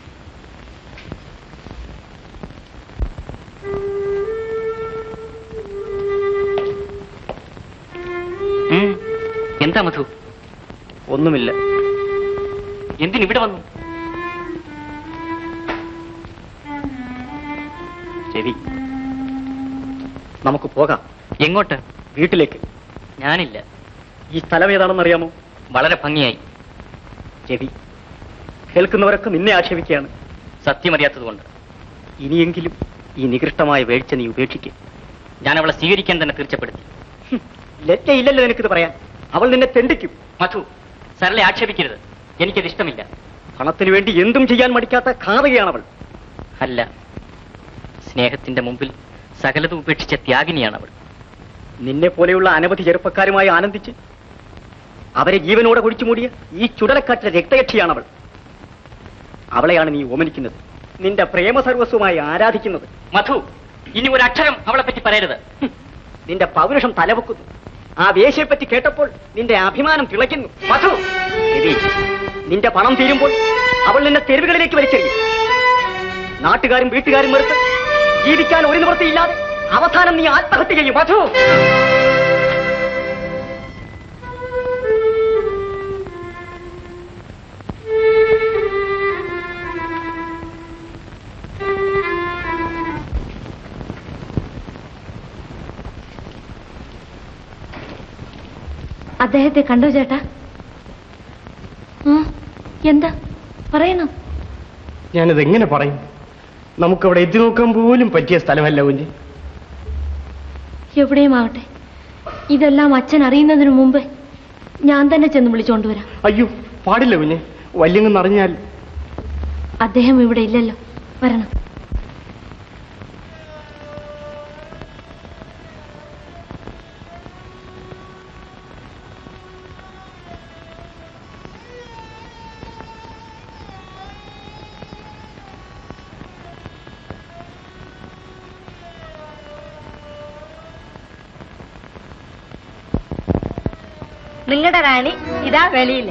ഉം. എന്താ മധു ഒന്നുമില്ല എന്തിനിവിടെ വന്നു രവി നമുക്ക് പോകാം എങ്ങോട്ട് വീട്ടിലേക്ക് ഞാനില്ല ഈ സ്ഥലം ഏതാണെന്ന് അറിയാമോ വളരെ ഭംഗിയായി രവി കേൾക്കുന്നവരൊക്കെ നിന്നെ ആക്ഷേപിക്കുകയാണ് സത്യമറിയാത്തതുകൊണ്ട് ഇനിയെങ്കിലും ഈ നികൃഷ്ടമായ വേഴ്ച നീ ഉപേക്ഷിക്കുക ഞാൻ അവളെ സ്വീകരിക്കാൻ തന്നെ തീർച്ചപ്പെടുത്തി ലജ്ജയില്ലല്ലോ നിനക്കിത് പറയാൻ അവൾ നിന്നെ തെണ്ടിക്കും മധു സരളെ ആക്ഷേപിക്കരുത് എനിക്കത് ഇഷ്ടമില്ല പണത്തിന് വേണ്ടി എന്തും ചെയ്യാൻ മടിക്കാത്ത ഘാതകയാണവൾ അല്ല സ്നേഹത്തിന്റെ മുമ്പിൽ സകലതും ഉപേക്ഷിച്ച ത്യാഗിനിയാണ് അവൾ നിന്നെ പോലെയുള്ള അനവധി ചെറുപ്പക്കാരുമായി ആനന്ദിച്ച് അവരെ ജീവനോടെ കുഴിച്ചു മൂടിയ ഈ ചുടലക്കാറ്റിലെ രക്തയക്ഷിയാണവൾ അവളെയാണ് നീ ഓമനിക്കുന്നത് നിന്റെ പ്രേമസർവസ്വമായി ആരാധിക്കുന്നത് മധു ഇനി ഒരു അക്ഷരം അവളെ പറ്റി പറയരുത് ഹും, നിന്റെ പൗരുഷം തലവെക്കുന്നു ആ വേശ്യയെപ്പറ്റി കേട്ടപ്പോൾ നിന്റെ അഭിമാനം തിളയ്ക്കുന്നു മധു രവി, നിന്റെ പണം തീരുമ്പോൾ അവൾ നിന്നെ തെരുവുകളിലേക്ക് വലിച്ചെറിയും നാട്ടുകാരും വീട്ടുകാരും വെറുത്ത് ജീവിക്കാൻ ഒരു നിവൃത്തിയില്ലാതെ അവസാനം നീ ആത്മഹത്യ ചെയ്യും മധു അദ്ദേഹത്തെ കണ്ടോ ചേട്ടാ ഉം, എന്താ പറയണം ഞാനിത് എങ്ങനെ പറയും നമുക്കവിടെ എത്തി നോക്കാൻ പോലും പറ്റിയ സ്ഥലമല്ല കുഞ്ഞ് എവിടെയും ആവട്ടെ ഇതെല്ലാം അച്ഛൻ അറിയുന്നതിന് മുമ്പ് ഞാൻ തന്നെ ചെന്ന് വിളിച്ചോണ്ടുവരാം അയ്യോ പാടില്ല കുഞ്ഞ് വല്യങ്ങെന്നറിഞ്ഞാൽ അദ്ദേഹം ഇവിടെ ഇല്ലല്ലോ വരണം നിങ്ങളുടെ റാണി ഇതാ വെളിയിൽ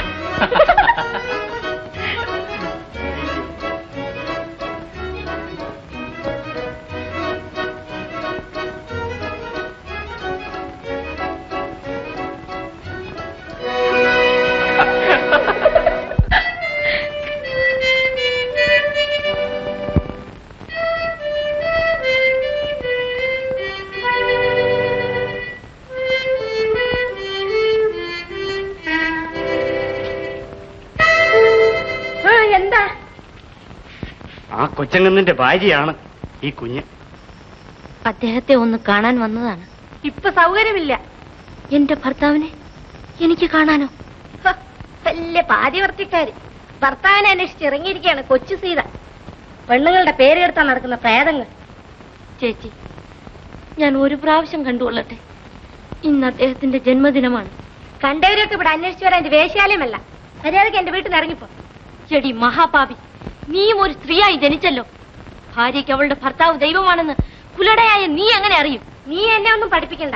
ആ എന്താ ആ കൊച്ചങ്ങന്നിന്റെ ഭാര്യയാണ് ഈ കുഞ്ഞ് അദ്ദേഹത്തെ ഒന്ന് കാണാൻ വന്നതാണ് ഇപ്പൊ സൗകര്യമില്ല എന്റെ ഭർത്താവിനെ എനിക്ക് കാണാനോ ഹ, വലിയ പാതിവർത്തിക്കാര് ഭർത്താവിനെ അന്വേഷിച്ച് ഇറങ്ങിയിരിക്കുകയാണ് കൊച്ചു സീത പെണ്ണുങ്ങളുടെ പേര് കേട്ടാ നടക്കുന്ന പ്രേതങ്ങൾ ചേച്ചി ഞാൻ ഒരു പ്രാവശ്യം കണ്ടുകൊള്ളട്ടെ ഇന്ന് അദ്ദേഹത്തിന്റെ ജന്മദിനമാണ് കണ്ടവരൊക്കെ ഇവിടെ അന്വേഷിച്ചു വരാൻ ഇത് വേശ്യാലയമല്ല മര്യാദക്ക് എന്റെ വീട്ടിൽ നിന്ന് ഇറങ്ങിപ്പോ ചെടി മഹാപാപി നീയും ഒരു സ്ത്രീയായി ജനിച്ചല്ലോ ഭാര്യയ്ക്ക് അവളുടെ ഭർത്താവ് ദൈവമാണെന്ന് കുലടയായ നീ എങ്ങനെ അറിയും നീ എന്നെ ഒന്നും പഠിപ്പിക്കണ്ട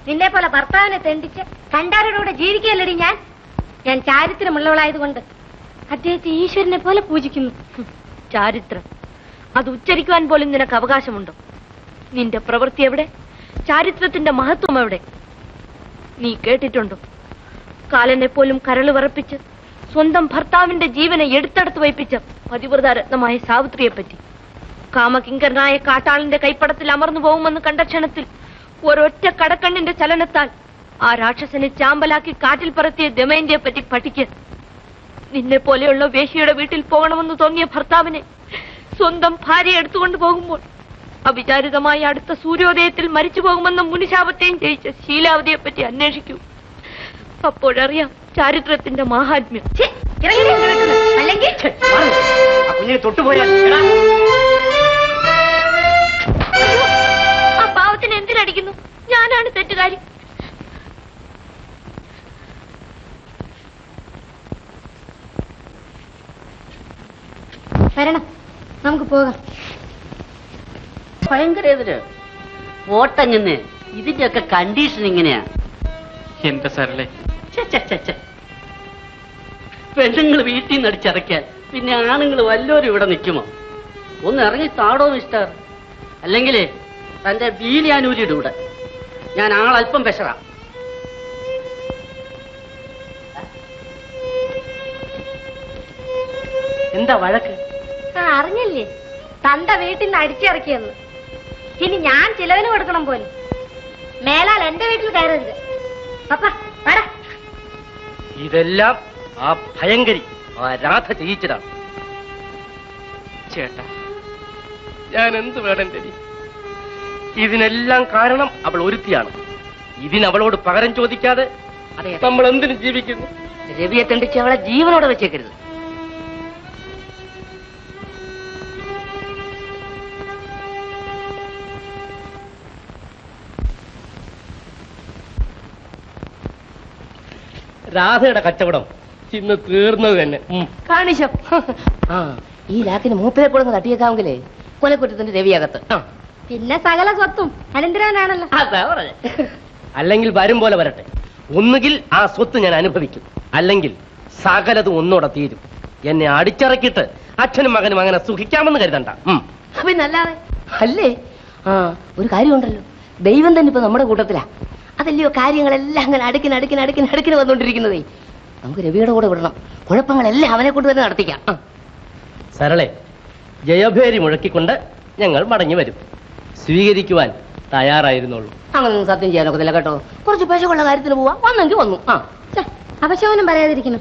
നിന്നെ പോലെ ഭർത്താവിനെ തെണ്ടിച്ച് കണ്ടാരുടെ കൂടെ ജീവിക്കുകയല്ലടി ഞാൻ ഞാൻ ചാരിത്രമുള്ളവളായതുകൊണ്ട് അദ്ദേഹത്തെ ഈശ്വരനെ പോലെ പൂജിക്കുന്നു ചാരിത്രം അത് ഉച്ചരിക്കുവാൻ പോലും നിനക്ക് അവകാശമുണ്ടോ നിന്റെ പ്രവൃത്തി എവിടെ ചാരിത്രത്തിന്റെ മഹത്വം എവിടെ നീ കേട്ടിട്ടുണ്ടോ കാലനെ പോലും കരള് വിറപ്പിച്ച് സ്വന്തം ഭർത്താവിന്റെ ജീവനെ എടുത്തെടുത്ത് വയ്പ്പിച്ച പതിവ്രത രത്നമായ സാവിത്രിയെ പറ്റി കാമകിങ്കരനായ കാട്ടാളിന്റെ കൈപ്പടത്തിൽ അമർന്നു പോകുമെന്ന് കണ്ട ക്ഷണത്തിൽ ഒരൊറ്റ കടക്കണ്ണിന്റെ ചലനത്താൽ ആ രാക്ഷസനെ ചാമ്പലാക്കി കാറ്റിൽ പറത്തിയ ദമയന്തിയെ പറ്റി പഠിക്ക് നിന്നെ പോലെയുള്ള വേശിയുടെ വീട്ടിൽ പോകണമെന്ന് തോന്നിയ ഭർത്താവിനെ സ്വന്തം ഭാര്യ എടുത്തുകൊണ്ട് പോകുമ്പോൾ അവിചാരിതമായി അടുത്ത സൂര്യോദയത്തിൽ മരിച്ചു പോകുമെന്ന മുനിശാപത്തെയും ജയിച്ച ശീലാവതിയെ പറ്റി അന്വേഷിക്കൂ അപ്പോഴറിയാം ചാരിത്രത്തിന്റെ മാഹാത്മ്യം അല്ലെങ്കിൽ ആ കുഞ്ഞിനെ തൊട്ടുപോയാൽ എടാ, ആ പാവത്തിന് എന്തിനടിക്കുന്നു ഞാനാണ് തെറ്റുകാരി വരണം നമുക്ക് പോകാം ഭയങ്കര എതിര് ഓട്ടഞ്ഞെന്ന് ഇതിന്റെയൊക്കെ കണ്ടീഷൻ ഇങ്ങനെയാ എന്റെ സരളെ ഛെ, ഛെ, ഛെ, ഛെ. പെണ്ണുങ്ങൾ വീട്ടിൽ നിന്ന് അടിച്ചടയ്ക്കാൻ പിന്നെ ആണുങ്ങൾ വല്ലോരും ഇവിടെ നിൽക്കുമോ ഒന്ന് ഇറങ്ങി താടോ മിസ്റ്റർ അല്ലെങ്കിലേ തന്റെ വീലിയാനൂരിയുടെ കൂടെ ഞാൻ ആളല്പം പെശറ എന്താ വഴക്ക് ആ അറിഞ്ഞില്ലേ തന്റെ വീട്ടിൽ നിന്ന് അടിച്ചിറക്കിയെന്ന് ഇനി ഞാൻ ചിലവിന് കൊടുക്കണം പോലും മേലാൽ എന്റെ വീട്ടിൽ കയറരുത് പപ്പ വട ഇതെല്ലാം ആ ഭയങ്കരി ആ രാധ ചെയ്യിച്ചതാണ് ചേട്ടാ ഞാൻ എന്ത് വേണം രവി ഇതിനെല്ലാം കാരണം അവൾ ഒരുത്തിയാണ് ഇതിന് അവളോട് പകരം ചോദിക്കാതെ നമ്മൾ എന്തിനു ജീവിക്കുന്നു രവിയെ തണ്ടിച്ച് അവളെ ജീവനോടെ വെച്ചേക്കരുത് രാധയുടെ കച്ചവടം ഇന്ന് തീർന്നത് തന്നെ ഉം. കാണിശം ആ ഈ രാത്തിന് മൂപ്പരെ കൂടെ ഒന്ന് തട്ടിയേക്കാമെങ്കിലേ കൊലക്കുറ്റത്തിന്റെ രവിയകത്ത് പിന്നെ സകല സ്വത്തും അനന്തരവനാണല്ലോ അതാ പറഞ്ഞെ. അല്ലെങ്കിൽ വരും പോലെ വരട്ടെ ഒന്നുകിൽ ആ സ്വത്ത് ഞാൻ അനുഭവിക്കും അല്ലെങ്കിൽ സകലതും ഒന്നോടെ തീരും എന്നെ അടിച്ചിറക്കിയിട്ട് അച്ഛനും മകനും അങ്ങനെ സുഖിക്കാമെന്ന് കരുതണ്ട ഉം. പിന്നല്ലാതെ അല്ലേ ആ ഒരു കാര്യമുണ്ടല്ലോ ദൈവം തന്നെ ഇപ്പൊ നമ്മുടെ കൂട്ടത്തിലാ അതല്ലയോ കാര്യങ്ങളെല്ലാം അങ്ങനെ അടുക്കിന് അടുക്കിന് അടുക്കിന് അടുക്കിന് വന്നുകൊണ്ടിരിക്കുന്നതേ നമുക്ക് രവിയുടെ കൂടെ വിടണം കുഴപ്പങ്ങളെല്ലാം അവനെ കൊണ്ട് തന്നെ നടത്തിക്കാം ആ. സരളെ ജയഭേരി മുഴക്കിക്കൊണ്ട് ഞങ്ങൾ മടങ്ങി വരും സ്വീകരിക്കുവാൻ തയ്യാറായിരുന്നുള്ളൂ അങ്ങനൊന്നും സത്യം ചെയ്യാനൊക്കത്തില്ല കേട്ടോ കുറച്ച് പശുക്കുള്ള കാര്യത്തിന് പോവാം വന്നെങ്കിൽ വന്നു ആ ഛെ, അപശകുനം പറയാതിരിക്കണം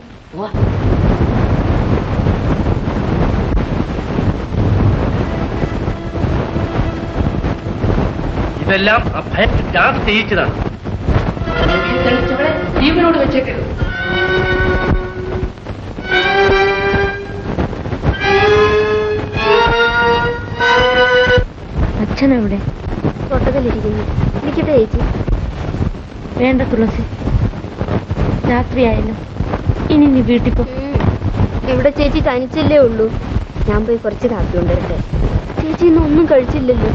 ഇതെല്ലാം ആ ഭയം രാധ ചെയ്യിച്ചതാണ് ജീവനോട് വെച്ചേക്കരുത് അച്ഛനെവിടെ തൊട്ടതിലിരിക്കുന്നു എനിക്കിട്ട് ചേച്ചി വേണ്ട തുളസി രാത്രിയായല്ലോ ഇനി നീ വീട്ടിൽ പോ ഇവിടെ ചേച്ചി തനിച്ചല്ലേ ഉള്ളൂ ഞാൻ പോയി കുറച്ച് കാപ്പി കൊണ്ടുവരട്ടെ ചേച്ചി ഇന്ന് ഒന്നും കഴിച്ചില്ലല്ലോ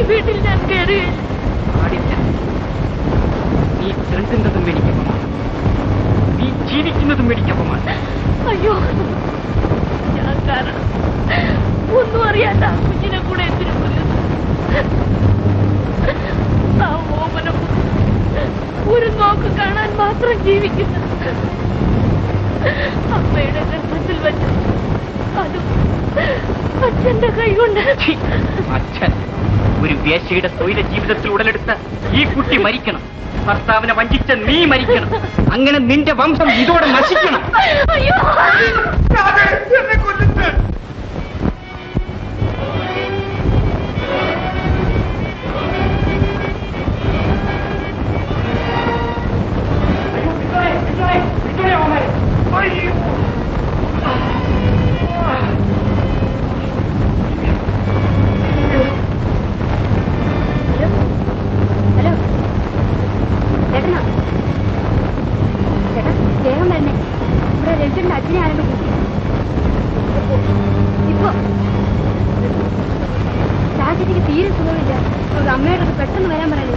വീട്ടിൽ ഞാൻ കയറുകയില്ല പാടില്ല നീ തെണ്ടുന്നതും എനിക്കപ്പമാണ് നീ ജീവിക്കുന്നതും എനിക്കപ്പമാണ് അയ്യോ ഞാൻ കാരണം ഒന്നും അറിയാത്ത ആ കുഞ്ഞിനെ കൂടെ എന്തിനു കൊല്ലുന്നു ആ ഓമനം ഒരു നോക്ക് കാണാൻ മാത്രം ജീവിക്കുന്ന അമ്മയുടെ ഗർഭത്തിൽ വെച്ച് അതും അച്ഛന്റെ കൈകൊണ്ട് അച്ഛൻ ഒരു വേശ്യയുടെ തൊഴില ജീവിതത്തിൽ ഉടലെടുത്ത ഈ കുട്ടി മരിക്കണം ഭർത്താവിനെ വഞ്ചിച്ച നീ മരിക്കണം അങ്ങനെ നിന്റെ വംശം ഇതോടെ നശിക്കണം അയ്യോ ഹലോ ചേട്ടനോ ചേട്ടാ വേഗം വരണേ ഇവിടെ രവിചന്ദ്രന്റെ അച്ഛനെ ആരും ഇപ്പൊ ചാച്ചയ്ക്ക് തീരെ സുഖമില്ല നമുക്ക് അമ്മയോടൊക്കെ പെട്ടെന്ന് വരാൻ പറയണേ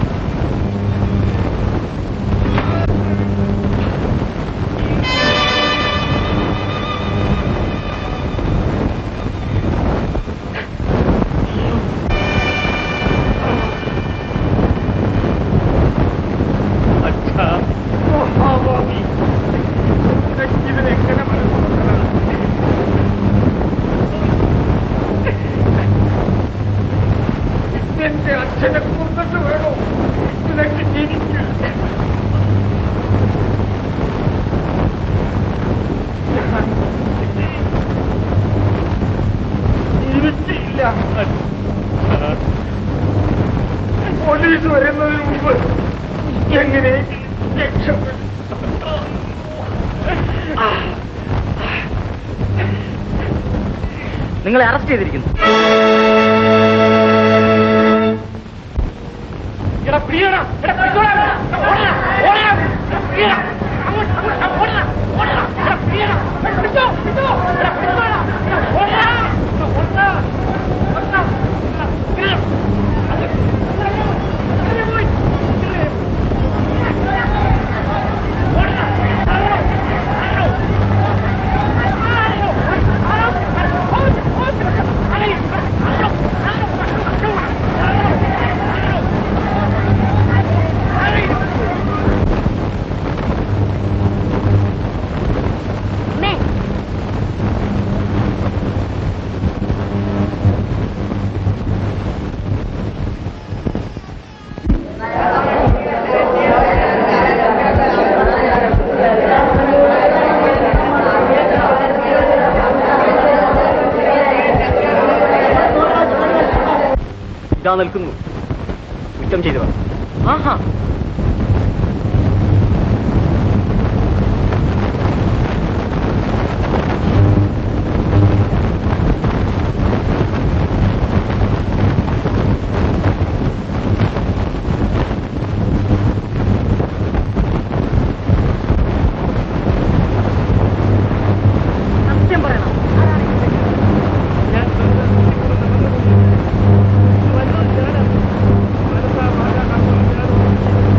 എന്റെ അച്ഛനെ കൊന്നിട്ട് വേണോ നിനക്ക് ജീവിക്കാൻ ജീവിച്ചില്ല പോലീസ് വരുന്നതിന് മുമ്പ് എങ്ങനെയെങ്കിലും രക്ഷപ്പെട്ടു നിങ്ങളെ അറസ്റ്റ് ചെയ്തിരിക്കുന്നു എടാ പിടിയടാ എടാ പിടിച്ചോടാ ഓടാ ഓടാ പിടിയടാ അങ്ങോട്ട് അങ്ങോട്ട് ഓടാ ഓടാ എടാ പിടിയടാ പിടിച്ചോ പിടിച്ചോ എടാ പിടിച്ചോടാ എടാ ഓടാ ഓടാ ഓടാ പിടിയടാ അമ്മേ ഇതാ നിൽക്കുന്നു കുറ്റം ചെയ്തവർ ആഹാ സത്യം പറയണം ഞാൻ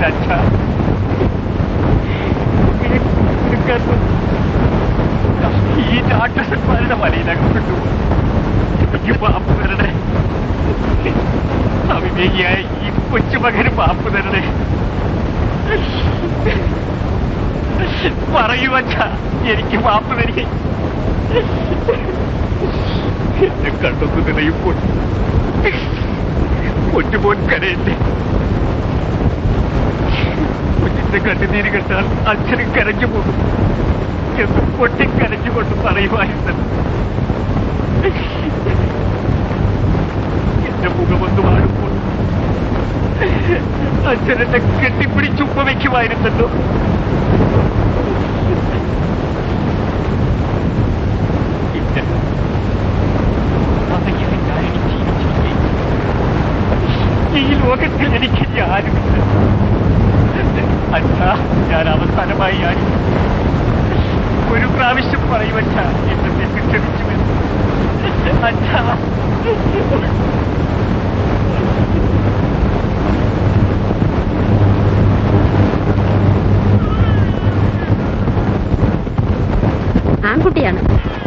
എന്റെ അച്ഛ നിങ്ങൾക്കൊന്നും ഈ രാക്ഷസന്മാരുടെ വലയിലകം കൊണ്ടുപോകും എനിക്ക് പാപ്പ് തരണേ അവിവേകിയായ ഈ കൊച്ചുമകന് പാപ്പ് തരണേ പറയൂ അച്ഛ എനിക്ക് പാപ്പ് തരി എന്നെ കണ്ടൊന്ന് നിറയുമ്പോൾ പൊന്നുപോൻ കരയല്ലേ കുഞ്ഞിന്റെ കണ്ണുനീര് കണ്ടാൽ അച്ഛനും കരഞ്ഞു പോകും എന്ന് പൊട്ടിക്കരഞ്ഞുകൊണ്ട് പറയുമായിരുന്നു എന്റെ മുഖമൊന്ന് വാടുമ്പോൾ അച്ഛനെന്നെ കെട്ടിപ്പിടിച്ചുപ്പ വയ്ക്കുമായിരുന്നല്ലോ ഇല്ല അതെങ്ങനെ ഞാൻ എനിക്ക് ജീവിച്ചിരിക്കുകയും ഈ ലോകത്തിൽ എനിക്ക് ഇനി ആരുമില്ല അച്ഛാ ഞാൻ അവസാനമായി ആരും ഒരു പ്രാവശ്യം പറയുവച്ച എന്നെ തെറ്റ് ക്ഷമിച്ചുവെന്ന് അച്ഛാ ആൺകുട്ടിയാണ്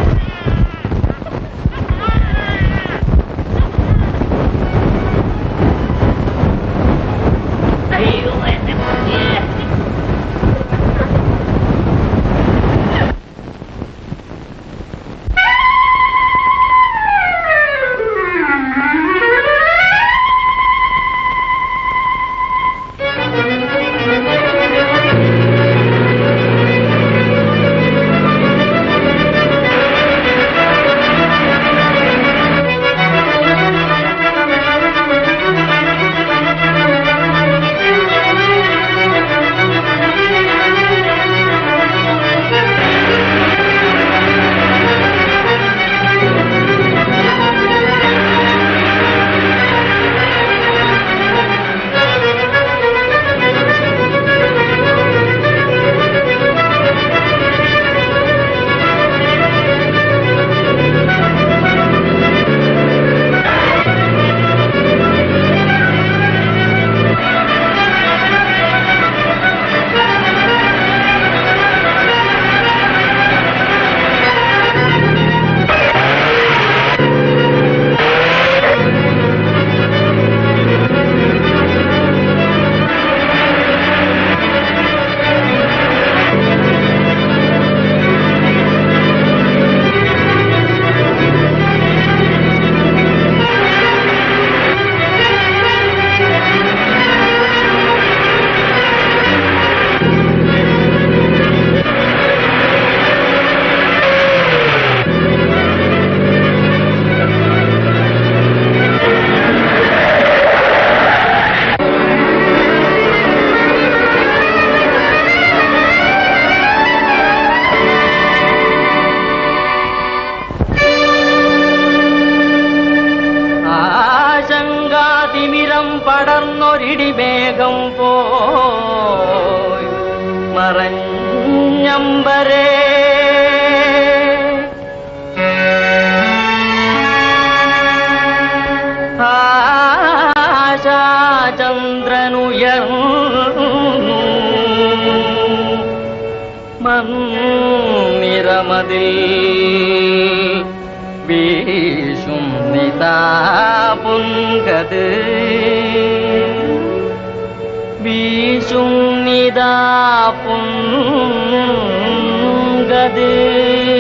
ആശങ്കാതിമിരം പടർന്നൊരിടിമേഘം പോയി മറഞ്ഞമ്പരേ ആശാചന്ദ്രനുയർന്നു മന്നിരമതിൽ വീശും നിതാപുങ്കത് വീശും നിതാപുങ്കത്